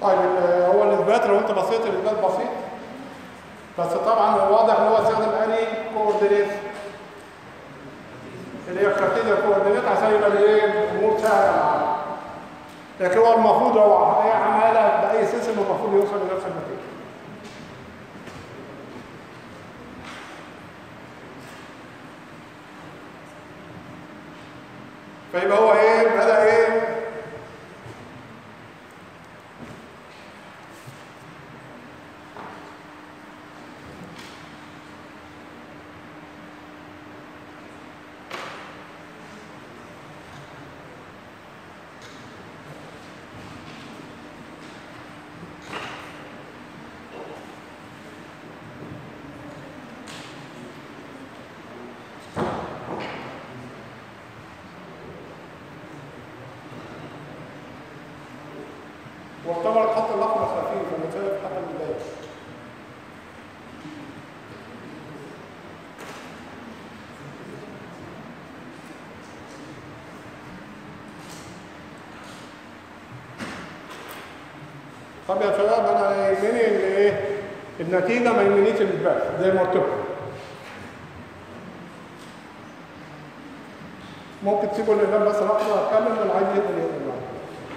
Speaker 1: طيب ال- هو الاثبات لو انت بصيت الاثبات بسيط بس طبعا هو واضح ان هو استخدم اني كوردينيت اللي هي الكارتيزيان كوردينيت عشان يبقى الايه الامور سهله معاه لكن هو المفروض هو اي عماله باي سيستم المفروض يوصل لنفس النتيجه فيبقى هو ايه بدا ايه واعتبر الخط الاحمر خفيف ومسافه حتى البدايه طب يا شباب انا يهمني ال- ايه النتيجه ما يهمنيش الاثبات زي ما قلت لكم ممكن تسيبوا الإمام بس لحظة أتكلم واللي عايز يقدر يقدر معايا.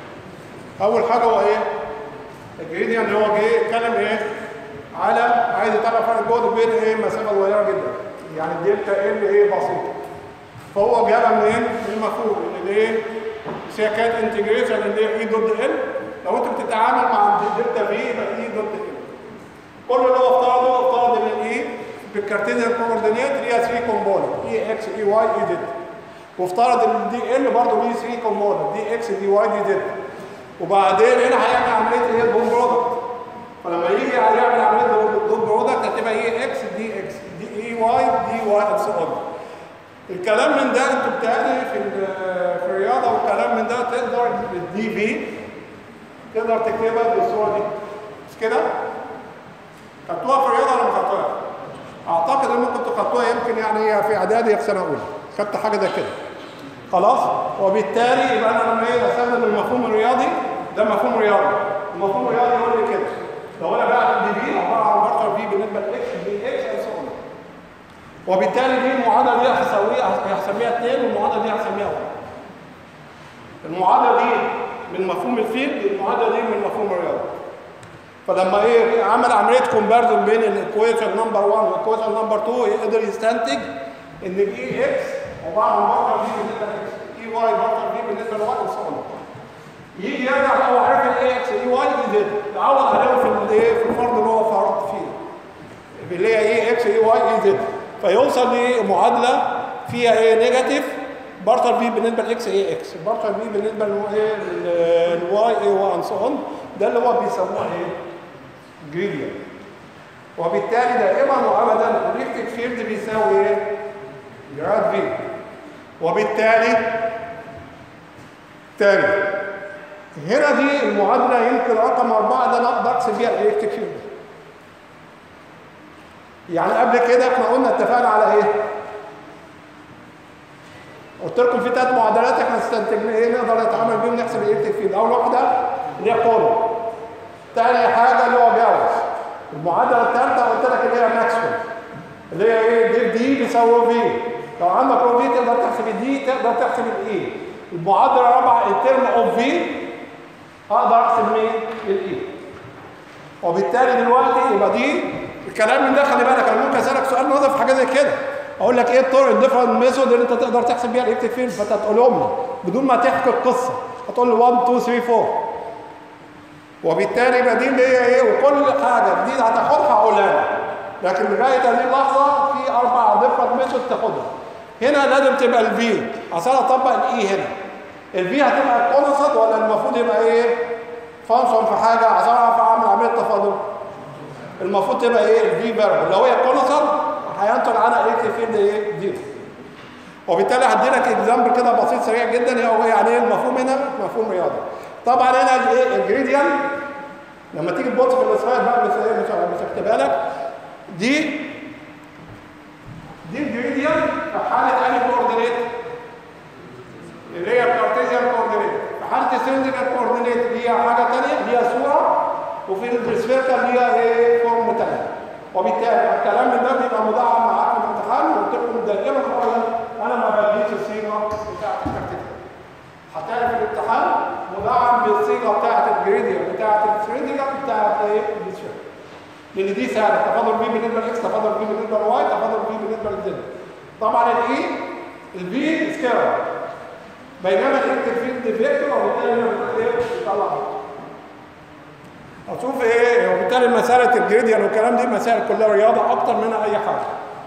Speaker 1: أول حاجة هو إيه؟ الجريديان اللي هو جه اتكلم إيه؟ على عايز يتابع فرق الجهد بين إيه؟ مسافة صغيرة جدا. يعني الدلتا ال إيه بسيطة. فهو جابها منين؟ من المفهوم إن الإيه؟ هي كانت انتجريشن اللي هي إي ضد ال. لو أنت بتتعامل مع الدلتا في يبقى إي ضد ال. كل اللي هو افترضه افترض ان الاي بالكارتيزيان كوردينيت ليها 3 كومبوننت اي اكس اي واي اي زد وافترض ان الدي ال برضه ليه 3 كومبوننت دي اكس دي واي دي زد وبعدين هنا هيعمل عمليه ايه البوم برودكت فلما يجي يعمل عمليه البوم برودكت هتبقى اي اكس دي اكس دي اي واي دي واي اند سو اون الكلام من ده انتوا بتاعي في ال- في الرياضه والكلام من ده تقدر الدي في تقدر تكتبها بالصوره دي مش كده؟ خدتوها في الرياضه ولا ما خدتوها؟ اعتقد ان ممكن خدتوها يمكن يعني في اعدادي في سنه اولى خدت حاجه زي كده خلاص وبالتالي يبقى انا لما ايه بستخدم المفهوم الرياضي ده مفهوم رياضي المفهوم الرياضي يقول لي كده لو انا بقى دي في عباره عن بارتر في بالنسبه لاكس دي اكس اند سو اون وبالتالي دي المعادله دي هسويها هسميها 2 والمعادله دي هسميها 1 المعادله دي من مفهوم الفيلد المعادله دي من مفهوم الرياضي فلما ايه عمل عمليه كومبارزون بين الايكويشن نمبر 1 والايكويشن نمبر 2 يقدر يستنتج ان الاي اكس عباره عن بارتر في بالنسبه لاكس اي واي بارتر في بالنسبه لواي وصول يجي يرجع هو عارف الاي اكس اي واي اي زد يعوض عليهم في الايه في الفرض اللي هو فرض فيه اللي هي اي اكس اي واي اي زد فيوصل لمعادله فيها ايه نيجاتيف بارتر في بالنسبه لاكس اي اكس بارتر في بالنسبه لايه للواي اي واي سو اون ده اللي هو بيسموه ايه جريديان وبالتالي دائما وابدا الالكتريك فيلد بيساوي ايه جراد في وبالتالي تاني هنا دي المعادله يمكن رقم أربعة ده انا اقدر احسب بيها الالكتريك فيلد يعني قبل كده احنا قلنا اتفقنا على ايه قلت لكم في ثلاث معادلات احنا استنتجنا ايه نقدر نتعامل بيهم نحسب الالكتريك فيلد اول واحده اللي هي قوه تاني حاجه اللي هو جاوز المعادله الثالثه قلت لك اللي هي ماكسويل اللي هي ايه دي دي بيساوي في لو عندك رو في تقدر تحسب الدي تقدر تحسب الاي المعادله الرابعه الترم اوف في اقدر احسب مين الاي وبالتالي دلوقتي يبقى دي الكلام من ده خلي بالك انا ممكن اسالك سؤال نظري في حاجه زي كده اقول لك ايه الطرق الديفرنت ميثود اللي انت تقدر تحسب بيها الالكتريك فيلد فانت تقولهم لي بدون ما تحكي القصه هتقول لي 1 2 3 4 وبالتالي يبقى دي اللي هي ايه وكل حاجه جديده هتاخدها هقولها لك لكن لغايه هذه اللحظه في اربع ديفرنت ميثود تاخدها هنا لازم تبقى الفي عشان اطبق الاي هنا الفي هتبقى كونستنت ولا المفروض يبقى ايه فانكشن في حاجه عشان اعرف اعمل عمليه تفاضل المفروض تبقى ايه الفي فيربل لو هي كونستنت هينتج عنها الكتريك فيلد ايه زيرو وبالتالي هدي لك اكزامبل كده بسيط سريع جدا هو يعني ايه المفهوم هنا مفهوم رياضي طبعا هنا الايه الجريديان لما تيجي تبص في الاسلايد بقى مش مش مش هكتبها لك دي دي الجريديان في حاله انهي كوردينيت اللي هي الكارتيزيان كوردينيت في حاله السندريكال كوردينيت دي حاجه ثانيه دي صوره لان دي سهله تفاضل في بالنسبه لاكس تفاضل في بالنسبه لواي تفاضل في بالنسبه لزد طبعا الاي الفي سكيلر بينما الالكتريك فيلد فيكتور وبالتالي هنا بنقول ايه بيطلع اشوف ايه وبالتالي مساله الجريديان والكلام دي مسائل كلها رياضه اكتر منها اي حاجه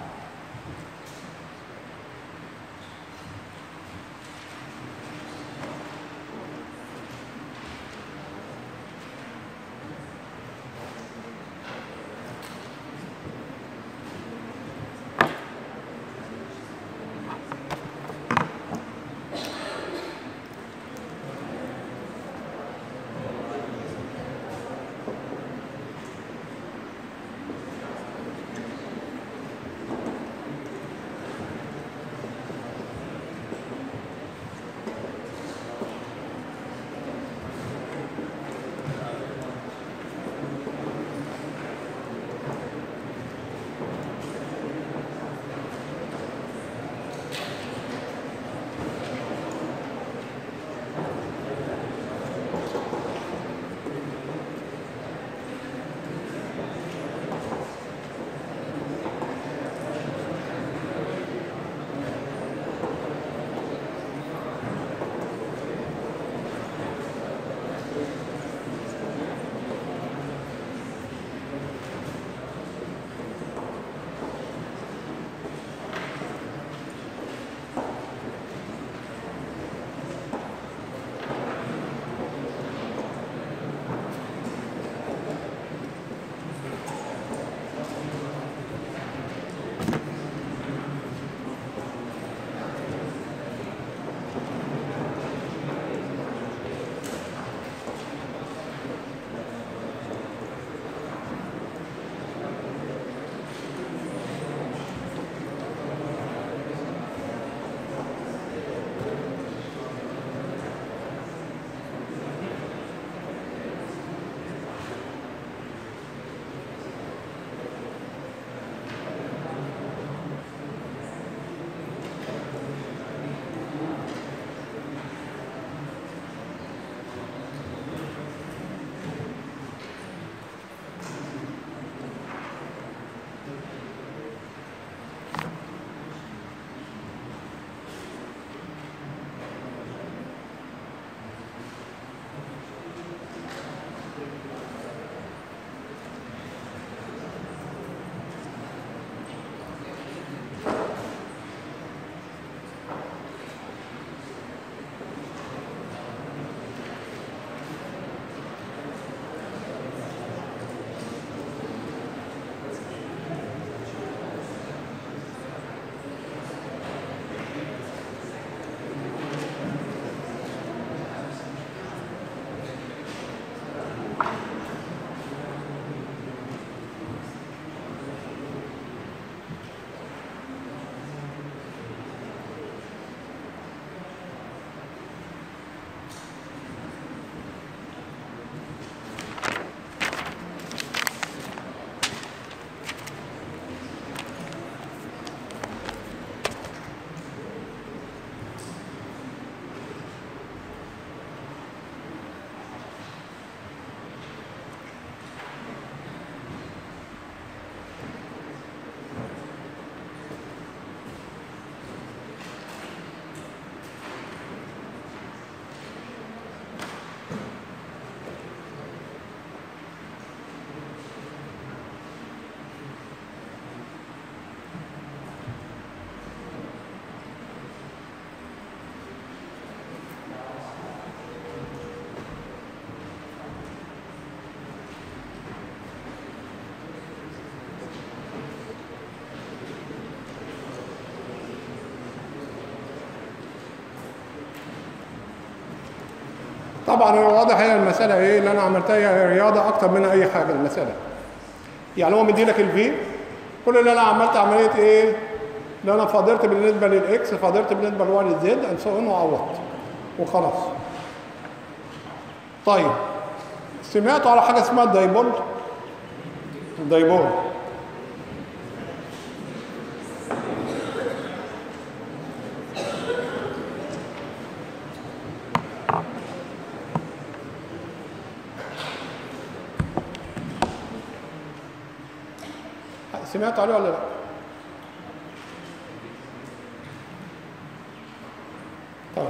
Speaker 1: طبعا هو واضح هي المساله ايه اللي انا عملتها هي رياضه اكتر من اي حاجه المساله يعني هو مدي لك الفي كل اللي انا عملت عمليه ايه اللي انا فاضلت بالنسبه للاكس فاضلت بالنسبه للواي للزد اند سو وعوضت وخلاص طيب سمعتوا على حاجه اسمها الدايبول الدايبول سمعت عليه ولا لا طيب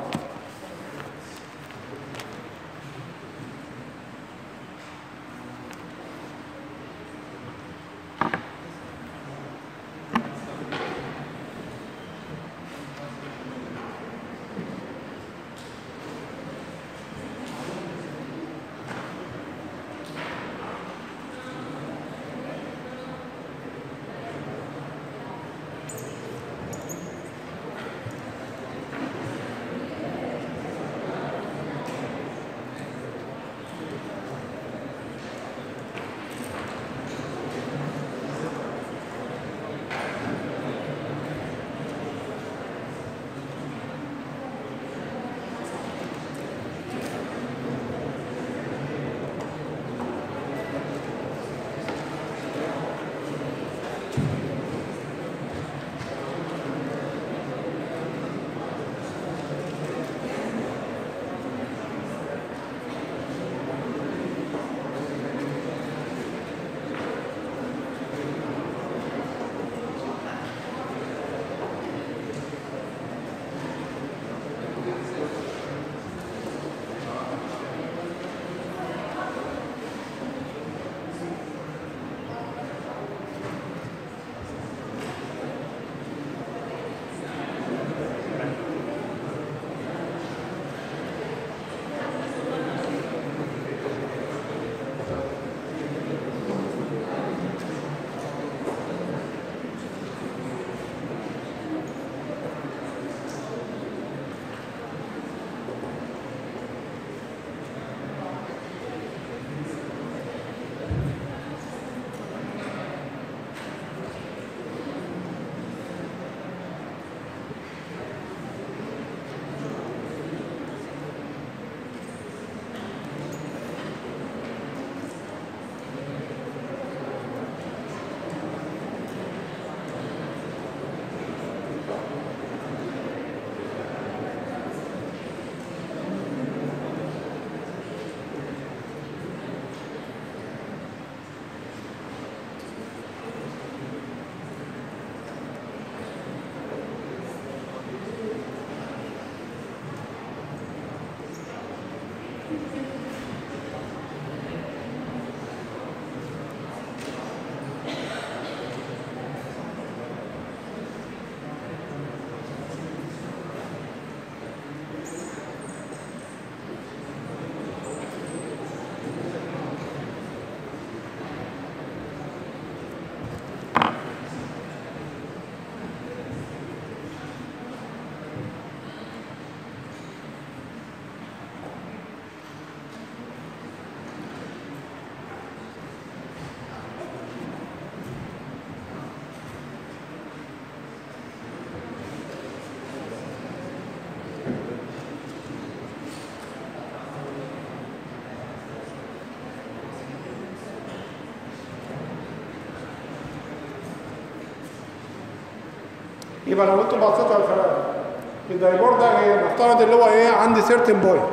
Speaker 1: يبقى لو انتوا بصيتوا على الفراغ الدايبور ده ايه نفترض اللي هو ايه عندي سيرتن بوينت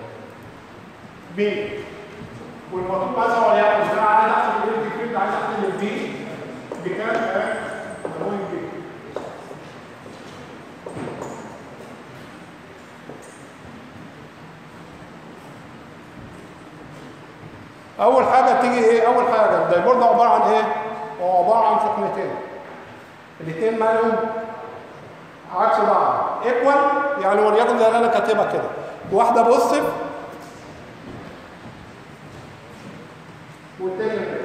Speaker 1: بي والمطلوب مثلا وليكن انا عايز احسب الالكتريك فيلد عايز احسب البي بكام ايه بوينت بي اول حاجه تيجي ايه اول حاجه الدايبور ده عباره عن ايه هو عباره عن سخنتين الاثنين مالهم عكس بعض ايكوال يعني وليكن زي اللي انا كاتبها كده واحده بوزيتيف والتاني نيجاتيف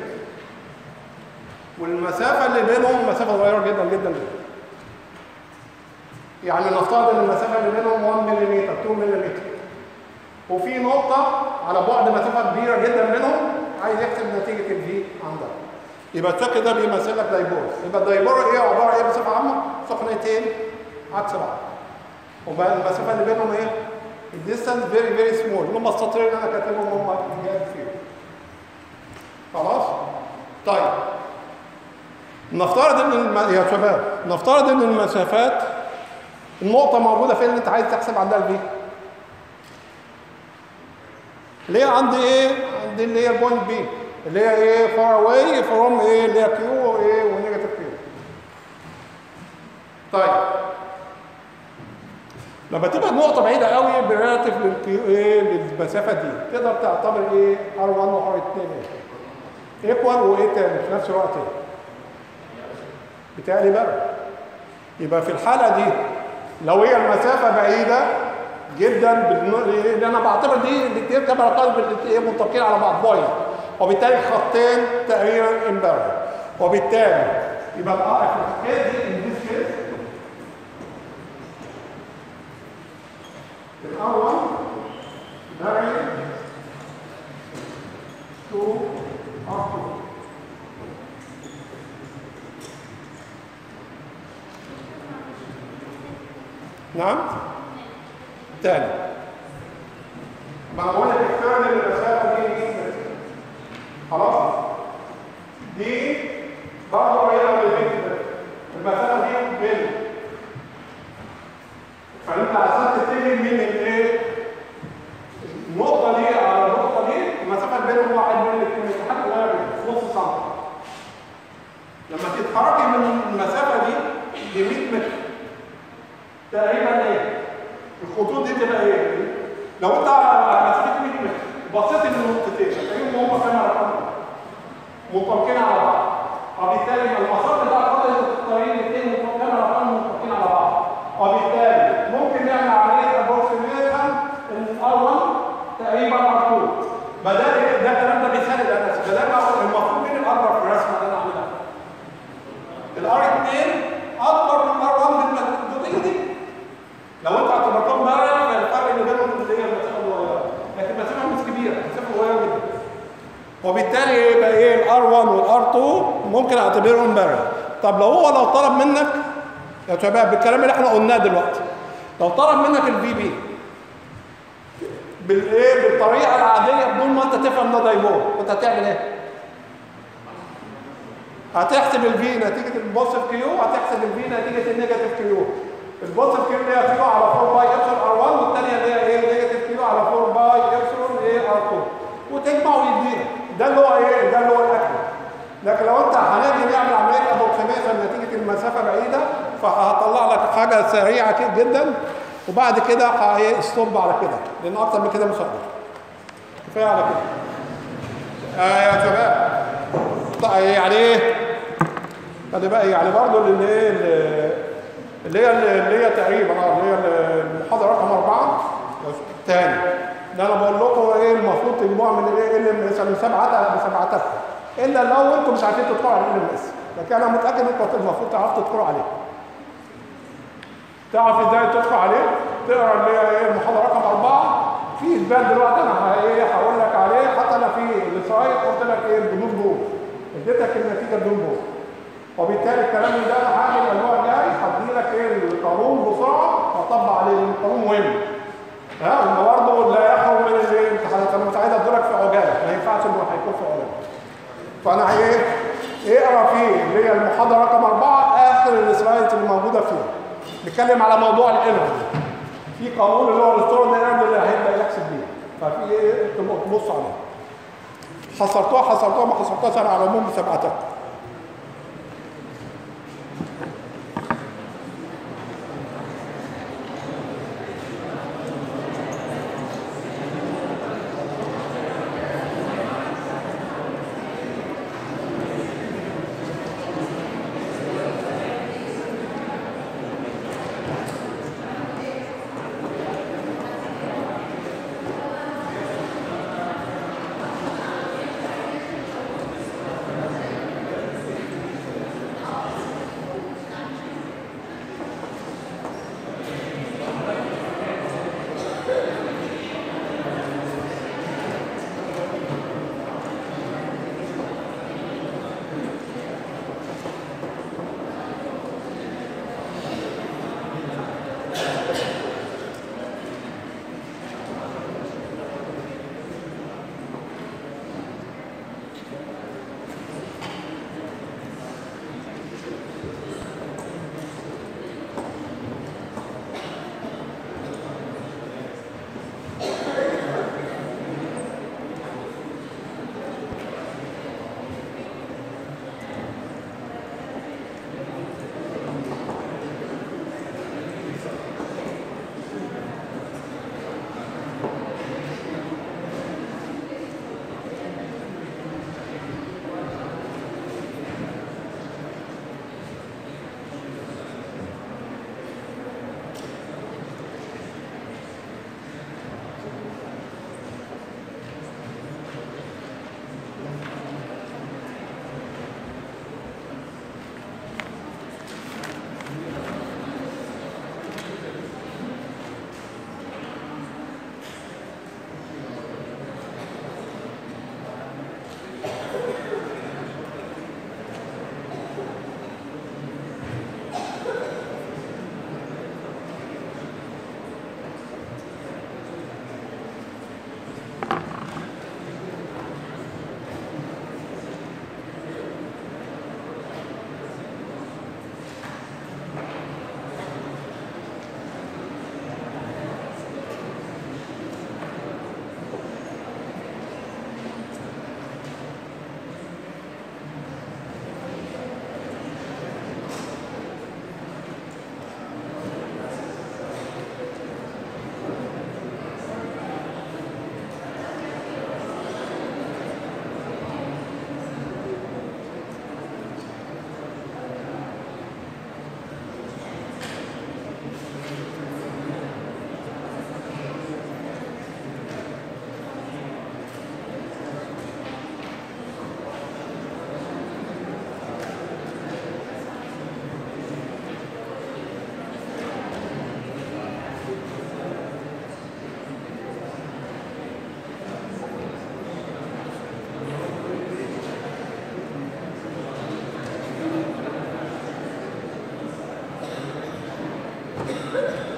Speaker 1: والمسافه اللي بينهم مسافه صغيره جدا جدا جدا يعني نفترض ان المسافه اللي بينهم 1 ملم 2 ملم وفي نقطه على بعد مسافه كبيره جدا منهم عايز يحسب نتيجه الفي عندها يبقى الشكل ده بيمثل لك دايبور يبقى الدايبور ايه عباره ايه بصفه عامه سخنتين عكس بعض وبقى المسافه اللي بينهم ايه الديستانس فيري فيري سمول اللي هم السطرين اللي انا كاتبهم هم جاد فيهم خلاص طيب نفترض ان الم... يا شباب نفترض ان المسافات النقطه موجوده فين اللي انت عايز تحسب عندها الفي ليه عندي ايه عندي اللي هي البوينت بي اللي هي ايه فار اواي فروم ايه اللي هي كيو وايه ونيجاتيف كيو طيب لما تبقى النقطة بعيدة قوي بريلاتيف للكيو ايه للمسافة دي تقدر تعتبر ايه R1 و R2 ايه ايكوال وايه تاني في نفس الوقت ايه بتالي بقى يبقى في الحالة دي لو هي المسافة بعيدة جدا بالن- لان انا بعتبر دي الاثنين كما قال ايه منطبقين على بعض بوينت وبالتالي خطين تقريبا امبارح وبالتالي يبقى الار في الكيس دي in this case الار 1 vary to r 2 نعم تاني ما انا بقول لك اختار المسافه دي دي خلاص دي برضه قريبه من البيت ده المسافه دي بين فانت عشان تتجه من الايه النقطه دي على النقطه دي المسافه بينهم واحد من الاثنين لحد قريب نص سم لما تتحركي من المسافه دي ل 100 متر تقريبا ايه الخطوط دي تبقى ايه لو انت على مسافه 100 متر بصيت للنقطتين هتلاقيهم هم كام رقم منطبقين على بعض وبالتالي المسار بتاع خط الطريق الاثنين كام رقم منطبقين على بعض وبالتالي ممكن نعمل عمليه ابروكسيميشن الار 1 تقريبا ار 2 بدل ده الكلام ده بيسهل الانس بدل ما أقول المفروض مين الاكبر في الرسمه اللي انا عاملها الار 2 اكبر من ار 1 بالجزئيه دي لو انت اعتبرتهم بارل فالفرق اللي بينهم اللي هي المسافه صغيره لكن المسافه مش كبيره المسافه صغيره جدا وبالتالي يبقى ايه الار 1 والار 2 ممكن اعتبرهم بارل طب لو هو لو طلب منك يا شباب بالكلام اللي احنا قلناه دلوقتي لو طلب منك الفي بي بالايه بالطريقه العاديه بدون ما انت تفهم ده دايمون كنت هتعمل ايه؟ هتحسب الفي نتيجه البوزيتيف كيو هتحسب الفي نتيجه النيجاتيف كيو البوزيتيف كيو اللي هي كيو على 4 باي ابسلون ار 1 والثانيه اللي هي ايه النيجاتيف كيو على 4 باي ابسلون ايه ار 2 وتجمع ويدينا ده اللي هو ايه ده اللي هو الاكل لكن لو انت هنيجي نعمل عمليه ابوكسيميشن نتيجه المسافه بعيده فهطلع لك حاجه سريعه كده جدا وبعد كده ه- ايه ستوب على كده لان اكتر من كده مش هقدر كفايه على كده آه يا شباب طيب يعني ايه خلي بقى يعني برضه اللي هي اللي هي اللي هي تقريبا اه اللي هي المحاضره رقم اربعه تاني ده انا بقول لكم ايه المفروض تجمعوا من الايه ال ام اس من سبعه بسبعتها الا لو انتم مش عارفين تدخلوا على ال ام اس لكن انا متاكد انكم المفروض تعرفوا تدخلوا عليه تعرف ازاي تدخل عليه تقرا اللي هي ايه المحاضره رقم اربعه في اثبات دلوقتي انا ه- ايه هقول لك عليه حتى انا في السلايد قلت لك ايه بدون جول اديتك النتيجه بدون جول وبالتالي الكلام ده انا هعمل الاسبوع الجاي هدي لك ايه القانون بسرعه واطبق عليه لأن القانون مهم ها وإن برضه لا يخرج من الامتحانات انا مش عايز ادولك في عجاله ما ينفعش انه هيكون في عجاله فانا ايه اقرا فيه اللي هي المحاضره رقم اربعه اخر السلايدز اللي موجوده فيها بيتكلم على موضوع الانرجي في قانون اللي هو الستور انرجي اللي هيبدا يحسب بيه ففي ايه تبقوا تبصوا عليه حصرتوها حصرتوها ما حصرتوهاش انا على العموم بسبعتها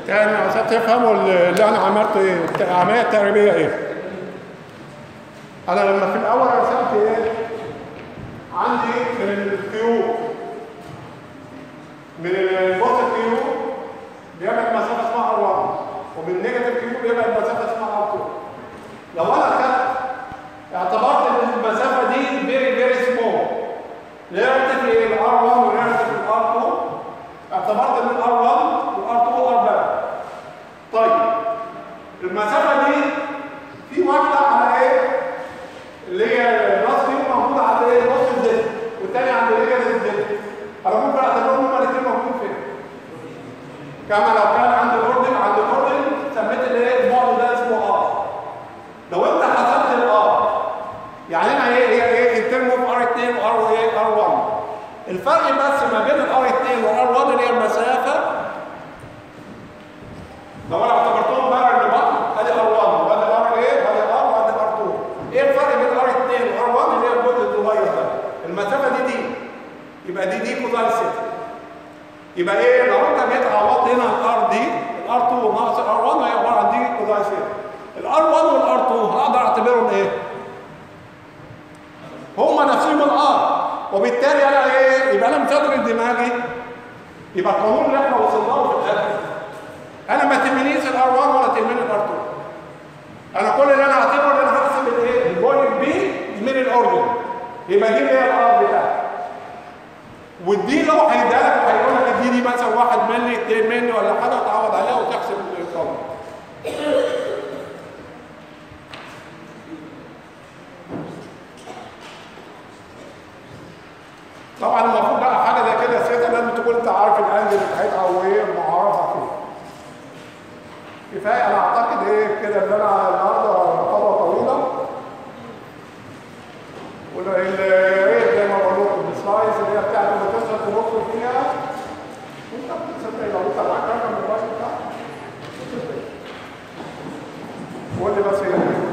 Speaker 1: تاني عشان تفهموا اللي انا عملته ايه العمليه التقريبيه ايه انا لما في الاول رسمت ايه عندي من الكيو من البوست كيو بيبعد مسافه اسمها ار1 ومن نيجاتيف كيو بيبعد مسافه اسمها ار2 لو انا خدت اعتبرت ان المسافه دي فيري فيري سمول ريلاتيف للار1 وريلاتيف للار2 اعتبرت ان الار1 والار2 ار طيب المسافه دي في واحده على ايه اللي هي الراس دي موجوده على ايه نص الزد والثانيه عند رجل الزد انا ممكن اعتبرهم هما الاثنين موجودين فين كما لو كان عند الاوردن عند الاوردن سميت الايه الموديل ده اسمه ار لو انت حسبت الار يعني انا ايه هي ايه الترم اوف ار 2 وار ايه ار 1 الفرق بس ما بين الار 2 وار 1 اللي هي المسافه لو انا اعتبرتهم بره لبعض ادي ار 1 وادي ار ايه وادي ار وادي ار 2 ايه الفرق بين ار 2 وار 1 اللي هي الجزء الصغير ده المسافه دي دي يبقى دي دي كوزاين سيتا يبقى ايه لو انت جيت عوضت هنا الار دي الار 2 ناقص الار 1 هي عباره عن دي كوزاين سيتا الار 1 والار 2 هقدر اعتبرهم ايه؟ هما نفسهم الار وبالتالي انا ايه؟ يبقى انا مصدر دماغي يبقى القانون اللي احنا وصلنا له في الاخر انا ما تهمنيش الار 1 ولا تهمني الار 2 انا كل اللي انا هعتبره ان انا هحسب الايه؟ البوينت بي من الاوردن يبقى دي اللي هي الار بتاعتي والدي لو هيديها لك هيقول لك دي دي مثلا 1 مللي 2 مللي ولا حاجه وتعوض عليها وتحسب القانون طبعا المفروض بقى حاجه زي كده سيادة لازم تكون انت عارف الانجل بتاعتها وايه معرفه فيه كفايه انا اعتقد ايه كده ان انا النهارده محاضره طويله والريت زي ما بقول لكم السلايز اللي هي بتاعت اللي تقدر تبص فيها وانت بتصدق لو انت معاك رقم الموبايل بتاعك قول لي بس هي